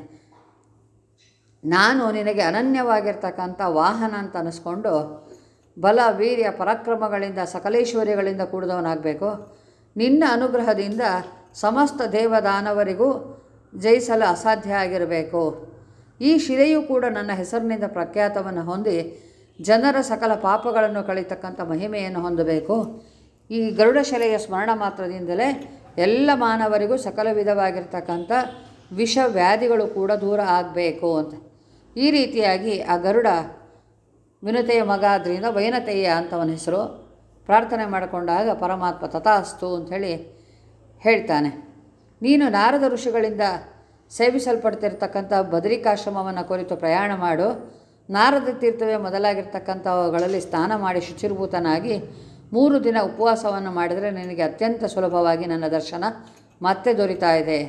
[SPEAKER 1] ನಾನು ನಿನಗೆ ಅನನ್ಯವಾಗಿರ್ತಕ್ಕಂಥ ವಾಹನ ಅಂತ ಅನ್ನಿಸ್ಕೊಂಡು ಬಲ ವೀರ್ಯ ಪರಾಕ್ರಮಗಳಿಂದ ಸಕಲೇಶ್ವರ್ಯಗಳಿಂದ ಕೂಡಿದವನಾಗಬೇಕು ನಿನ್ನ ಅನುಗ್ರಹದಿಂದ ಸಮಸ್ತ ದೇವದಾನವರಿಗೂ ಜಯಿಸಲು ಅಸಾಧ್ಯ ಆಗಿರಬೇಕು ಈ ಶಿಲೆಯೂ ಕೂಡ ನನ್ನ ಹೆಸರಿನಿಂದ ಪ್ರಖ್ಯಾತವನ್ನು ಹೊಂದಿ ಜನರ ಸಕಲ ಪಾಪಗಳನ್ನು ಕಳೀತಕ್ಕಂಥ ಮಹಿಮೆಯನ್ನು ಹೊಂದಬೇಕು ಈ ಗರುಡ ಶಿಲೆಯ ಸ್ಮರಣ ಮಾತ್ರದಿಂದಲೇ ಎಲ್ಲ ಮಾನವರಿಗೂ ಸಕಲ ವಿಧವಾಗಿರ್ತಕ್ಕಂಥ ವಿಷ ವ್ಯಾಧಿಗಳು ಕೂಡ ದೂರ ಆಗಬೇಕು ಅಂತ ಈ ರೀತಿಯಾಗಿ ಆ ಗರುಡ ವಿನತೆಯ ಮಗ ಆದ್ದರಿಂದ ವೈನತೆಯ ಅಂತವನ ಹೆಸರು ಪ್ರಾರ್ಥನೆ ಮಾಡಿಕೊಂಡಾಗ ಪರಮಾತ್ಮ ತಥಾಸ್ತು ಅಂಥೇಳಿ ಹೇಳ್ತಾನೆ ನೀನು ನಾರದ ಋಷಿಗಳಿಂದ ಸೇವಿಸಲ್ಪಡ್ತಿರ್ತಕ್ಕಂಥ ಬದರಿಕಾಶ್ರಮವನ್ನು ಕುರಿತು ಪ್ರಯಾಣ ಮಾಡು ನಾರದ ತೀರ್ಥವೇ ಮೊದಲಾಗಿರ್ತಕ್ಕಂಥವುಗಳಲ್ಲಿ ಸ್ನಾನ ಮಾಡಿ ಶುಚಿರ್ಭೂತನಾಗಿ ಮೂರು ದಿನ ಉಪವಾಸವನ್ನು ಮಾಡಿದರೆ ನಿನಗೆ ಅತ್ಯಂತ ಸುಲಭವಾಗಿ ನನ್ನ ದರ್ಶನ ಮತ್ತೆ ದೊರೀತಾ ಇದೆ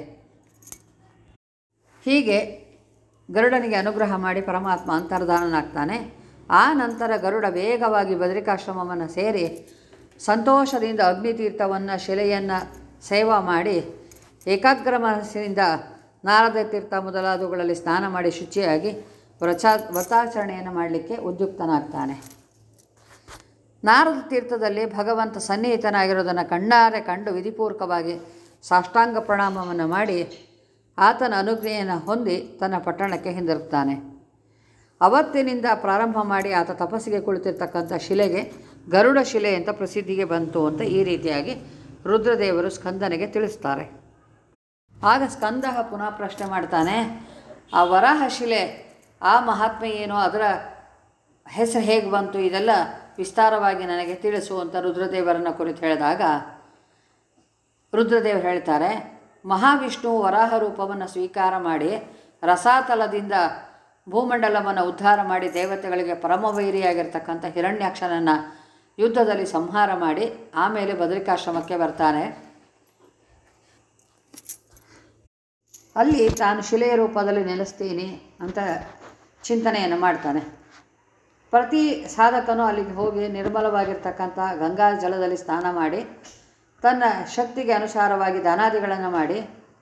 [SPEAKER 1] ಹೀಗೆ ಗರುಡನಿಗೆ ಅನುಗ್ರಹ ಮಾಡಿ ಪರಮಾತ್ಮ ಅಂತರ್ಧಾನನಾಗ್ತಾನೆ ಆ ನಂತರ ಗರುಡ ವೇಗವಾಗಿ ಬದರಿಕಾಶ್ರಮವನ್ನು ಸೇರಿ ಸಂತೋಷದಿಂದ ಅಗ್ನಿತೀರ್ಥವನ್ನು ಶಿಲೆಯನ್ನು ಸೇವಾ ಮಾಡಿ ಏಕಾಗ್ರ ಮನಸ್ಸಿನಿಂದ ನಾರದ ತೀರ್ಥ ಮೊದಲಾದವುಗಳಲ್ಲಿ ಸ್ನಾನ ಮಾಡಿ ಶುಚಿಯಾಗಿ ವ್ರಚ ವ್ರತಾಚರಣೆಯನ್ನು ಮಾಡಲಿಕ್ಕೆ ಉದ್ಯುಕ್ತನಾಗ್ತಾನೆ ನಾರದ ತೀರ್ಥದಲ್ಲಿ ಭಗವಂತ ಸನ್ನಿಹಿತನಾಗಿರೋದನ್ನು ಕಣ್ಣಾರೆ ಕಂಡು ವಿಧಿಪೂರ್ವಕವಾಗಿ ಸಾಷ್ಟಾಂಗ ಪ್ರಣಾಮವನ್ನು ಮಾಡಿ ಆತನ ಅನುಜ್ಞೆಯನ್ನು ಹೊಂದಿ ತನ್ನ ಪಟ್ಟಣಕ್ಕೆ ಹಿಂದಿರುಗ್ತಾನೆ ಅವತ್ತಿನಿಂದ ಪ್ರಾರಂಭ ಮಾಡಿ ಆತ ತಪಸ್ಸಿಗೆ ಕುಳಿತಿರ್ತಕ್ಕಂಥ ಶಿಲೆಗೆ ಗರುಡ ಶಿಲೆ ಅಂತ ಪ್ರಸಿದ್ಧಿಗೆ ಬಂತು ಅಂತ ಈ ರೀತಿಯಾಗಿ ರುದ್ರದೇವರು ಸ್ಕಂದನಿಗೆ ತಿಳಿಸ್ತಾರೆ ಆಗ ಸ್ಕಂದ ಪುನಃ ಪ್ರಶ್ನೆ ಮಾಡ್ತಾನೆ ಆ ವರಾಹ ಶಿಲೆ ಆ ಮಹಾತ್ಮೆ ಏನು ಅದರ ಹೆಸರು ಹೇಗೆ ಬಂತು ಇದೆಲ್ಲ ವಿಸ್ತಾರವಾಗಿ ನನಗೆ ತಿಳಿಸು ಅಂತ ರುದ್ರದೇವರನ್ನು ಕುರಿತು ಹೇಳಿದಾಗ ರುದ್ರದೇವರು ಹೇಳ್ತಾರೆ ಮಹಾವಿಷ್ಣು ವರಾಹ ರೂಪವನ್ನು ಸ್ವೀಕಾರ ಮಾಡಿ ರಸಾತಲದಿಂದ ಭೂಮಂಡಲವನ್ನು ಉದ್ಧಾರ ಮಾಡಿ ದೇವತೆಗಳಿಗೆ ಪರಮವೈರಿಯಾಗಿರ್ತಕ್ಕಂಥ ಹಿರಣ್ಯಾಕ್ಷನನ್ನು ಯುದ್ಧದಲ್ಲಿ ಸಂಹಾರ ಮಾಡಿ ಆಮೇಲೆ ಬದರಿಕಾಶ್ರಮಕ್ಕೆ ಬರ್ತಾನೆ ಅಲ್ಲಿ ತಾನು ಶಿಲೆಯ ರೂಪದಲ್ಲಿ ನೆಲೆಸ್ತೀನಿ ಅಂತ ಚಿಂತನೆಯನ್ನು ಮಾಡ್ತಾನೆ ಪ್ರತಿ ಸಾಧಕನು ಅಲ್ಲಿಗೆ ಹೋಗಿ ನಿರ್ಮಲವಾಗಿರ್ತಕ್ಕಂಥ ಗಂಗಾ ಜಲದಲ್ಲಿ ಸ್ನಾನ ಮಾಡಿ ತನ್ನ ಶಕ್ತಿಗೆ ಅನುಸಾರವಾಗಿ ದಾನಾದಿಗಳನ್ನು ಮಾಡಿ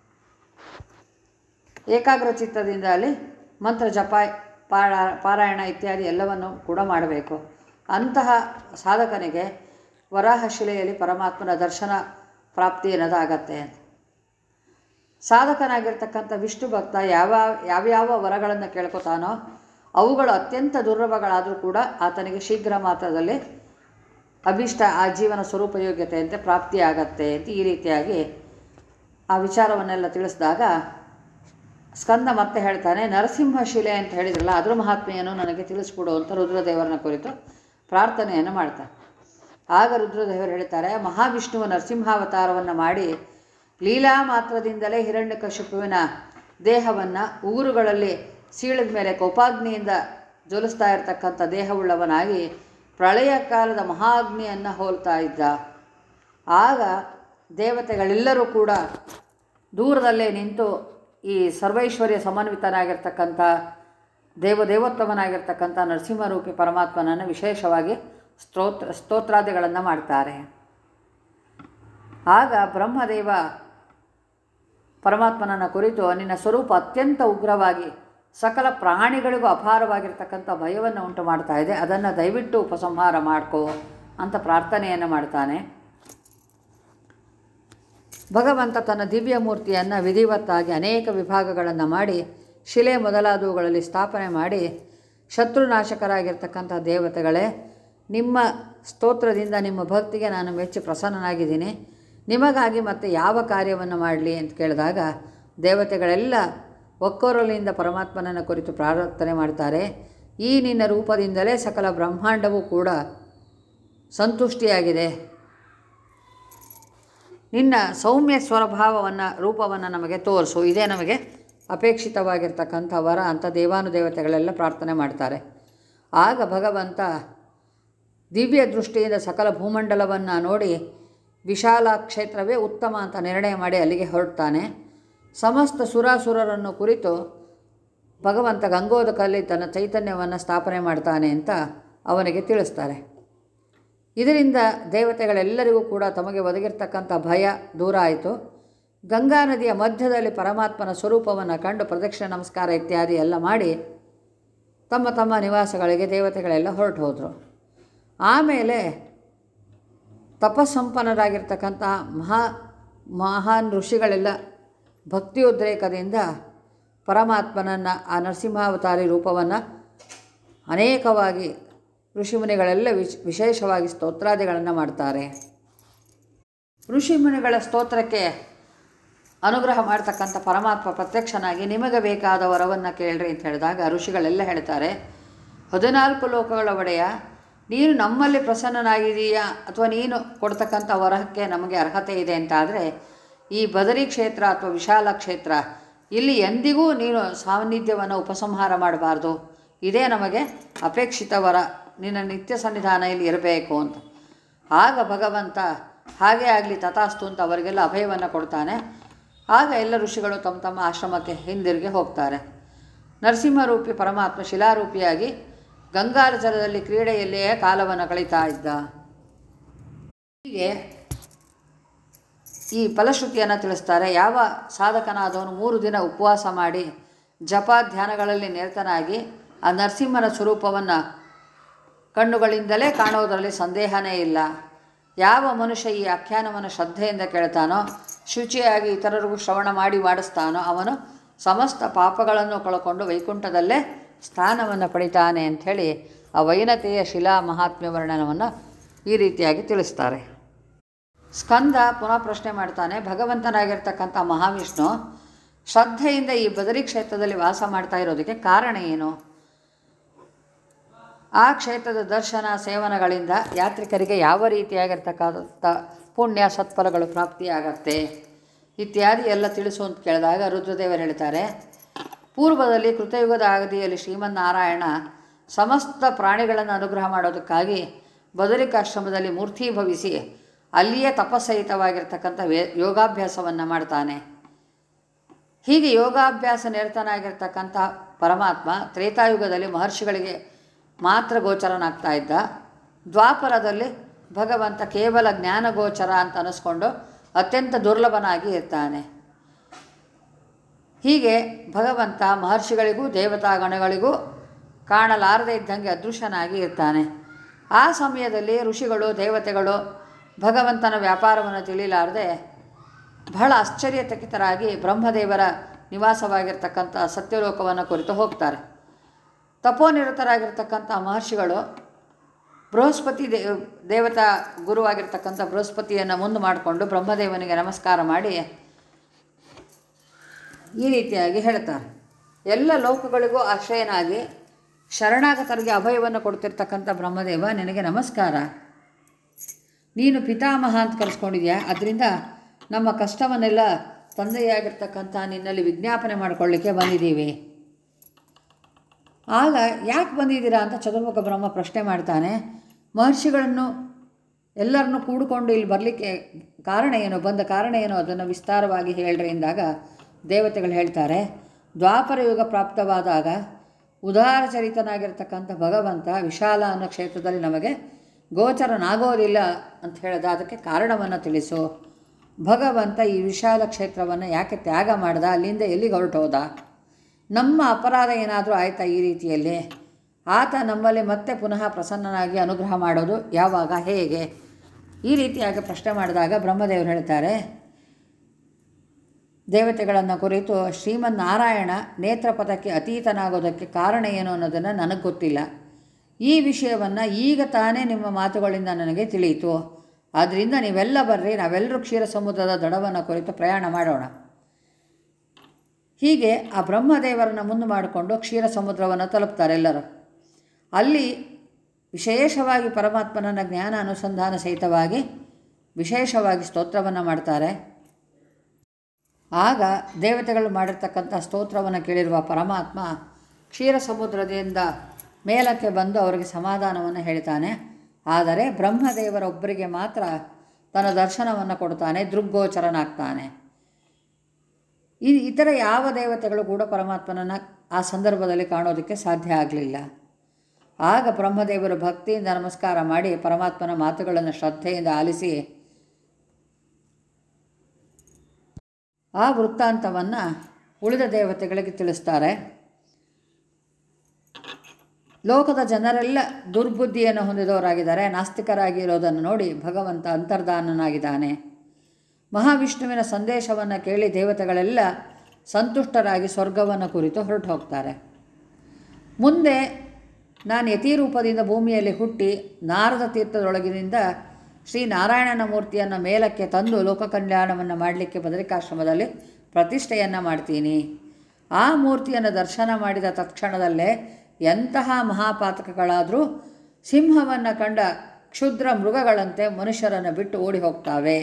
[SPEAKER 1] ಏಕಾಗ್ರ ಚಿತ್ತದಿಂದ ಅಲ್ಲಿ ಮಂತ್ರ ಜಪ ಪಾರ ಪಾರಾಯಣ ಇತ್ಯಾದಿ ಎಲ್ಲವನ್ನು ಕೂಡ ಮಾಡಬೇಕು ಅಂತಹ ಸಾಧಕನಿಗೆ ವರಾಹ ಶಿಲೆಯಲ್ಲಿ ಪರಮಾತ್ಮನ ದರ್ಶನ ಪ್ರಾಪ್ತಿ ಅನ್ನೋದಾಗತ್ತೆ ಅಂತ ಸಾಧಕನಾಗಿರ್ತಕ್ಕಂಥ ವಿಷ್ಣು ಭಕ್ತ ಯಾವ ಯಾವ್ಯಾವ ವರಗಳನ್ನು ಕೇಳ್ಕೊತಾನೋ ಅವುಗಳು ಅತ್ಯಂತ ದುರ್ಲಭಗಳಾದರೂ ಕೂಡ ಆತನಿಗೆ ಶೀಘ್ರ ಮಾತ್ರದಲ್ಲಿ ಅಭಿಷ್ಟ ಆ ಜೀವನ ಸ್ವರೂಪಯೋಗ್ಯತೆಯಂತೆ ಪ್ರಾಪ್ತಿಯಾಗತ್ತೆ ಅಂತ ಈ ರೀತಿಯಾಗಿ ಆ ವಿಚಾರವನ್ನೆಲ್ಲ ತಿಳಿಸಿದಾಗ ಸ್ಕಂದ ಮತ್ತೆ ಹೇಳ್ತಾನೆ ನರಸಿಂಹ ಶಿಲೆ ಅಂತ ಹೇಳಿದ್ರಲ್ಲ ಅದ್ರ ಮಹಾತ್ಮೆಯನ್ನು ನನಗೆ ತಿಳಿಸ್ಕೊಡು ಅಂತ ರುದ್ರದೇವರನ್ನ ಕುರಿತು ಪ್ರಾರ್ಥನೆಯನ್ನು ಮಾಡ್ತಾನೆ ಆಗ ರುದ್ರದೇವರು ಹೇಳ್ತಾರೆ ಮಹಾವಿಷ್ಣುವು ನರಸಿಂಹಾವತಾರವನ್ನು ಮಾಡಿ ಲೀಲಾ ಮಾತ್ರದಿಂದಲೇ ಹಿರಣ್ಯಕಶಿಪುವಿನ ದೇಹವನ್ನು ಉಗುರುಗಳಲ್ಲಿ ಸೀಳಿದ ಮೇಲೆ ಕೋಪಾಗ್ನಿಯಿಂದ ಜ್ವಲಿಸ್ತಾ ಇರತಕ್ಕಂಥ ದೇಹವುಳ್ಳವನಾಗಿ ಪ್ರಳಯ ಕಾಲದ ಮಹಾಗ್ನಿಯನ್ನು ಹೋಲ್ತಾ ಇದ್ದ ಆಗ ದೇವತೆಗಳೆಲ್ಲರೂ ಕೂಡ ದೂರದಲ್ಲೇ ನಿಂತು ಈ ಸರ್ವೈಶ್ವರ್ಯ ಸಮನ್ವಿತನಾಗಿರ್ತಕ್ಕಂಥ ದೇವದೇವೋತ್ತಮನಾಗಿರ್ತಕ್ಕಂಥ ನರಸಿಂಹರೂಪಿ ಪರಮಾತ್ಮನನ್ನು ವಿಶೇಷವಾಗಿ ಸ್ತೋತ್ರ ಸ್ತೋತ್ರಾದಿಗಳನ್ನು ಮಾಡ್ತಾರೆ ಆಗ ಬ್ರಹ್ಮದೇವ ಪರಮಾತ್ಮನನ್ನು ಕುರಿತು ನಿನ್ನ ಸ್ವರೂಪ ಅತ್ಯಂತ ಉಗ್ರವಾಗಿ ಸಕಲ ಪ್ರಾಣಿಗಳಿಗೂ ಅಪಾರವಾಗಿರ್ತಕ್ಕಂಥ ಭಯವನ್ನು ಉಂಟು ಮಾಡ್ತಾ ಇದೆ ಅದನ್ನು ದಯವಿಟ್ಟು ಉಪಸಂಹಾರ ಮಾಡ್ಕೋ ಅಂತ ಪ್ರಾರ್ಥನೆಯನ್ನು ಮಾಡ್ತಾನೆ ಭಗವಂತ ತನ್ನ ದಿವ್ಯ ಮೂರ್ತಿಯನ್ನು ವಿಧಿವತ್ತಾಗಿ ಅನೇಕ ವಿಭಾಗಗಳನ್ನು ಮಾಡಿ ಶಿಲೆ ಮೊದಲಾದವುಗಳಲ್ಲಿ ಸ್ಥಾಪನೆ ಮಾಡಿ ಶತ್ರುನಾಶಕರಾಗಿರ್ತಕ್ಕಂಥ ದೇವತೆಗಳೇ ನಿಮ್ಮ ಸ್ತೋತ್ರದಿಂದ ನಿಮ್ಮ ಭಕ್ತಿಗೆ ನಾನು ಮೆಚ್ಚಿ ಪ್ರಸನ್ನನಾಗಿದ್ದೀನಿ ನಿಮಗಾಗಿ ಮತ್ತೆ ಯಾವ ಕಾರ್ಯವನ್ನು ಮಾಡಲಿ ಅಂತ ಕೇಳಿದಾಗ ದೇವತೆಗಳೆಲ್ಲ ಒಕ್ಕೊರಲಿಂದ ಪರಮಾತ್ಮನನ್ನು ಕುರಿತು ಪ್ರಾರ್ಥನೆ ಮಾಡ್ತಾರೆ ಈ ನಿನ್ನ ರೂಪದಿಂದಲೇ ಸಕಲ ಬ್ರಹ್ಮಾಂಡವೂ ಕೂಡ ಸಂತುಷ್ಟಿಯಾಗಿದೆ ನಿನ್ನ ಸೌಮ್ಯ ಸ್ವರಭಾವವನ್ನು ರೂಪವನ್ನು ನಮಗೆ ತೋರಿಸು ಇದೇ ನಮಗೆ ಅಪೇಕ್ಷಿತವಾಗಿರ್ತಕ್ಕಂಥ ವರ ಅಂತ ದೇವಾನುದೇವತೆಗಳೆಲ್ಲ ಪ್ರಾರ್ಥನೆ ಮಾಡ್ತಾರೆ ಆಗ ಭಗವಂತ ದಿವ್ಯ ದೃಷ್ಟಿಯಿಂದ ಸಕಲ ಭೂಮಂಡಲವನ್ನು ನೋಡಿ ವಿಶಾಲ ಕ್ಷೇತ್ರವೇ ಉತ್ತಮ ಅಂತ ನಿರ್ಣಯ ಮಾಡಿ ಅಲ್ಲಿಗೆ ಹೊರಡ್ತಾನೆ ಸಮಸ್ತ ಸುರಾಸುರರನ್ನು ಕುರಿತು ಭಗವಂತ ಗಂಗೋದಕಲ್ಲಿ ತನ್ನ ಚೈತನ್ಯವನ್ನು ಸ್ಥಾಪನೆ ಮಾಡ್ತಾನೆ ಅಂತ ಅವನಿಗೆ ತಿಳಿಸ್ತಾರೆ ಇದರಿಂದ ದೇವತೆಗಳೆಲ್ಲರಿಗೂ ಕೂಡ ತಮಗೆ ಒದಗಿರ್ತಕ್ಕಂಥ ಭಯ ದೂರ ಆಯಿತು ಗಂಗಾ ನದಿಯ ಮಧ್ಯದಲ್ಲಿ ಪರಮಾತ್ಮನ ಸ್ವರೂಪವನ್ನು ಕಂಡು ಪ್ರದಕ್ಷಿಣೆ ನಮಸ್ಕಾರ ಇತ್ಯಾದಿ ಎಲ್ಲ ಮಾಡಿ ತಮ್ಮ ತಮ್ಮ ನಿವಾಸಗಳಿಗೆ ದೇವತೆಗಳೆಲ್ಲ ಹೊರಟು ಹೋದರು ಆಮೇಲೆ ತಪಸ್ಸಂಪನ್ನರಾಗಿರ್ತಕ್ಕಂಥ ಮಹಾ ಮಹಾನ್ ಋಷಿಗಳೆಲ್ಲ ಭಕ್ತಿಯುದ್ರೇಕದಿಂದ ಪರಮಾತ್ಮನನ್ನು ಆ ನರಸಿಂಹಾವತಾರಿ ರೂಪವನ್ನು ಅನೇಕವಾಗಿ ಋಷಿಮುನಿಗಳೆಲ್ಲ ವಿಶ್ ವಿಶೇಷವಾಗಿ ಸ್ತೋತ್ರಾದಿಗಳನ್ನು ಮಾಡ್ತಾರೆ ಋಷಿಮುನಿಗಳ ಸ್ತೋತ್ರಕ್ಕೆ ಅನುಗ್ರಹ ಮಾಡ್ತಕ್ಕಂಥ ಪರಮಾತ್ಮ ಪ್ರತ್ಯಕ್ಷನಾಗಿ ನಿಮಗೆ ಬೇಕಾದ ವರವನ್ನು ಕೇಳ್ರಿ ಅಂತ ಹೇಳಿದಾಗ ಋಷಿಗಳೆಲ್ಲ ಹೇಳ್ತಾರೆ ಹದಿನಾಲ್ಕು ಲೋಕಗಳ ಒಡೆಯ ನೀನು ನಮ್ಮಲ್ಲಿ ಪ್ರಸನ್ನನಾಗಿದೀಯಾ ಅಥವಾ ನೀನು ಕೊಡ್ತಕ್ಕಂಥ ವರಹಕ್ಕೆ ನಮಗೆ ಅರ್ಹತೆ ಇದೆ ಅಂತಾದರೆ ಈ ಬದರಿ ಕ್ಷೇತ್ರ ಅಥವಾ ವಿಶಾಲ ಕ್ಷೇತ್ರ ಇಲ್ಲಿ ಎಂದಿಗೂ ನೀನು ಸಾನ್ನಿಧ್ಯವನ್ನು ಉಪಸಂಹಾರ ಮಾಡಬಾರ್ದು ಇದೇ ನಮಗೆ ಅಪೇಕ್ಷಿತ ವರ ನಿನ್ನ ನಿತ್ಯ ಸನ್ನಿಧಾನ ಇಲ್ಲಿ ಇರಬೇಕು ಅಂತ ಆಗ ಭಗವಂತ ಹಾಗೇ ಆಗಲಿ ತಥಾಸ್ತು ಅಂತ ಅವರಿಗೆಲ್ಲ ಅಭಯವನ್ನು ಕೊಡ್ತಾನೆ ಆಗ ಎಲ್ಲ ಋಷಿಗಳು ತಮ್ಮ ತಮ್ಮ ಆಶ್ರಮಕ್ಕೆ ಹಿಂದಿರುಗಿ ಹೋಗ್ತಾರೆ ನರಸಿಂಹರೂಪಿ ಪರಮಾತ್ಮ ಶಿಲಾರೂಪಿಯಾಗಿ ಗಂಗಾರ ಜಲದಲ್ಲಿ ಕ್ರೀಡೆಯಲ್ಲಿಯೇ ಕಾಲವನ್ನು ಕಳೀತಾ ಇದ್ದ ಹೀಗೆ ಈ ಫಲಶ್ರುತಿಯನ್ನು ತಿಳಿಸ್ತಾರೆ ಯಾವ ಸಾಧಕನಾದವನು ಮೂರು ದಿನ ಉಪವಾಸ ಮಾಡಿ ಜಪ ಧ್ಯಾನಗಳಲ್ಲಿ ನಿರತನಾಗಿ ಆ ನರಸಿಂಹನ ಸ್ವರೂಪವನ್ನು ಕಣ್ಣುಗಳಿಂದಲೇ ಕಾಣುವುದರಲ್ಲಿ ಸಂದೇಹನೇ ಇಲ್ಲ ಯಾವ ಮನುಷ್ಯ ಈ ಆಖ್ಯಾನವನ್ನು ಶ್ರದ್ಧೆಯಿಂದ ಕೇಳ್ತಾನೋ ಶುಚಿಯಾಗಿ ಇತರರಿಗೂ ಶ್ರವಣ ಮಾಡಿ ಮಾಡಿಸ್ತಾನೋ ಅವನು ಸಮಸ್ತ ಪಾಪಗಳನ್ನು ಕಳ್ಕೊಂಡು ವೈಕುಂಠದಲ್ಲೇ ಸ್ಥಾನವನ್ನು ಪಡಿತಾನೆ ಅಂಥೇಳಿ ಆ ವೈನತೆಯ ಶಿಲಾ ಮಹಾತ್ಮ್ಯ ವರ್ಣನವನ್ನು ಈ ರೀತಿಯಾಗಿ ತಿಳಿಸ್ತಾರೆ ಸ್ಕಂದ ಪುನಃ ಪ್ರಶ್ನೆ ಮಾಡ್ತಾನೆ ಭಗವಂತನಾಗಿರ್ತಕ್ಕಂಥ ಮಹಾವಿಷ್ಣು ಶ್ರದ್ಧೆಯಿಂದ ಈ ಬದರಿ ಕ್ಷೇತ್ರದಲ್ಲಿ ವಾಸ ಮಾಡ್ತಾ ಇರೋದಕ್ಕೆ ಕಾರಣ ಏನು ಆ ಕ್ಷೇತ್ರದ ದರ್ಶನ ಸೇವನಗಳಿಂದ ಯಾತ್ರಿಕರಿಗೆ ಯಾವ ರೀತಿಯಾಗಿರ್ತಕ್ಕಂಥ ಪುಣ್ಯ ಸತ್ಫಲಗಳು ಪ್ರಾಪ್ತಿಯಾಗತ್ತೆ ಇತ್ಯಾದಿ ಎಲ್ಲ ತಿಳಿಸು ಅಂತ ಕೇಳಿದಾಗ ರುದ್ರದೇವರು ಹೇಳ್ತಾರೆ ಪೂರ್ವದಲ್ಲಿ ಕೃತಯುಗದ ಅವಧಿಯಲ್ಲಿ ಶ್ರೀಮನ್ನಾರಾಯಣ ಸಮಸ್ತ ಪ್ರಾಣಿಗಳನ್ನು ಅನುಗ್ರಹ ಮಾಡೋದಕ್ಕಾಗಿ ಬದರಿಕಾಶ್ರಮದಲ್ಲಿ ಮೂರ್ತೀಭವಿಸಿ ಅಲ್ಲಿಯೇ ತಪಸ್ಸಹಿತವಾಗಿರ್ತಕ್ಕಂಥ ವೇ ಯೋಗಾಭ್ಯಾಸವನ್ನು ಮಾಡ್ತಾನೆ ಹೀಗೆ ಯೋಗಾಭ್ಯಾಸ ನಿರತನಾಗಿರ್ತಕ್ಕಂಥ ಪರಮಾತ್ಮ ತ್ರೇತಾಯುಗದಲ್ಲಿ ಮಹರ್ಷಿಗಳಿಗೆ ಮಾತ್ರ ಗೋಚರನಾಗ್ತಾ ಇದ್ದ ದ್ವಾಪರದಲ್ಲಿ ಭಗವಂತ ಕೇವಲ ಜ್ಞಾನಗೋಚರ ಅಂತ ಅನ್ನಿಸ್ಕೊಂಡು ಅತ್ಯಂತ ದುರ್ಲಭನಾಗಿ ಇರ್ತಾನೆ ಹೀಗೆ ಭಗವಂತ ಮಹರ್ಷಿಗಳಿಗೂ ದೇವತಾಗಣಗಳಿಗೂ ಕಾಣಲಾರದೆ ಇದ್ದಂಗೆ ಅದೃಶ್ಯನಾಗಿ ಇರ್ತಾನೆ ಆ ಸಮಯದಲ್ಲಿ ಋಷಿಗಳು ದೇವತೆಗಳು ಭಗವಂತನ ವ್ಯಾಪಾರವನ್ನು ತಿಳಿಲಾರದೆ ಬಹಳ ಆಶ್ಚರ್ಯಚಕಿತರಾಗಿ ಬ್ರಹ್ಮದೇವರ ನಿವಾಸವಾಗಿರ್ತಕ್ಕಂಥ ಸತ್ಯಲೋಕವನ್ನು ಕುರಿತು ಹೋಗ್ತಾರೆ ತಪೋನಿರತರಾಗಿರ್ತಕ್ಕಂಥ ಮಹರ್ಷಿಗಳು ಬೃಹಸ್ಪತಿ ದೇ ದೇವತಾ ಗುರುವಾಗಿರ್ತಕ್ಕಂಥ ಬೃಹಸ್ಪತಿಯನ್ನು ಮುಂದೆ ಮಾಡಿಕೊಂಡು ಬ್ರಹ್ಮದೇವನಿಗೆ ನಮಸ್ಕಾರ ಮಾಡಿ ಈ ರೀತಿಯಾಗಿ ಹೇಳ್ತಾರೆ ಎಲ್ಲ ಲೋಕಗಳಿಗೂ ಆಶ್ರಯನಾಗಿ ಶರಣಾಗತರಿಗೆ ಅಭಯವನ್ನು ಕೊಡ್ತಿರ್ತಕ್ಕಂಥ ಬ್ರಹ್ಮದೇವ ನಿನಗೆ ನಮಸ್ಕಾರ ನೀನು ಪಿತಾಮಹ ಅಂತ ಕರೆಸ್ಕೊಂಡಿದ್ಯಾ ಅದರಿಂದ ನಮ್ಮ ಕಷ್ಟವನ್ನೆಲ್ಲ ತಂದೆಯಾಗಿರ್ತಕ್ಕಂಥ ನಿನ್ನಲ್ಲಿ ವಿಜ್ಞಾಪನೆ ಮಾಡಿಕೊಳ್ಳಿಕ್ಕೆ ಬಂದಿದ್ದೀವಿ ಆಗ ಯಾಕೆ ಬಂದಿದ್ದೀರಾ ಅಂತ ಚತುರ್ಮುಖ ಬ್ರಹ್ಮ ಪ್ರಶ್ನೆ ಮಾಡ್ತಾನೆ ಮಹರ್ಷಿಗಳನ್ನು ಎಲ್ಲರನ್ನೂ ಕೂಡಿಕೊಂಡು ಇಲ್ಲಿ ಬರಲಿಕ್ಕೆ ಕಾರಣ ಏನು ಬಂದ ಕಾರಣ ಏನು ಅದನ್ನು ವಿಸ್ತಾರವಾಗಿ ಹೇಳ್ರಿ ಎಂದಾಗ ದೇವತೆಗಳು ಹೇಳ್ತಾರೆ ದ್ವಾಪರ ಯುಗ ಪ್ರಾಪ್ತವಾದಾಗ ಉದಾರ ಚರಿತನಾಗಿರ್ತಕ್ಕಂಥ ಭಗವಂತ ವಿಶಾಲ ಅನ್ನೋ ಕ್ಷೇತ್ರದಲ್ಲಿ ನಮಗೆ ಗೋಚರನಾಗೋದಿಲ್ಲ ಅಂತ ಹೇಳಿದ ಅದಕ್ಕೆ ಕಾರಣವನ್ನು ತಿಳಿಸು ಭಗವಂತ ಈ ವಿಶಾಲ ಕ್ಷೇತ್ರವನ್ನು ಯಾಕೆ ತ್ಯಾಗ ಮಾಡ್ದ ಅಲ್ಲಿಂದ ಎಲ್ಲಿಗೆ ಹೊರಟೋದ ನಮ್ಮ ಅಪರಾಧ ಏನಾದರೂ ಆಯಿತಾ ಈ ರೀತಿಯಲ್ಲಿ ಆತ ನಮ್ಮಲ್ಲಿ ಮತ್ತೆ ಪುನಃ ಪ್ರಸನ್ನನಾಗಿ ಅನುಗ್ರಹ ಮಾಡೋದು ಯಾವಾಗ ಹೇಗೆ ಈ ರೀತಿಯಾಗಿ ಪ್ರಶ್ನೆ ಮಾಡಿದಾಗ ಬ್ರಹ್ಮದೇವರು ಹೇಳ್ತಾರೆ ದೇವತೆಗಳನ್ನು ಕುರಿತು ಶ್ರೀಮನ್ನಾರಾಯಣ ನೇತ್ರಪಥಕ್ಕೆ ಅತೀತನಾಗೋದಕ್ಕೆ ಕಾರಣ ಏನು ಅನ್ನೋದನ್ನು ನನಗೆ ಗೊತ್ತಿಲ್ಲ ಈ ವಿಷಯವನ್ನು ಈಗ ತಾನೇ ನಿಮ್ಮ ಮಾತುಗಳಿಂದ ನನಗೆ ತಿಳಿಯಿತು ಆದ್ದರಿಂದ ನೀವೆಲ್ಲ ಬರ್ರಿ ನಾವೆಲ್ಲರೂ ಕ್ಷೀರ ಸಮುದ್ರದ ದಡವನ್ನು ಕುರಿತು ಪ್ರಯಾಣ ಮಾಡೋಣ ಹೀಗೆ ಆ ಬ್ರಹ್ಮದೇವರನ್ನು ಮುಂದೆ ಮಾಡಿಕೊಂಡು ಕ್ಷೀರ ಸಮುದ್ರವನ್ನು ತಲುಪ್ತಾರೆ ಎಲ್ಲರೂ ಅಲ್ಲಿ ವಿಶೇಷವಾಗಿ ಪರಮಾತ್ಮನನ್ನ ಜ್ಞಾನ ಅನುಸಂಧಾನ ಸಹಿತವಾಗಿ ವಿಶೇಷವಾಗಿ ಸ್ತೋತ್ರವನ್ನು ಮಾಡ್ತಾರೆ ಆಗ ದೇವತೆಗಳು ಮಾಡಿರ್ತಕ್ಕಂಥ ಸ್ತೋತ್ರವನ್ನು ಕೇಳಿರುವ ಪರಮಾತ್ಮ ಕ್ಷೀರ ಸಮುದ್ರದಿಂದ ಮೇಲಕ್ಕೆ ಬಂದು ಅವರಿಗೆ ಸಮಾಧಾನವನ್ನು ಹೇಳ್ತಾನೆ ಆದರೆ ಬ್ರಹ್ಮದೇವರ ಒಬ್ಬರಿಗೆ ಮಾತ್ರ ತನ್ನ ದರ್ಶನವನ್ನು ಕೊಡ್ತಾನೆ ದೃಗ್ಗೋಚರನಾಗ್ತಾನೆ ಈ ಇತರ ಯಾವ ದೇವತೆಗಳು ಕೂಡ ಪರಮಾತ್ಮನನ್ನು ಆ ಸಂದರ್ಭದಲ್ಲಿ ಕಾಣೋದಕ್ಕೆ ಸಾಧ್ಯ ಆಗಲಿಲ್ಲ ಆಗ ಬ್ರಹ್ಮದೇವರು ಭಕ್ತಿಯಿಂದ ನಮಸ್ಕಾರ ಮಾಡಿ ಪರಮಾತ್ಮನ ಮಾತುಗಳನ್ನು ಶ್ರದ್ಧೆಯಿಂದ ಆಲಿಸಿ ಆ ವೃತ್ತಾಂತವನ್ನು ಉಳಿದ ದೇವತೆಗಳಿಗೆ ತಿಳಿಸ್ತಾರೆ ಲೋಕದ ಜನರೆಲ್ಲ ದುರ್ಬುದ್ಧಿಯನ್ನು ಹೊಂದಿದವರಾಗಿದ್ದಾರೆ ನಾಸ್ತಿಕರಾಗಿ ಇರೋದನ್ನು ನೋಡಿ ಭಗವಂತ ಅಂತರ್ಧಾನನಾಗಿದ್ದಾನೆ ಮಹಾವಿಷ್ಣುವಿನ ಸಂದೇಶವನ್ನು ಕೇಳಿ ದೇವತೆಗಳೆಲ್ಲ ಸಂತುಷ್ಟರಾಗಿ ಸ್ವರ್ಗವನ್ನು ಕುರಿತು ಹೊರಟು ಹೋಗ್ತಾರೆ ಮುಂದೆ ನಾನು ಯತಿರೂಪದಿಂದ ಭೂಮಿಯಲ್ಲಿ ಹುಟ್ಟಿ ನಾರದ ತೀರ್ಥದೊಳಗಿನಿಂದ ಶ್ರೀ ನಾರಾಯಣನ ಮೂರ್ತಿಯನ್ನು ಮೇಲಕ್ಕೆ ತಂದು ಲೋಕ ಕಲ್ಯಾಣವನ್ನು ಮಾಡಲಿಕ್ಕೆ ಬದರಿಕಾಶ್ರಮದಲ್ಲಿ ಪ್ರತಿಷ್ಠೆಯನ್ನು ಮಾಡ್ತೀನಿ ಆ ಮೂರ್ತಿಯನ್ನು ದರ್ಶನ ಮಾಡಿದ ತಕ್ಷಣದಲ್ಲೇ ಎಂತಹ ಮಹಾಪಾತಕಗಳಾದರೂ ಸಿಂಹವನ್ನು ಕಂಡ ಕ್ಷುದ್ರ ಮೃಗಗಳಂತೆ ಮನುಷ್ಯರನ್ನು ಬಿಟ್ಟು ಓಡಿ ಹೋಗ್ತಾವೆ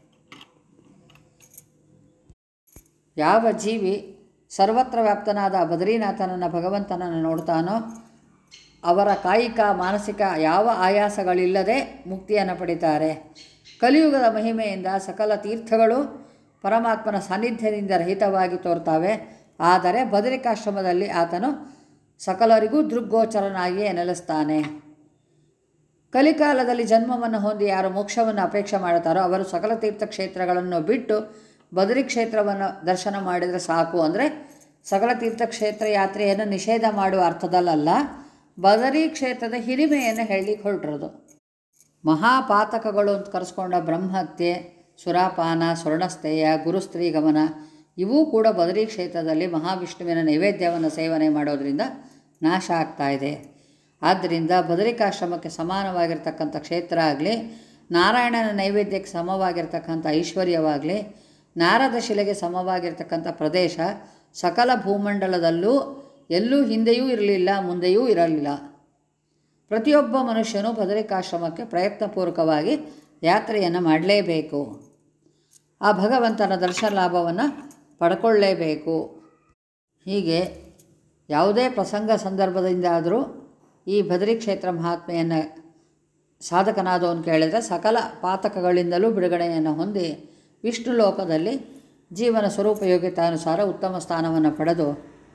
[SPEAKER 1] ಯಾವ ಜೀವಿ ಸರ್ವತ್ರ ವ್ಯಾಪ್ತನಾದ ಬದ್ರೀನಾಥನನ್ನು ಭಗವಂತನನ್ನು ನೋಡ್ತಾನೋ ಅವರ ಕಾಯಿಕ ಮಾನಸಿಕ ಯಾವ ಆಯಾಸಗಳಿಲ್ಲದೆ ಮುಕ್ತಿಯನ್ನು ಪಡಿತಾರೆ ಕಲಿಯುಗದ ಮಹಿಮೆಯಿಂದ ಸಕಲ ತೀರ್ಥಗಳು ಪರಮಾತ್ಮನ ಸಾನ್ನಿಧ್ಯದಿಂದ ರಹಿತವಾಗಿ ತೋರ್ತಾವೆ ಆದರೆ ಬದರಿಕಾಶ್ರಮದಲ್ಲಿ ಆತನು ಸಕಲರಿಗೂ ದೃಗ್ಗೋಚರನಾಗಿಯೇ ನೆಲೆಸ್ತಾನೆ ಕಲಿಕಾಲದಲ್ಲಿ ಜನ್ಮವನ್ನು ಹೊಂದಿ ಯಾರು ಮೋಕ್ಷವನ್ನು ಅಪೇಕ್ಷೆ ಮಾಡುತ್ತಾರೋ ಅವರು ಸಕಲ ತೀರ್ಥಕ್ಷೇತ್ರಗಳನ್ನು ಬಿಟ್ಟು ಬದರಿ ಕ್ಷೇತ್ರವನ್ನು ದರ್ಶನ ಮಾಡಿದರೆ ಸಾಕು ಅಂದರೆ ಸಕಲ ತೀರ್ಥಕ್ಷೇತ್ರ ಯಾತ್ರೆಯನ್ನು ನಿಷೇಧ ಮಾಡುವ ಅರ್ಥದಲ್ಲಲ್ಲ ಬದರಿ ಕ್ಷೇತ್ರದ ಹಿರಿಮೆಯನ್ನು ಹೇಳಲಿಕ್ಕೆ ಹೊರಟಿರೋದು ಮಹಾಪಾತಕಗಳು ಅಂತ ಕರೆಸ್ಕೊಂಡ ಬ್ರಹ್ಮಹತ್ಯೆ ಸುರಾಪಾನ ಸ್ವರ್ಣಸ್ಥೇಯ ಗುರುಸ್ತ್ರೀ ಗಮನ ಇವೂ ಕೂಡ ಬದರಿ ಕ್ಷೇತ್ರದಲ್ಲಿ ಮಹಾವಿಷ್ಣುವಿನ ನೈವೇದ್ಯವನ್ನು ಸೇವನೆ ಮಾಡೋದರಿಂದ ನಾಶ ಆಗ್ತಾ ಇದೆ ಆದ್ದರಿಂದ ಬದರಿಕಾಶ್ರಮಕ್ಕೆ ಸಮಾನವಾಗಿರ್ತಕ್ಕಂಥ ಕ್ಷೇತ್ರ ಆಗಲಿ ನಾರಾಯಣನ ನೈವೇದ್ಯಕ್ಕೆ ಸಮವಾಗಿರ್ತಕ್ಕಂಥ ಐಶ್ವರ್ಯವಾಗಲಿ ನಾರದ ಶಿಲೆಗೆ ಸಮವಾಗಿರ್ತಕ್ಕಂಥ ಪ್ರದೇಶ ಸಕಲ ಭೂಮಂಡಲದಲ್ಲೂ ಎಲ್ಲೂ ಹಿಂದೆಯೂ ಇರಲಿಲ್ಲ ಮುಂದೆಯೂ ಇರಲಿಲ್ಲ ಪ್ರತಿಯೊಬ್ಬ ಮನುಷ್ಯನು ಬದರಿಕಾಶ್ರಮಕ್ಕೆ ಪ್ರಯತ್ನಪೂರ್ವಕವಾಗಿ ಯಾತ್ರೆಯನ್ನು ಮಾಡಲೇಬೇಕು ಆ ಭಗವಂತನ ದರ್ಶನ ಲಾಭವನ್ನು ಪಡ್ಕೊಳ್ಳೇಬೇಕು ಹೀಗೆ ಯಾವುದೇ ಪ್ರಸಂಗ ಸಂದರ್ಭದಿಂದಾದರೂ ಈ ಬದರಿ ಕ್ಷೇತ್ರ ಮಹಾತ್ಮೆಯನ್ನು ಸಾಧಕನಾದವನು ಕೇಳಿದರೆ ಸಕಲ ಪಾತಕಗಳಿಂದಲೂ ಬಿಡುಗಡೆಯನ್ನು ಹೊಂದಿ ವಿಷ್ಣು ಲೋಕದಲ್ಲಿ ಜೀವನ ಸ್ವರೂಪ ಯೋಗ್ಯತಾನುಸಾರ ಉತ್ತಮ ಸ್ಥಾನವನ್ನು ಪಡೆದು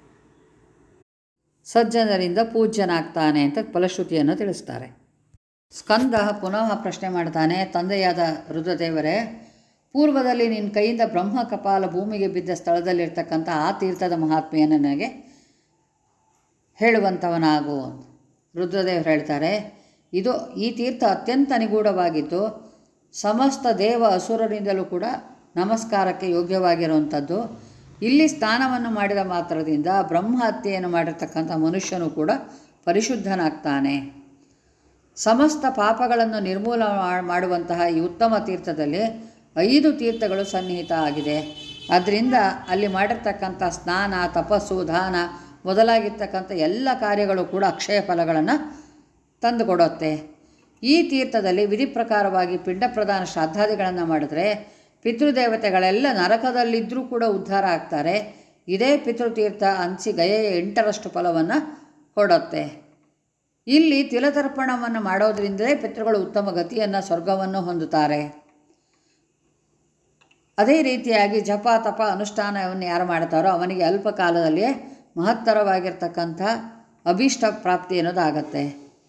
[SPEAKER 1] ಸಜ್ಜನರಿಂದ ಪೂಜ್ಯನಾಗ್ತಾನೆ ಅಂತ ಫಲಶ್ರುತಿಯನ್ನು ತಿಳಿಸ್ತಾರೆ ಸ್ಕಂದ ಪುನಃ ಪ್ರಶ್ನೆ ಮಾಡ್ತಾನೆ ತಂದೆಯಾದ ರುದ್ರದೇವರೇ ಪೂರ್ವದಲ್ಲಿ ನಿನ್ನ ಕೈಯಿಂದ ಬ್ರಹ್ಮ ಕಪಾಲ ಭೂಮಿಗೆ ಬಿದ್ದ ಸ್ಥಳದಲ್ಲಿರ್ತಕ್ಕಂಥ ಆ ತೀರ್ಥದ ಮಹಾತ್ಮೆಯನ್ನು ನನಗೆ ಹೇಳುವಂಥವನಾಗು ಅಂತ ರುದ್ರದೇವರು ಹೇಳ್ತಾರೆ ಇದು ಈ ತೀರ್ಥ ಅತ್ಯಂತ ನಿಗೂಢವಾಗಿದ್ದು ಸಮಸ್ತ ದೇವ ಅಸುರರಿಂದಲೂ ಕೂಡ ನಮಸ್ಕಾರಕ್ಕೆ ಯೋಗ್ಯವಾಗಿರುವಂಥದ್ದು ಇಲ್ಲಿ ಸ್ನಾನವನ್ನು ಮಾಡಿದ ಮಾತ್ರದಿಂದ ಬ್ರಹ್ಮ ಹತ್ಯೆಯನ್ನು ಮಾಡಿರ್ತಕ್ಕಂಥ ಮನುಷ್ಯನು ಕೂಡ ಪರಿಶುದ್ಧನಾಗ್ತಾನೆ ಸಮಸ್ತ ಪಾಪಗಳನ್ನು ನಿರ್ಮೂಲ ಮಾ- ಮಾಡುವಂತಹ ಈ ಉತ್ತಮ ತೀರ್ಥದಲ್ಲಿ ಐದು ತೀರ್ಥಗಳು ಸನ್ನಿಹಿತ ಆಗಿದೆ ಅದರಿಂದ ಅಲ್ಲಿ ಮಾಡಿರ್ತಕ್ಕಂಥ ಸ್ನಾನ ತಪಸ್ಸು ದಾನ ಮೊದಲಾಗಿರ್ತಕ್ಕಂಥ ಎಲ್ಲ ಕಾರ್ಯಗಳು ಕೂಡ ಅಕ್ಷಯ ಫಲಗಳನ್ನು ತಂದುಕೊಡುತ್ತೆ ಈ ತೀರ್ಥದಲ್ಲಿ ವಿಧಿ ಪ್ರಕಾರವಾಗಿ ಪಿಂಡ ಪ್ರದಾನ ಶ್ರಾದ್ದಾದಿಗಳನ್ನು ಮಾಡಿದ್ರೆ ಪಿತೃದೇವತೆಗಳೆಲ್ಲ ನರಕದಲ್ಲಿದ್ದರೂ ಕೂಡ ಉದ್ಧಾರ ಆಗ್ತಾರೆ ಇದೇ ಪಿತೃತೀರ್ಥ ಹಂಚಿ ಗಯೆಯ ಎಂಟರಷ್ಟು ಫಲವನ್ನು ಕೊಡುತ್ತೆ ಇಲ್ಲಿ ತಿಲತರ್ಪಣವನ್ನು ಮಾಡೋದ್ರಿಂದಲೇ ಪಿತೃಗಳು ಉತ್ತಮ ಗತಿಯನ್ನು ಸ್ವರ್ಗವನ್ನು ಹೊಂದುತ್ತಾರೆ ಅದೇ ರೀತಿಯಾಗಿ ಜಪ ತಪ ಅನುಷ್ಠಾನವನ್ನು ಯಾರು ಮಾಡ್ತಾರೋ ಅವನಿಗೆ ಅಲ್ಪ ಕಾಲದಲ್ಲಿಯೇ ಮಹತ್ತರವಾಗಿರ್ತಕ್ಕಂಥ ಅಭೀಷ್ಟ ಪ್ರಾಪ್ತಿ ಅನ್ನೋದಾಗತ್ತೆ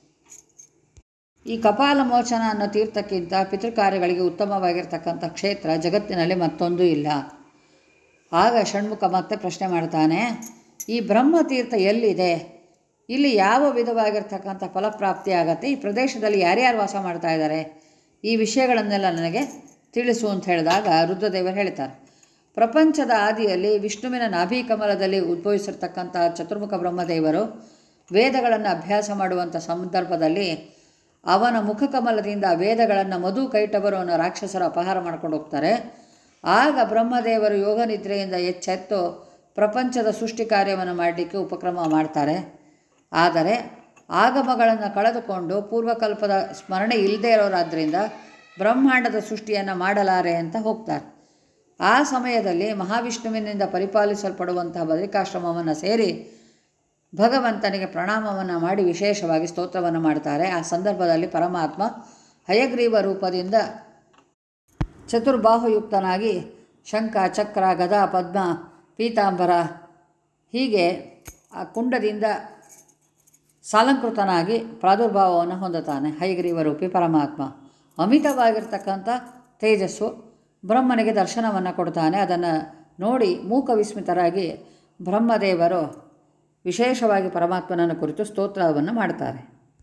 [SPEAKER 1] ಈ ಕಪಾಲ ಮೋಚನ ಅನ್ನೋ ತೀರ್ಥಕ್ಕಿಂತ ಪಿತೃಕಾರ್ಯಗಳಿಗೆ ಉತ್ತಮವಾಗಿರ್ತಕ್ಕಂಥ ಕ್ಷೇತ್ರ ಜಗತ್ತಿನಲ್ಲಿ ಮತ್ತೊಂದು ಇಲ್ಲ ಆಗ ಷಣ್ಮುಖ ಮತ್ತೆ ಪ್ರಶ್ನೆ ಮಾಡ್ತಾನೆ ಈ ಬ್ರಹ್ಮತೀರ್ಥ ಎಲ್ಲಿದೆ ಇಲ್ಲಿ ಯಾವ ವಿಧವಾಗಿರ್ತಕ್ಕಂಥ ಫಲಪ್ರಾಪ್ತಿ ಆಗತ್ತೆ ಈ ಪ್ರದೇಶದಲ್ಲಿ ಯಾರ್ಯಾರು ವಾಸ ಮಾಡ್ತಾ ಇದ್ದಾರೆ ಈ ವಿಷಯಗಳನ್ನೆಲ್ಲ ನನಗೆ ತಿಳಿಸು ಅಂತ ಹೇಳಿದಾಗ ರುದ್ರದೇವರು ಹೇಳ್ತಾರೆ ಪ್ರಪಂಚದ ಆದಿಯಲ್ಲಿ ವಿಷ್ಣುವಿನ ನಾಭಿ ಕಮಲದಲ್ಲಿ ಉದ್ಭವಿಸಿರ್ತಕ್ಕಂಥ ಚತುರ್ಮುಖ ಬ್ರಹ್ಮದೇವರು ವೇದಗಳನ್ನು ಅಭ್ಯಾಸ ಮಾಡುವಂಥ ಸಂದರ್ಭದಲ್ಲಿ ಅವನ ಮುಖಕಮಲದಿಂದ ವೇದಗಳನ್ನು ಮಧು ಕೈಟಬರು ಅನ್ನೋ ರಾಕ್ಷಸರು ಅಪಹಾರ ಮಾಡ್ಕೊಂಡು ಹೋಗ್ತಾರೆ ಆಗ ಬ್ರಹ್ಮದೇವರು ಯೋಗ ನಿದ್ರೆಯಿಂದ ಎಚ್ಚೆತ್ತು ಪ್ರಪಂಚದ ಸೃಷ್ಟಿ ಕಾರ್ಯವನ್ನು ಮಾಡಲಿಕ್ಕೆ ಉಪಕ್ರಮ ಮಾಡ್ತಾರೆ ಆದರೆ ಆಗಮಗಳನ್ನು ಕಳೆದುಕೊಂಡು ಪೂರ್ವಕಲ್ಪದ ಸ್ಮರಣೆ ಇಲ್ಲದೇ ಇರೋರಾದ್ದರಿಂದ ಬ್ರಹ್ಮಾಂಡದ ಸೃಷ್ಟಿಯನ್ನು ಮಾಡಲಾರೆ ಅಂತ ಹೋಗ್ತಾರೆ ಆ ಸಮಯದಲ್ಲಿ ಮಹಾವಿಷ್ಣುವಿನಿಂದ ಪರಿಪಾಲಿಸಲ್ಪಡುವಂತಹ ಬದರಿಕಾಶ್ರಮವನ್ನು ಸೇರಿ ಭಗವಂತನಿಗೆ ಪ್ರಣಾಮವನ್ನು ಮಾಡಿ ವಿಶೇಷವಾಗಿ ಸ್ತೋತ್ರವನ್ನು ಮಾಡ್ತಾರೆ ಆ ಸಂದರ್ಭದಲ್ಲಿ ಪರಮಾತ್ಮ ಹಯಗ್ರೀವ ರೂಪದಿಂದ ಚತುರ್ಬಾಹುಯುಕ್ತನಾಗಿ ಶಂಖ ಚಕ್ರ ಗದಾ ಪದ್ಮ ಪೀತಾಂಬರ ಹೀಗೆ ಆ ಕುಂಡದಿಂದ ಸಾಲಂಕೃತನಾಗಿ ಪ್ರಾದುರ್ಭಾವವನ್ನು ಹೊಂದುತ್ತಾನೆ ಹೈಗ್ರೀವ ರೂಪಿ ಪರಮಾತ್ಮ ಅಮಿತವಾಗಿರ್ತಕ್ಕಂಥ ತೇಜಸ್ಸು ಬ್ರಹ್ಮನಿಗೆ ದರ್ಶನವನ್ನು ಕೊಡ್ತಾನೆ ಅದನ್ನು ನೋಡಿ ಮೂಕ ವಿಸ್ಮಿತರಾಗಿ ಬ್ರಹ್ಮದೇವರು ವಿಶೇಷವಾಗಿ ಪರಮಾತ್ಮನನ್ನು ಕುರಿತು ಸ್ತೋತ್ರವನ್ನು ಮಾಡ್ತಾರೆ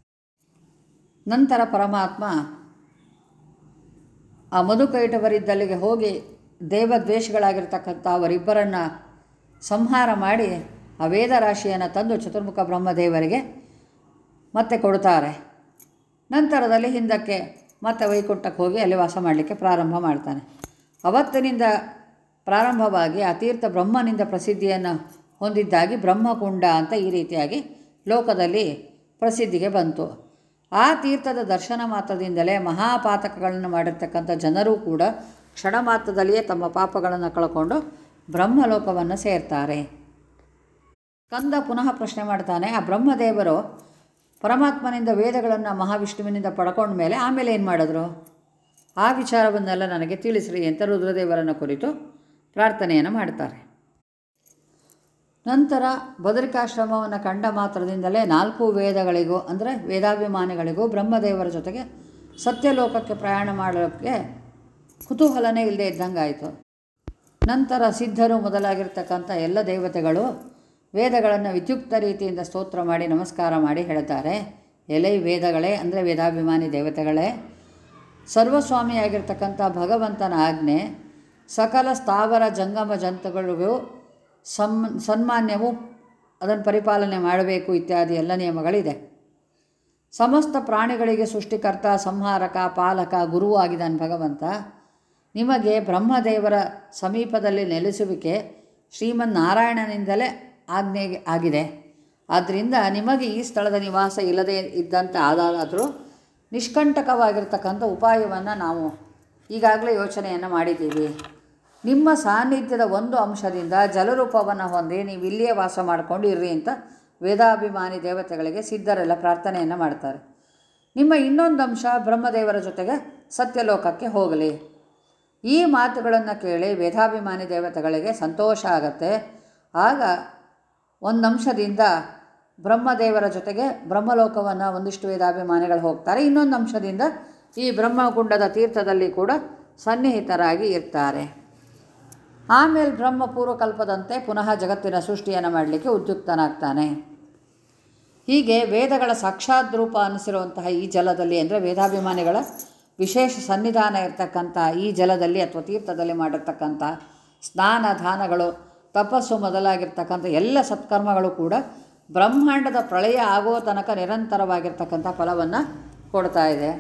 [SPEAKER 1] ನಂತರ ಪರಮಾತ್ಮ ಆ ಮಧುಕೈಟವರಿದ್ದಲ್ಲಿಗೆ ಹೋಗಿ ದೇವದ್ವೇಷಗಳಾಗಿರ್ತಕ್ಕಂಥ ಅವರಿಬ್ಬರನ್ನು ಸಂಹಾರ ಮಾಡಿ ಆ ವೇದ ರಾಶಿಯನ್ನು ತಂದು ಚತುರ್ಮುಖ ಬ್ರಹ್ಮದೇವರಿಗೆ ಮತ್ತೆ ಕೊಡ್ತಾರೆ ನಂತರದಲ್ಲಿ ಹಿಂದಕ್ಕೆ ಮತ್ತೆ ವೈಕುಂಠಕ್ಕೆ ಹೋಗಿ ಅಲ್ಲಿ ವಾಸ ಮಾಡಲಿಕ್ಕೆ ಪ್ರಾರಂಭ ಮಾಡ್ತಾನೆ ಅವತ್ತಿನಿಂದ ಪ್ರಾರಂಭವಾಗಿ ಆ ತೀರ್ಥ ಬ್ರಹ್ಮನಿಂದ ಪ್ರಸಿದ್ಧಿಯನ್ನು ಹೊಂದಿದ್ದಾಗಿ ಬ್ರಹ್ಮಕುಂಡ ಅಂತ ಈ ರೀತಿಯಾಗಿ ಲೋಕದಲ್ಲಿ ಪ್ರಸಿದ್ಧಿಗೆ ಬಂತು ಆ ತೀರ್ಥದ ದರ್ಶನ ಮಾತ್ರದಿಂದಲೇ ಮಹಾಪಾತಕಗಳನ್ನು ಮಾಡಿರ್ತಕ್ಕಂಥ ಜನರೂ ಕೂಡ ಕ್ಷಣ ಮಾತ್ರದಲ್ಲಿಯೇ ತಮ್ಮ ಪಾಪಗಳನ್ನು ಕಳ್ಕೊಂಡು ಬ್ರಹ್ಮಲೋಕವನ್ನು ಸೇರ್ತಾರೆ ಕಂದ ಪುನಃ ಪ್ರಶ್ನೆ ಮಾಡ್ತಾನೆ ಆ ಬ್ರಹ್ಮದೇವರು ಪರಮಾತ್ಮನಿಂದ ವೇದಗಳನ್ನು ಮಹಾವಿಷ್ಣುವಿನಿಂದ ಪಡ್ಕೊಂಡ ಮೇಲೆ ಆಮೇಲೆ ಏನು ಮಾಡಿದ್ರು ಆ ವಿಚಾರವನ್ನೆಲ್ಲ ನನಗೆ ತಿಳಿಸ್ರಿ ಅಂತ ರುದ್ರದೇವರನ್ನು ಕುರಿತು ಪ್ರಾರ್ಥನೆಯನ್ನು ಮಾಡ್ತಾರೆ ನಂತರ ಬದರಿಕಾಶ್ರಮವನ್ನು ಕಂಡ ಮಾತ್ರದಿಂದಲೇ ನಾಲ್ಕು ವೇದಗಳಿಗೂ ಅಂದರೆ ವೇದಾಭಿಮಾನಿಗಳಿಗೂ ಬ್ರಹ್ಮದೇವರ ಜೊತೆಗೆ ಸತ್ಯಲೋಕಕ್ಕೆ ಪ್ರಯಾಣ ಮಾಡೋಕ್ಕೆ ಕುತೂಹಲನೇ ಇಲ್ಲದೆ ಇದ್ದಂಗಾಯಿತು ನಂತರ ಸಿದ್ಧರು ಮೊದಲಾಗಿರ್ತಕ್ಕಂಥ ಎಲ್ಲ ದೇವತೆಗಳು ವೇದಗಳನ್ನು ವಿದ್ಯುಕ್ತ ರೀತಿಯಿಂದ ಸ್ತೋತ್ರ ಮಾಡಿ ನಮಸ್ಕಾರ ಮಾಡಿ ಹೇಳ್ತಾರೆ ಎಲೈ ವೇದಗಳೇ ಅಂದರೆ ವೇದಾಭಿಮಾನಿ ದೇವತೆಗಳೇ ಸರ್ವಸ್ವಾಮಿಯಾಗಿರ್ತಕ್ಕಂಥ ಭಗವಂತನ ಆಜ್ಞೆ ಸಕಲ ಸ್ಥಾವರ ಜಂಗಮ ಜಂತುಗಳಿಗೂ ಸಮ್ ಸನ್ಮಾನ್ಯವು ಅದನ್ನು ಪರಿಪಾಲನೆ ಮಾಡಬೇಕು ಇತ್ಯಾದಿ ಎಲ್ಲ ನಿಯಮಗಳಿದೆ ಸಮಸ್ತ ಪ್ರಾಣಿಗಳಿಗೆ ಸೃಷ್ಟಿಕರ್ತ ಸಂಹಾರಕ ಪಾಲಕ ಗುರುವು ಆಗಿದ್ದಾನೆ ಭಗವಂತ ನಿಮಗೆ ಬ್ರಹ್ಮದೇವರ ಸಮೀಪದಲ್ಲಿ ನೆಲೆಸುವಿಕೆ ಶ್ರೀಮನ್ನಾರಾಯಣನಿಂದಲೇ ಆಜ್ಞೆ ಆಗಿದೆ ಆದ್ದರಿಂದ ನಿಮಗೆ ಈ ಸ್ಥಳದ ನಿವಾಸ ಇಲ್ಲದೆ ಇದ್ದಂತೆ ಆದಾದರೂ ನಿಷ್ಕಂಟಕವಾಗಿರ್ತಕ್ಕಂಥ ಉಪಾಯವನ್ನು ನಾವು ಈಗಾಗಲೇ ಯೋಚನೆಯನ್ನು ಮಾಡಿದ್ದೀವಿ ನಿಮ್ಮ ಸಾನ್ನಿಧ್ಯದ ಒಂದು ಅಂಶದಿಂದ ಜಲರೂಪವನ್ನು ಹೊಂದಿ ನೀವು ಇಲ್ಲಿಯೇ ವಾಸ ಮಾಡಿಕೊಂಡು ಇರ್ರಿ ಅಂತ ವೇದಾಭಿಮಾನಿ ದೇವತೆಗಳಿಗೆ ಸಿದ್ಧರೆಲ್ಲ ಪ್ರಾರ್ಥನೆಯನ್ನು ಮಾಡ್ತಾರೆ ನಿಮ್ಮ ಇನ್ನೊಂದು ಅಂಶ ಬ್ರಹ್ಮದೇವರ ಜೊತೆಗೆ ಸತ್ಯಲೋಕಕ್ಕೆ ಹೋಗಲಿ ಈ ಮಾತುಗಳನ್ನು ಕೇಳಿ ವೇದಾಭಿಮಾನಿ ದೇವತೆಗಳಿಗೆ ಸಂತೋಷ ಆಗತ್ತೆ ಆಗ ಒಂದು ಅಂಶದಿಂದ ಬ್ರಹ್ಮದೇವರ ಜೊತೆಗೆ ಬ್ರಹ್ಮಲೋಕವನ್ನು ಒಂದಿಷ್ಟು ವೇದಾಭಿಮಾನಿಗಳು ಹೋಗ್ತಾರೆ ಇನ್ನೊಂದು ಅಂಶದಿಂದ ಈ ಬ್ರಹ್ಮಕುಂಡದ ತೀರ್ಥದಲ್ಲಿ ಕೂಡ ಸನ್ನಿಹಿತರಾಗಿ ಇರ್ತಾರೆ ಆಮೇಲೆ ಬ್ರಹ್ಮ ಪೂರ್ವಕಲ್ಪದಂತೆ ಪುನಃ ಜಗತ್ತಿನ ಸೃಷ್ಟಿಯನ್ನು ಮಾಡಲಿಕ್ಕೆ ಉದ್ಯುಕ್ತನಾಗ್ತಾನೆ ಹೀಗೆ ವೇದಗಳ ಸಾಕ್ಷಾತ್ ರೂಪ ಅನಿಸಿರುವಂತಹ ಈ ಜಲದಲ್ಲಿ ಅಂದರೆ ವೇದಾಭಿಮಾನಿಗಳ ವಿಶೇಷ ಸನ್ನಿಧಾನ ಇರತಕ್ಕಂಥ ಈ ಜಲದಲ್ಲಿ ಅಥವಾ ತೀರ್ಥದಲ್ಲಿ ಮಾಡಿರ್ತಕ್ಕಂಥ ಸ್ನಾನ ದಾನಗಳು ತಪಸ್ಸು ಮೊದಲಾಗಿರ್ತಕ್ಕಂಥ ಎಲ್ಲ ಸತ್ಕರ್ಮಗಳು ಕೂಡ ಬ್ರಹ್ಮಾಂಡದ ಪ್ರಳಯ ಆಗೋ ತನಕ ನಿರಂತರವಾಗಿರ್ತಕ್ಕಂಥ ಫಲವನ್ನು ಕೊಡ್ತಾ ಇದೆ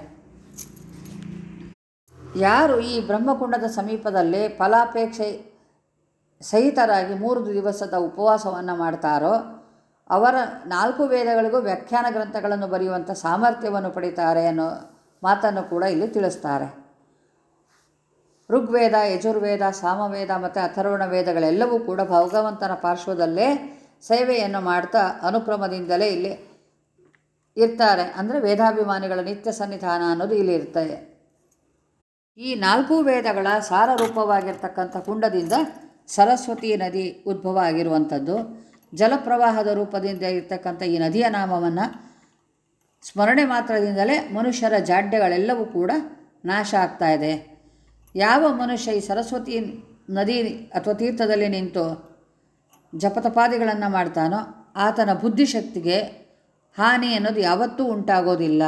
[SPEAKER 1] ಯಾರು ಈ ಬ್ರಹ್ಮಕುಂಡದ ಸಮೀಪದಲ್ಲಿ ಫಲಾಪೇಕ್ಷೆ ಸಹಿತರಾಗಿ ಮೂರು ದಿವಸದ ಉಪವಾಸವನ್ನು ಮಾಡ್ತಾರೋ ಅವರ ನಾಲ್ಕು ವೇದಗಳಿಗೂ ವ್ಯಾಖ್ಯಾನ ಗ್ರಂಥಗಳನ್ನು ಬರೆಯುವಂಥ ಸಾಮರ್ಥ್ಯವನ್ನು ಪಡಿತಾರೆ ಅನ್ನೋ ಮಾತನ್ನು ಕೂಡ ಇಲ್ಲಿ ತಿಳಿಸ್ತಾರೆ ಋಗ್ವೇದ ಯಜುರ್ವೇದ ಸಾಮವೇದ ಮತ್ತು ಅಥರ್ವಣ ವೇದಗಳೆಲ್ಲವೂ ಕೂಡ ಭಗವಂತನ ಪಾರ್ಶ್ವದಲ್ಲೇ ಸೇವೆಯನ್ನು ಮಾಡ್ತಾ ಅನುಕ್ರಮದಿಂದಲೇ ಇಲ್ಲಿ ಇರ್ತಾರೆ ಅಂದರೆ ವೇದಾಭಿಮಾನಿಗಳ ನಿತ್ಯ ಸನ್ನಿಧಾನ ಅನ್ನೋದು ಇಲ್ಲಿ ಇರ್ತದೆ ಈ ನಾಲ್ಕು ವೇದಗಳ ಸಾರರೂಪವಾಗಿರ್ತಕ್ಕಂಥ ಕುಂಡದಿಂದ ಸರಸ್ವತಿ ನದಿ ಉದ್ಭವ ಆಗಿರುವಂಥದ್ದು ಜಲಪ್ರವಾಹದ ರೂಪದಿಂದ ಇರ್ತಕ್ಕಂಥ ಈ ನದಿಯ ನಾಮವನ್ನು ಸ್ಮರಣೆ ಮಾತ್ರದಿಂದಲೇ ಮನುಷ್ಯರ ಜಾಡ್ಯಗಳೆಲ್ಲವೂ ಕೂಡ ನಾಶ ಆಗ್ತಾ ಇದೆ ಯಾವ ಮನುಷ್ಯ ಈ ಸರಸ್ವತಿ ನದಿ ಅಥವಾ ತೀರ್ಥದಲ್ಲಿ ನಿಂತು ಜಪತಪಾದಿಗಳನ್ನು ಮಾಡ್ತಾನೋ ಆತನ ಬುದ್ಧಿಶಕ್ತಿಗೆ ಹಾನಿ ಅನ್ನೋದು ಯಾವತ್ತೂ ಉಂಟಾಗೋದಿಲ್ಲ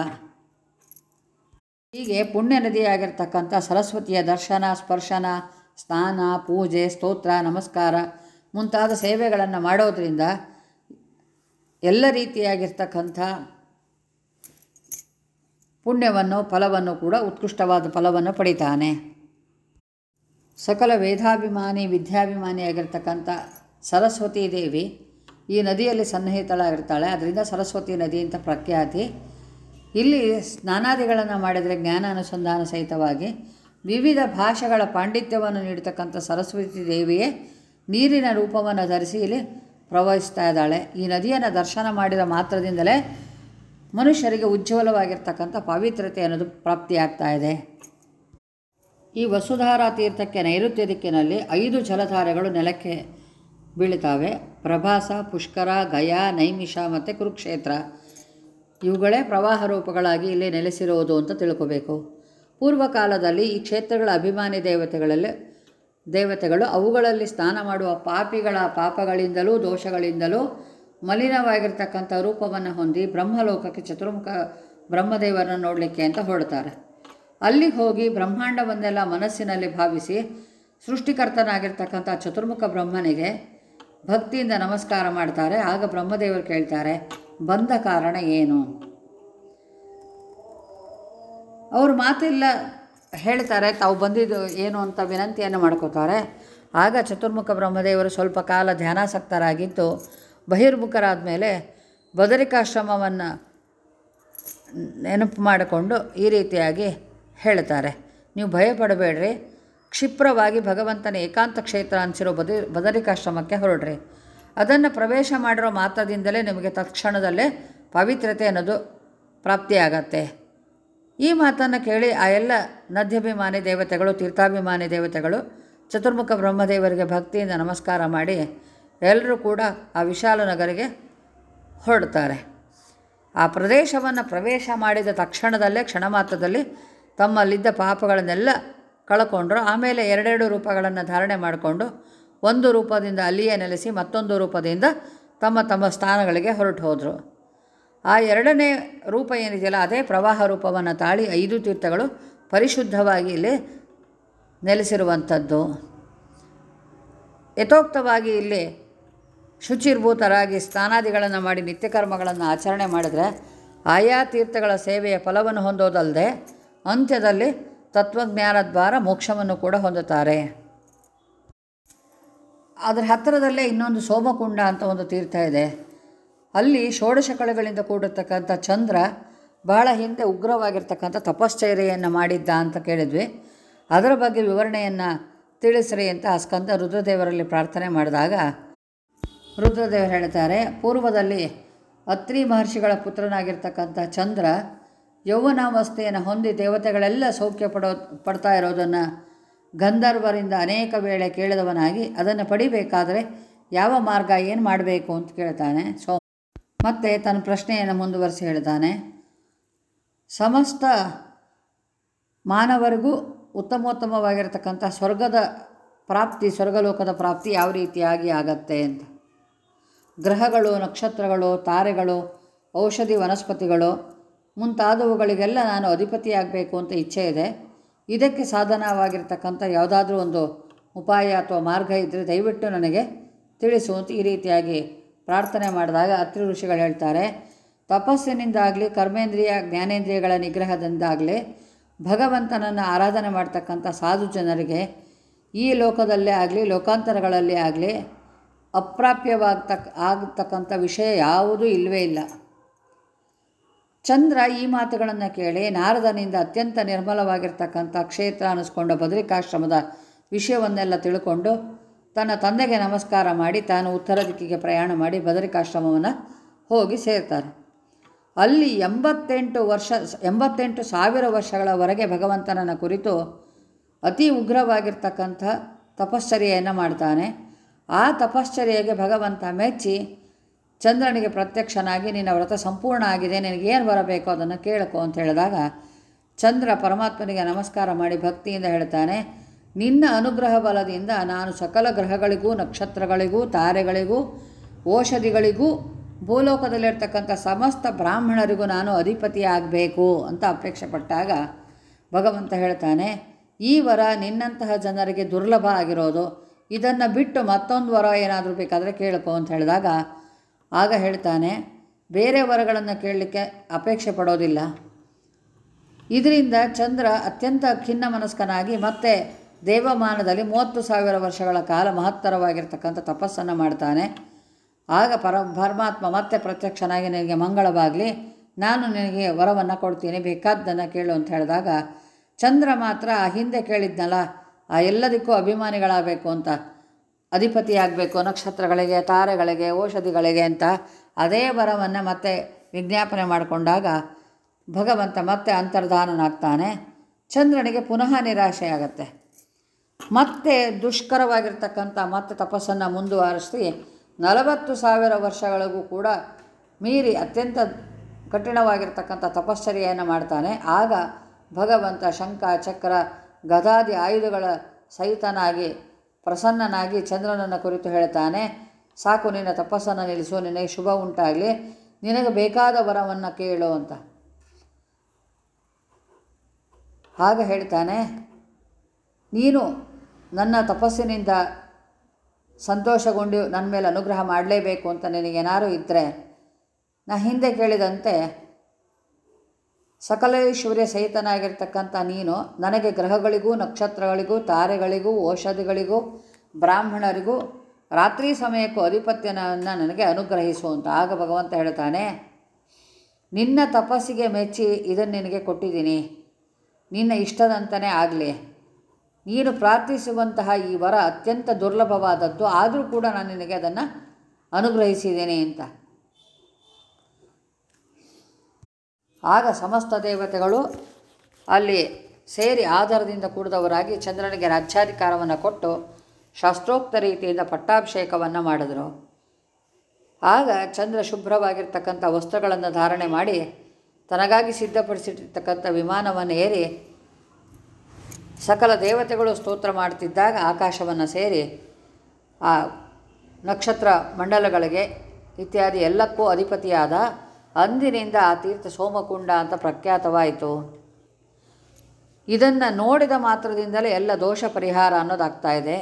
[SPEAKER 1] ಹೀಗೆ ಪುಣ್ಯ ನದಿಯಾಗಿರ್ತಕ್ಕಂಥ ಸರಸ್ವತಿಯ ದರ್ಶನ ಸ್ಪರ್ಶನ ಸ್ನಾನ ಪೂಜೆ ಸ್ತೋತ್ರ ನಮಸ್ಕಾರ ಮುಂತಾದ ಸೇವೆಗಳನ್ನು ಮಾಡೋದರಿಂದ ಎಲ್ಲ ರೀತಿಯಾಗಿರ್ತಕ್ಕಂಥ ಪುಣ್ಯವನ್ನು ಫಲವನ್ನು ಕೂಡ ಉತ್ಕೃಷ್ಟವಾದ ಫಲವನ್ನು ಪಡಿತಾನೆ ಸಕಲ ವೇದಾಭಿಮಾನಿ ವಿದ್ಯಾಭಿಮಾನಿಯಾಗಿರ್ತಕ್ಕಂಥ ಸರಸ್ವತಿ ದೇವಿ ಈ ನದಿಯಲ್ಲಿ ಸನ್ನಿಹಿತಳಾಗಿರ್ತಾಳೆ ಅದರಿಂದ ಸರಸ್ವತಿ ನದಿ ಅಂತ ಪ್ರಖ್ಯಾತಿ ಇಲ್ಲಿ ಸ್ನಾನಾದಿಗಳನ್ನು ಮಾಡಿದರೆ ಜ್ಞಾನ ಅನುಸಂಧಾನ ಸಹಿತವಾಗಿ ವಿವಿಧ ಭಾಷೆಗಳ ಪಾಂಡಿತ್ಯವನ್ನು ನೀಡತಕ್ಕಂಥ ಸರಸ್ವತಿ ದೇವಿಯೇ ನೀರಿನ ರೂಪವನ್ನು ಧರಿಸಿ ಇಲ್ಲಿ ಪ್ರವಹಿಸ್ತಾ ಇದ್ದಾಳೆ ಈ ನದಿಯನ್ನು ದರ್ಶನ ಮಾಡಿದ ಮಾತ್ರದಿಂದಲೇ ಮನುಷ್ಯರಿಗೆ ಉಜ್ವಲವಾಗಿರ್ತಕ್ಕಂಥ ಪವಿತ್ರತೆ ಅನ್ನೋದು ಪ್ರಾಪ್ತಿಯಾಗ್ತಾ ಇದೆ ಈ ವಸುಧಾರಾ ತೀರ್ಥಕ್ಕೆ ನೈಋತ್ಯ ದಿಕ್ಕಿನಲ್ಲಿ ಐದು ಜಲಧಾರೆಗಳು ನೆಲಕ್ಕೆ ಬೀಳುತ್ತವೆ ಪ್ರಭಾಸ ಪುಷ್ಕರ ಗಯಾ ನೈಮಿಷ ಮತ್ತು ಕುರುಕ್ಷೇತ್ರ ಇವುಗಳೇ ಪ್ರವಾಹ ರೂಪಗಳಾಗಿ ಇಲ್ಲಿ ನೆಲೆಸಿರುವುದು ಅಂತ ತಿಳ್ಕೋಬೇಕು ಪೂರ್ವಕಾಲದಲ್ಲಿ ಈ ಕ್ಷೇತ್ರಗಳ ಅಭಿಮಾನಿ ದೇವತೆಗಳಲ್ಲಿ ದೇವತೆಗಳು ಅವುಗಳಲ್ಲಿ ಸ್ನಾನ ಮಾಡುವ ಪಾಪಿಗಳ ಪಾಪಗಳಿಂದಲೂ ದೋಷಗಳಿಂದಲೂ ಮಲಿನವಾಗಿರ್ತಕ್ಕಂಥ ರೂಪವನ್ನು ಹೊಂದಿ ಬ್ರಹ್ಮಲೋಕಕ್ಕೆ ಚತುರ್ಮುಖ ಬ್ರಹ್ಮದೇವರನ್ನು ನೋಡಲಿಕ್ಕೆ ಅಂತ ಹೊರಡ್ತಾರೆ ಅಲ್ಲಿ ಹೋಗಿ ಬ್ರಹ್ಮಾಂಡವನ್ನೆಲ್ಲ ಮನಸ್ಸಿನಲ್ಲಿ ಭಾವಿಸಿ ಸೃಷ್ಟಿಕರ್ತನಾಗಿರ್ತಕ್ಕಂಥ ಚತುರ್ಮುಖ ಬ್ರಹ್ಮನಿಗೆ ಭಕ್ತಿಯಿಂದ ನಮಸ್ಕಾರ ಮಾಡ್ತಾರೆ ಆಗ ಬ್ರಹ್ಮದೇವರು ಕೇಳ್ತಾರೆ ಬಂದ ಕಾರಣ ಏನು ಅವರು ಮಾತೆಲ್ಲ ಹೇಳ್ತಾರೆ ತಾವು ಬಂದಿದ್ದು ಏನು ಅಂತ ವಿನಂತಿಯನ್ನು ಮಾಡ್ಕೋತಾರೆ ಆಗ ಚತುರ್ಮುಖ ಬ್ರಹ್ಮದೇವರು ಸ್ವಲ್ಪ ಕಾಲ ಧ್ಯಾನಾಸಕ್ತರಾಗಿದ್ದು ಬಹಿರ್ಮುಖರಾದ ಮೇಲೆ ಬದರಿಕಾಶ್ರಮವನ್ನು ನೆನಪು ಮಾಡಿಕೊಂಡು ಈ ರೀತಿಯಾಗಿ ಹೇಳ್ತಾರೆ ನೀವು ಭಯಪಡಬೇಡ್ರಿ ಕ್ಷಿಪ್ರವಾಗಿ ಭಗವಂತನ ಏಕಾಂತ ಕ್ಷೇತ್ರ ಅನಿಸಿರೋ ಬದಿ ಬದರಿಕಾಶ್ರಮಕ್ಕೆ ಹೊರಡ್ರಿ ಅದನ್ನು ಪ್ರವೇಶ ಮಾಡಿರೋ ಮಾತ್ರದಿಂದಲೇ ನಿಮಗೆ ತತ್ಕ್ಷಣದಲ್ಲೇ ಪವಿತ್ರತೆ ಅನ್ನೋದು ಪ್ರಾಪ್ತಿಯಾಗತ್ತೆ ಈ ಮಾತನ್ನು ಕೇಳಿ ಆ ಎಲ್ಲ ನದ್ಯಾಭಿಮಾನಿ ದೇವತೆಗಳು ತೀರ್ಥಾಭಿಮಾನಿ ದೇವತೆಗಳು ಚತುರ್ಮುಖ ಬ್ರಹ್ಮದೇವರಿಗೆ ಭಕ್ತಿಯಿಂದ ನಮಸ್ಕಾರ ಮಾಡಿ ಎಲ್ಲರೂ ಕೂಡ ಆ ವಿಶಾಲ ನಗರಿಗೆ ಹೊರಡ್ತಾರೆ ಆ ಪ್ರದೇಶವನ್ನು ಪ್ರವೇಶ ಮಾಡಿದ ತಕ್ಷಣದಲ್ಲೇ ಕ್ಷಣ ಮಾತ್ರದಲ್ಲಿ ತಮ್ಮಲ್ಲಿದ್ದ ಪಾಪಗಳನ್ನೆಲ್ಲ ಕಳ್ಕೊಂಡ್ರು ಆಮೇಲೆ ಎರಡೆರಡು ರೂಪಗಳನ್ನು ಧಾರಣೆ ಮಾಡಿಕೊಂಡು ಒಂದು ರೂಪದಿಂದ ಅಲ್ಲಿಯೇ ನೆಲೆಸಿ ಮತ್ತೊಂದು ರೂಪದಿಂದ ತಮ್ಮ ತಮ್ಮ ಸ್ಥಾನಗಳಿಗೆ ಹೊರಟು ಹೋದರು ಆ ಎರಡನೇ ರೂಪ ಏನಿದೆಯಲ್ಲ ಅದೇ ಪ್ರವಾಹ ರೂಪವನ್ನು ತಾಳಿ ಐದು ತೀರ್ಥಗಳು ಪರಿಶುದ್ಧವಾಗಿ ಇಲ್ಲಿ ನೆಲೆಸಿರುವಂಥದ್ದು ಯಥೋಕ್ತವಾಗಿ ಇಲ್ಲಿ ಶುಚಿರ್ಭೂತರಾಗಿ ಸ್ನಾನಾದಿಗಳನ್ನು ಮಾಡಿ ನಿತ್ಯಕರ್ಮಗಳನ್ನು ಆಚರಣೆ ಮಾಡಿದರೆ ಆಯಾ ತೀರ್ಥಗಳ ಸೇವೆಯ ಫಲವನ್ನು ಹೊಂದೋದಲ್ಲದೆ ಅಂತ್ಯದಲ್ಲಿ ತತ್ವಜ್ಞಾನದ ದ್ವಾರ ಮೋಕ್ಷವನ್ನು ಕೂಡ ಹೊಂದುತ್ತಾರೆ ಅದರ ಹತ್ತಿರದಲ್ಲೇ ಇನ್ನೊಂದು ಸೋಮಕುಂಡ ಅಂತ ಒಂದು ತೀರ್ಥ ಇದೆ ಅಲ್ಲಿ ಷೋಡಶ ಕಳೆಗಳಿಂದ ಕೂಡಿರ್ತಕ್ಕಂಥ ಚಂದ್ರ ಬಹಳ ಹಿಂದೆ ಉಗ್ರವಾಗಿರ್ತಕ್ಕಂಥ ತಪಶ್ಚರ್ಯೆಯನ್ನು ಮಾಡಿದ್ದ ಅಂತ ಕೇಳಿದ್ವಿ ಅದರ ಬಗ್ಗೆ ವಿವರಣೆಯನ್ನು ತಿಳಿಸ್ರಿ ಅಂತ ಆ ಸ್ಕಂದ ರುದ್ರದೇವರಲ್ಲಿ ಪ್ರಾರ್ಥನೆ ಮಾಡಿದಾಗ ರುದ್ರದೇವರು ಹೇಳ್ತಾರೆ ಪೂರ್ವದಲ್ಲಿ ಅತ್ರಿ ಮಹರ್ಷಿಗಳ ಪುತ್ರನಾಗಿರ್ತಕ್ಕಂಥ ಚಂದ್ರ ಯೌವನಾವಸ್ಥೆಯನ್ನು ಹೊಂದಿ ದೇವತೆಗಳೆಲ್ಲ ಸೌಖ್ಯ ಪಡೋ ಪಡ್ತಾ ಇರೋದನ್ನು ಗಂಧರ್ವರಿಂದ ಅನೇಕ ವೇಳೆ ಕೇಳಿದವನಾಗಿ ಅದನ್ನು ಪಡಿಬೇಕಾದರೆ ಯಾವ ಮಾರ್ಗ ಏನು ಮಾಡಬೇಕು ಅಂತ ಕೇಳ್ತಾನೆ ಸೊ ಮತ್ತೆ ತನ್ನ ಪ್ರಶ್ನೆಯನ್ನು ಮುಂದುವರಿಸಿ ಹೇಳ್ತಾನೆ ಸಮಸ್ತ ಮಾನವರಿಗೂ ಉತ್ತಮೋತ್ತಮವಾಗಿರ್ತಕ್ಕಂಥ ಸ್ವರ್ಗದ ಪ್ರಾಪ್ತಿ ಸ್ವರ್ಗಲೋಕದ ಪ್ರಾಪ್ತಿ ಯಾವ ರೀತಿಯಾಗಿ ಆಗತ್ತೆ ಅಂತ ಗ್ರಹಗಳು ನಕ್ಷತ್ರಗಳು ತಾರೆಗಳು ಔಷಧಿ ವನಸ್ಪತಿಗಳು ಮುಂತಾದವುಗಳಿಗೆಲ್ಲ ನಾನು ಅಧಿಪತಿಯಾಗಬೇಕು ಅಂತ ಇಚ್ಛೆ ಇದೆ ಇದಕ್ಕೆ ಸಾಧನವಾಗಿರ್ತಕ್ಕಂಥ ಯಾವುದಾದ್ರೂ ಒಂದು ಉಪಾಯ ಅಥವಾ ಮಾರ್ಗ ಇದ್ದರೆ ದಯವಿಟ್ಟು ನನಗೆ ತಿಳಿಸು ಅಂತ ಈ ರೀತಿಯಾಗಿ ಪ್ರಾರ್ಥನೆ ಮಾಡಿದಾಗ ಅತ್ರಿ ಋಷಿಗಳು ಹೇಳ್ತಾರೆ ತಪಸ್ಸಿನಿಂದಾಗಲಿ ಕರ್ಮೇಂದ್ರಿಯ ಜ್ಞಾನೇಂದ್ರಿಯಗಳ ನಿಗ್ರಹದಿಂದಾಗಲಿ ಭಗವಂತನನ್ನು ಆರಾಧನೆ ಮಾಡ್ತಕ್ಕಂಥ ಸಾಧು ಜನರಿಗೆ ಈ ಲೋಕದಲ್ಲೇ ಆಗಲಿ ಲೋಕಾಂತರಗಳಲ್ಲೇ ಆಗಲಿ ಅಪ್ರಾಪ್ಯವಾಗ್ತಕ್ಕ ಆಗತಕ್ಕಂಥ ವಿಷಯ ಯಾವುದೂ ಇಲ್ಲವೇ ಇಲ್ಲ ಚಂದ್ರ ಈ ಮಾತುಗಳನ್ನು ಕೇಳಿ ನಾರದನಿಂದ ಅತ್ಯಂತ ನಿರ್ಮಲವಾಗಿರ್ತಕ್ಕಂಥ ಕ್ಷೇತ್ರ ಅನ್ನಿಸ್ಕೊಂಡ ಬದರಿಕಾಶ್ರಮದ ವಿಷಯವನ್ನೆಲ್ಲ ತಿಳ್ಕೊಂಡು ತನ್ನ ತಂದೆಗೆ ನಮಸ್ಕಾರ ಮಾಡಿ ತಾನು ಉತ್ತರ ದಿಕ್ಕಿಗೆ ಪ್ರಯಾಣ ಮಾಡಿ ಬದರಿಕಾಶ್ರಮವನ್ನು ಹೋಗಿ ಸೇರ್ತಾರೆ ಅಲ್ಲಿ ಎಂಬತ್ತೆಂಟು ವರ್ಷ ಎಂಬತ್ತೆಂಟು ಸಾವಿರ ವರ್ಷಗಳವರೆಗೆ ಭಗವಂತನನ್ನು ಕುರಿತು ಅತಿ ಉಗ್ರವಾಗಿರ್ತಕ್ಕಂಥ ತಪಶ್ಚರ್ಯೆಯನ್ನು ಮಾಡ್ತಾನೆ ಆ ತಪಶ್ಚರ್ಯೆಗೆ ಭಗವಂತ ಮೆಚ್ಚಿ ಚಂದ್ರನಿಗೆ ಪ್ರತ್ಯಕ್ಷನಾಗಿ ನಿನ್ನ ವ್ರತ ಸಂಪೂರ್ಣ ಆಗಿದೆ ನಿನಗೇನು ಬರಬೇಕು ಅದನ್ನು ಕೇಳ್ಕೊ ಅಂತ ಹೇಳಿದಾಗ ಚಂದ್ರ ಪರಮಾತ್ಮನಿಗೆ ನಮಸ್ಕಾರ ಮಾಡಿ ಭಕ್ತಿಯಿಂದ ಹೇಳ್ತಾನೆ ನಿನ್ನ ಅನುಗ್ರಹ ಬಲದಿಂದ ನಾನು ಸಕಲ ಗ್ರಹಗಳಿಗೂ ನಕ್ಷತ್ರಗಳಿಗೂ ತಾರೆಗಳಿಗೂ ಔಷಧಿಗಳಿಗೂ ಭೂಲೋಕದಲ್ಲಿರ್ತಕ್ಕಂಥ ಸಮಸ್ತ ಬ್ರಾಹ್ಮಣರಿಗೂ ನಾನು ಅಧಿಪತಿ ಆಗಬೇಕು ಅಂತ ಅಪೇಕ್ಷೆ ಪಟ್ಟಾಗ ಭಗವಂತ ಹೇಳ್ತಾನೆ ಈ ವರ ನಿನ್ನಂತಹ ಜನರಿಗೆ ದುರ್ಲಭ ಆಗಿರೋದು ಇದನ್ನು ಬಿಟ್ಟು ಮತ್ತೊಂದು ವರ ಏನಾದರೂ ಬೇಕಾದರೆ ಕೇಳ್ಕೊ ಅಂತ ಹೇಳಿದಾಗ ಆಗ ಹೇಳ್ತಾನೆ ಬೇರೆ ವರಗಳನ್ನು ಕೇಳಲಿಕ್ಕೆ ಅಪೇಕ್ಷೆ ಪಡೋದಿಲ್ಲ ಇದರಿಂದ ಚಂದ್ರ ಅತ್ಯಂತ ಖಿನ್ನ ಮನಸ್ಕನಾಗಿ ಮತ್ತೆ ದೇವಮಾನದಲ್ಲಿ ಮೂವತ್ತು ಸಾವಿರ ವರ್ಷಗಳ ಕಾಲ ಮಹತ್ತರವಾಗಿರ್ತಕ್ಕಂಥ ತಪಸ್ಸನ್ನು ಮಾಡ್ತಾನೆ ಆಗ ಪರ ಪರಮಾತ್ಮ ಮತ್ತೆ ಪ್ರತ್ಯಕ್ಷನಾಗಿ ನಿನಗೆ ಮಂಗಳವಾಗಲಿ ನಾನು ನಿನಗೆ ವರವನ್ನು ಕೊಡ್ತೀನಿ ಬೇಕಾದ್ದನ್ನು ಕೇಳು ಅಂತ ಹೇಳಿದಾಗ ಚಂದ್ರ ಮಾತ್ರ ಆ ಹಿಂದೆ ಕೇಳಿದ್ನಲ್ಲ ಆ ಎಲ್ಲದಕ್ಕೂ ಅಭಿಮಾನಿಗಳಾಗಬೇಕು ಅಂತ ಅಧಿಪತಿ ಆಗಬೇಕು ನಕ್ಷತ್ರಗಳಿಗೆ ತಾರೆಗಳಿಗೆ ಔಷಧಿಗಳಿಗೆ ಅಂತ ಅದೇ ವರವನ್ನು ಮತ್ತೆ ವಿಜ್ಞಾಪನೆ ಮಾಡಿಕೊಂಡಾಗ ಭಗವಂತ ಮತ್ತೆ ಅಂತರ್ಧಾನನಾಗ್ತಾನೆ ಚಂದ್ರನಿಗೆ ಪುನಃ ನಿರಾಶೆಯಾಗತ್ತೆ ಮತ್ತೆ ದುಷ್ಕರವಾಗಿರ್ತಕ್ಕಂಥ ಮತ್ತೆ ತಪಸ್ಸನ್ನು ಮುಂದುವರಿಸಿ ನಲವತ್ತು ಸಾವಿರ ವರ್ಷಗಳಿಗೂ ಕೂಡ ಮೀರಿ ಅತ್ಯಂತ ಕಠಿಣವಾಗಿರ್ತಕ್ಕಂಥ ತಪಶ್ಚರ್ಯೆಯನ್ನು ಮಾಡ್ತಾನೆ ಆಗ ಭಗವಂತ ಶಂಖ ಚಕ್ರ ಗದಾದಿ ಆಯುಧಗಳ ಸಹಿತನಾಗಿ ಪ್ರಸನ್ನನಾಗಿ ಚಂದ್ರನನ್ನು ಕುರಿತು ಹೇಳ್ತಾನೆ ಸಾಕು ನಿನ್ನ ತಪಸ್ಸನ್ನು ನಿಲ್ಲಿಸು ನಿನಗೆ ಶುಭ ಉಂಟಾಗಲಿ ನಿನಗೆ ಬೇಕಾದ ವರವನ್ನು ಕೇಳು ಅಂತ ಆಗ ಹೇಳ್ತಾನೆ ನೀನು ನನ್ನ ತಪಸ್ಸಿನಿಂದ ಸಂತೋಷಗೊಂಡು ನನ್ನ ಮೇಲೆ ಅನುಗ್ರಹ ಮಾಡಲೇಬೇಕು ಅಂತ ನಿನಗೇನಾದ್ರು ಇದ್ದರೆ ನಾ ಹಿಂದೆ ಕೇಳಿದಂತೆ ಸಕಲೇಶ್ವರ್ಯ ಸಹಿತನಾಗಿರ್ತಕ್ಕಂಥ ನೀನು ನನಗೆ ಗ್ರಹಗಳಿಗೂ ನಕ್ಷತ್ರಗಳಿಗೂ ತಾರೆಗಳಿಗೂ ಔಷಧಿಗಳಿಗೂ ಬ್ರಾಹ್ಮಣರಿಗೂ ರಾತ್ರಿ ಸಮಯಕ್ಕೂ ಅಧಿಪತ್ಯನನ್ನು ನನಗೆ ಅನುಗ್ರಹಿಸು ಅಂತ ಆಗ ಭಗವಂತ ಹೇಳ್ತಾನೆ ನಿನ್ನ ತಪಸ್ಸಿಗೆ ಮೆಚ್ಚಿ ಇದನ್ನು ನಿನಗೆ ಕೊಟ್ಟಿದ್ದೀನಿ ನಿನ್ನ ಇಷ್ಟದಂತನೇ ಆಗಲಿ ನೀನು ಪ್ರಾರ್ಥಿಸುವಂತಹ ಈ ವರ ಅತ್ಯಂತ ದುರ್ಲಭವಾದದ್ದು ಆದರೂ ಕೂಡ ನಾನು ನಿನಗೆ ಅದನ್ನು ಅನುಗ್ರಹಿಸಿದ್ದೇನೆ ಅಂತ ಆಗ ಸಮಸ್ತ ದೇವತೆಗಳು ಅಲ್ಲಿ ಸೇರಿ ಆಧಾರದಿಂದ ಕೂಡಿದವರಾಗಿ ಚಂದ್ರನಿಗೆ ರಾಜ್ಯಾಧಿಕಾರವನ್ನು ಕೊಟ್ಟು ಶಾಸ್ತ್ರೋಕ್ತ ರೀತಿಯಿಂದ ಪಟ್ಟಾಭಿಷೇಕವನ್ನು ಮಾಡಿದರು ಆಗ ಚಂದ್ರ ಶುಭ್ರವಾಗಿರ್ತಕ್ಕಂಥ ವಸ್ತ್ರಗಳನ್ನು ಧಾರಣೆ ಮಾಡಿ ತನಗಾಗಿ ಸಿದ್ಧಪಡಿಸಿರ್ತಕ್ಕಂಥ ವಿಮಾನವನ್ನು ಏರಿ ಸಕಲ ದೇವತೆಗಳು ಸ್ತೋತ್ರ ಮಾಡ್ತಿದ್ದಾಗ ಆಕಾಶವನ್ನು ಸೇರಿ ಆ ನಕ್ಷತ್ರ ಮಂಡಲಗಳಿಗೆ ಇತ್ಯಾದಿ ಎಲ್ಲಕ್ಕೂ ಅಧಿಪತಿಯಾದ ಅಂದಿನಿಂದ ಆ ತೀರ್ಥ ಸೋಮಕುಂಡ ಅಂತ ಪ್ರಖ್ಯಾತವಾಯಿತು ಇದನ್ನು ನೋಡಿದ ಮಾತ್ರದಿಂದಲೇ ಎಲ್ಲ ದೋಷ ಪರಿಹಾರ ಅನ್ನೋದಾಗ್ತಾ ಇದೆ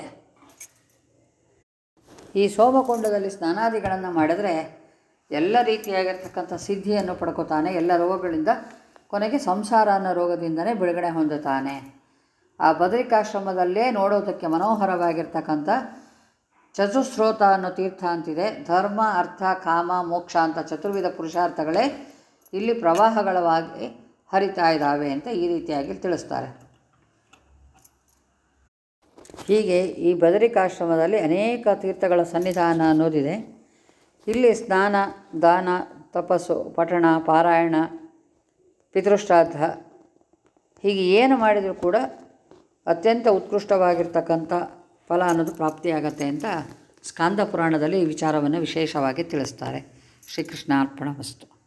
[SPEAKER 1] ಈ ಸೋಮಕುಂಡದಲ್ಲಿ ಸ್ನಾನಾದಿಗಳನ್ನು ಮಾಡಿದ್ರೆ ಎಲ್ಲ ರೀತಿಯಾಗಿರ್ತಕ್ಕಂಥ ಸಿದ್ಧಿಯನ್ನು ಪಡ್ಕೋತಾನೆ ಎಲ್ಲ ರೋಗಗಳಿಂದ ಕೊನೆಗೆ ಸಂಸಾರ ಅನ್ನೋ ರೋಗದಿಂದನೇ ಬಿಡುಗಡೆ ಹೊಂದುತ್ತಾನೆ ಆ ಬದರಿಕಾಶ್ರಮದಲ್ಲೇ ನೋಡೋದಕ್ಕೆ ಮನೋಹರವಾಗಿರ್ತಕ್ಕಂಥ ಚತುಸ್ರೋತ ಅನ್ನೋ ತೀರ್ಥ ಅಂತಿದೆ ಧರ್ಮ ಅರ್ಥ ಕಾಮ ಮೋಕ್ಷ ಅಂತ ಚತುರ್ವಿಧ ಪುರುಷಾರ್ಥಗಳೇ ಇಲ್ಲಿ ಪ್ರವಾಹಗಳವಾಗಿ ಹರಿತಾ ಇದ್ದಾವೆ ಅಂತ ಈ ರೀತಿಯಾಗಿ ತಿಳಿಸ್ತಾರೆ ಹೀಗೆ ಈ ಬದರಿಕಾಶ್ರಮದಲ್ಲಿ ಅನೇಕ ತೀರ್ಥಗಳ ಸನ್ನಿಧಾನ ಅನ್ನೋದಿದೆ ಇಲ್ಲಿ ಸ್ನಾನ ದಾನ ತಪಸ್ಸು ಪಠಣ ಪಾರಾಯಣ ಪಿತೃಶ್ರಾದ್ದ ಹೀಗೆ ಏನು ಮಾಡಿದರೂ ಕೂಡ ಅತ್ಯಂತ ಉತ್ಕೃಷ್ಟವಾಗಿರ್ತಕ್ಕಂಥ ಫಲ ಅನ್ನೋದು ಪ್ರಾಪ್ತಿಯಾಗತ್ತೆ ಅಂತ ಸ್ಕಾಂದ ಪುರಾಣದಲ್ಲಿ ಈ ವಿಚಾರವನ್ನು ವಿಶೇಷವಾಗಿ ತಿಳಿಸ್ತಾರೆ ಶ್ರೀಕೃಷ್ಣ ಅರ್ಪಣ ವಸ್ತು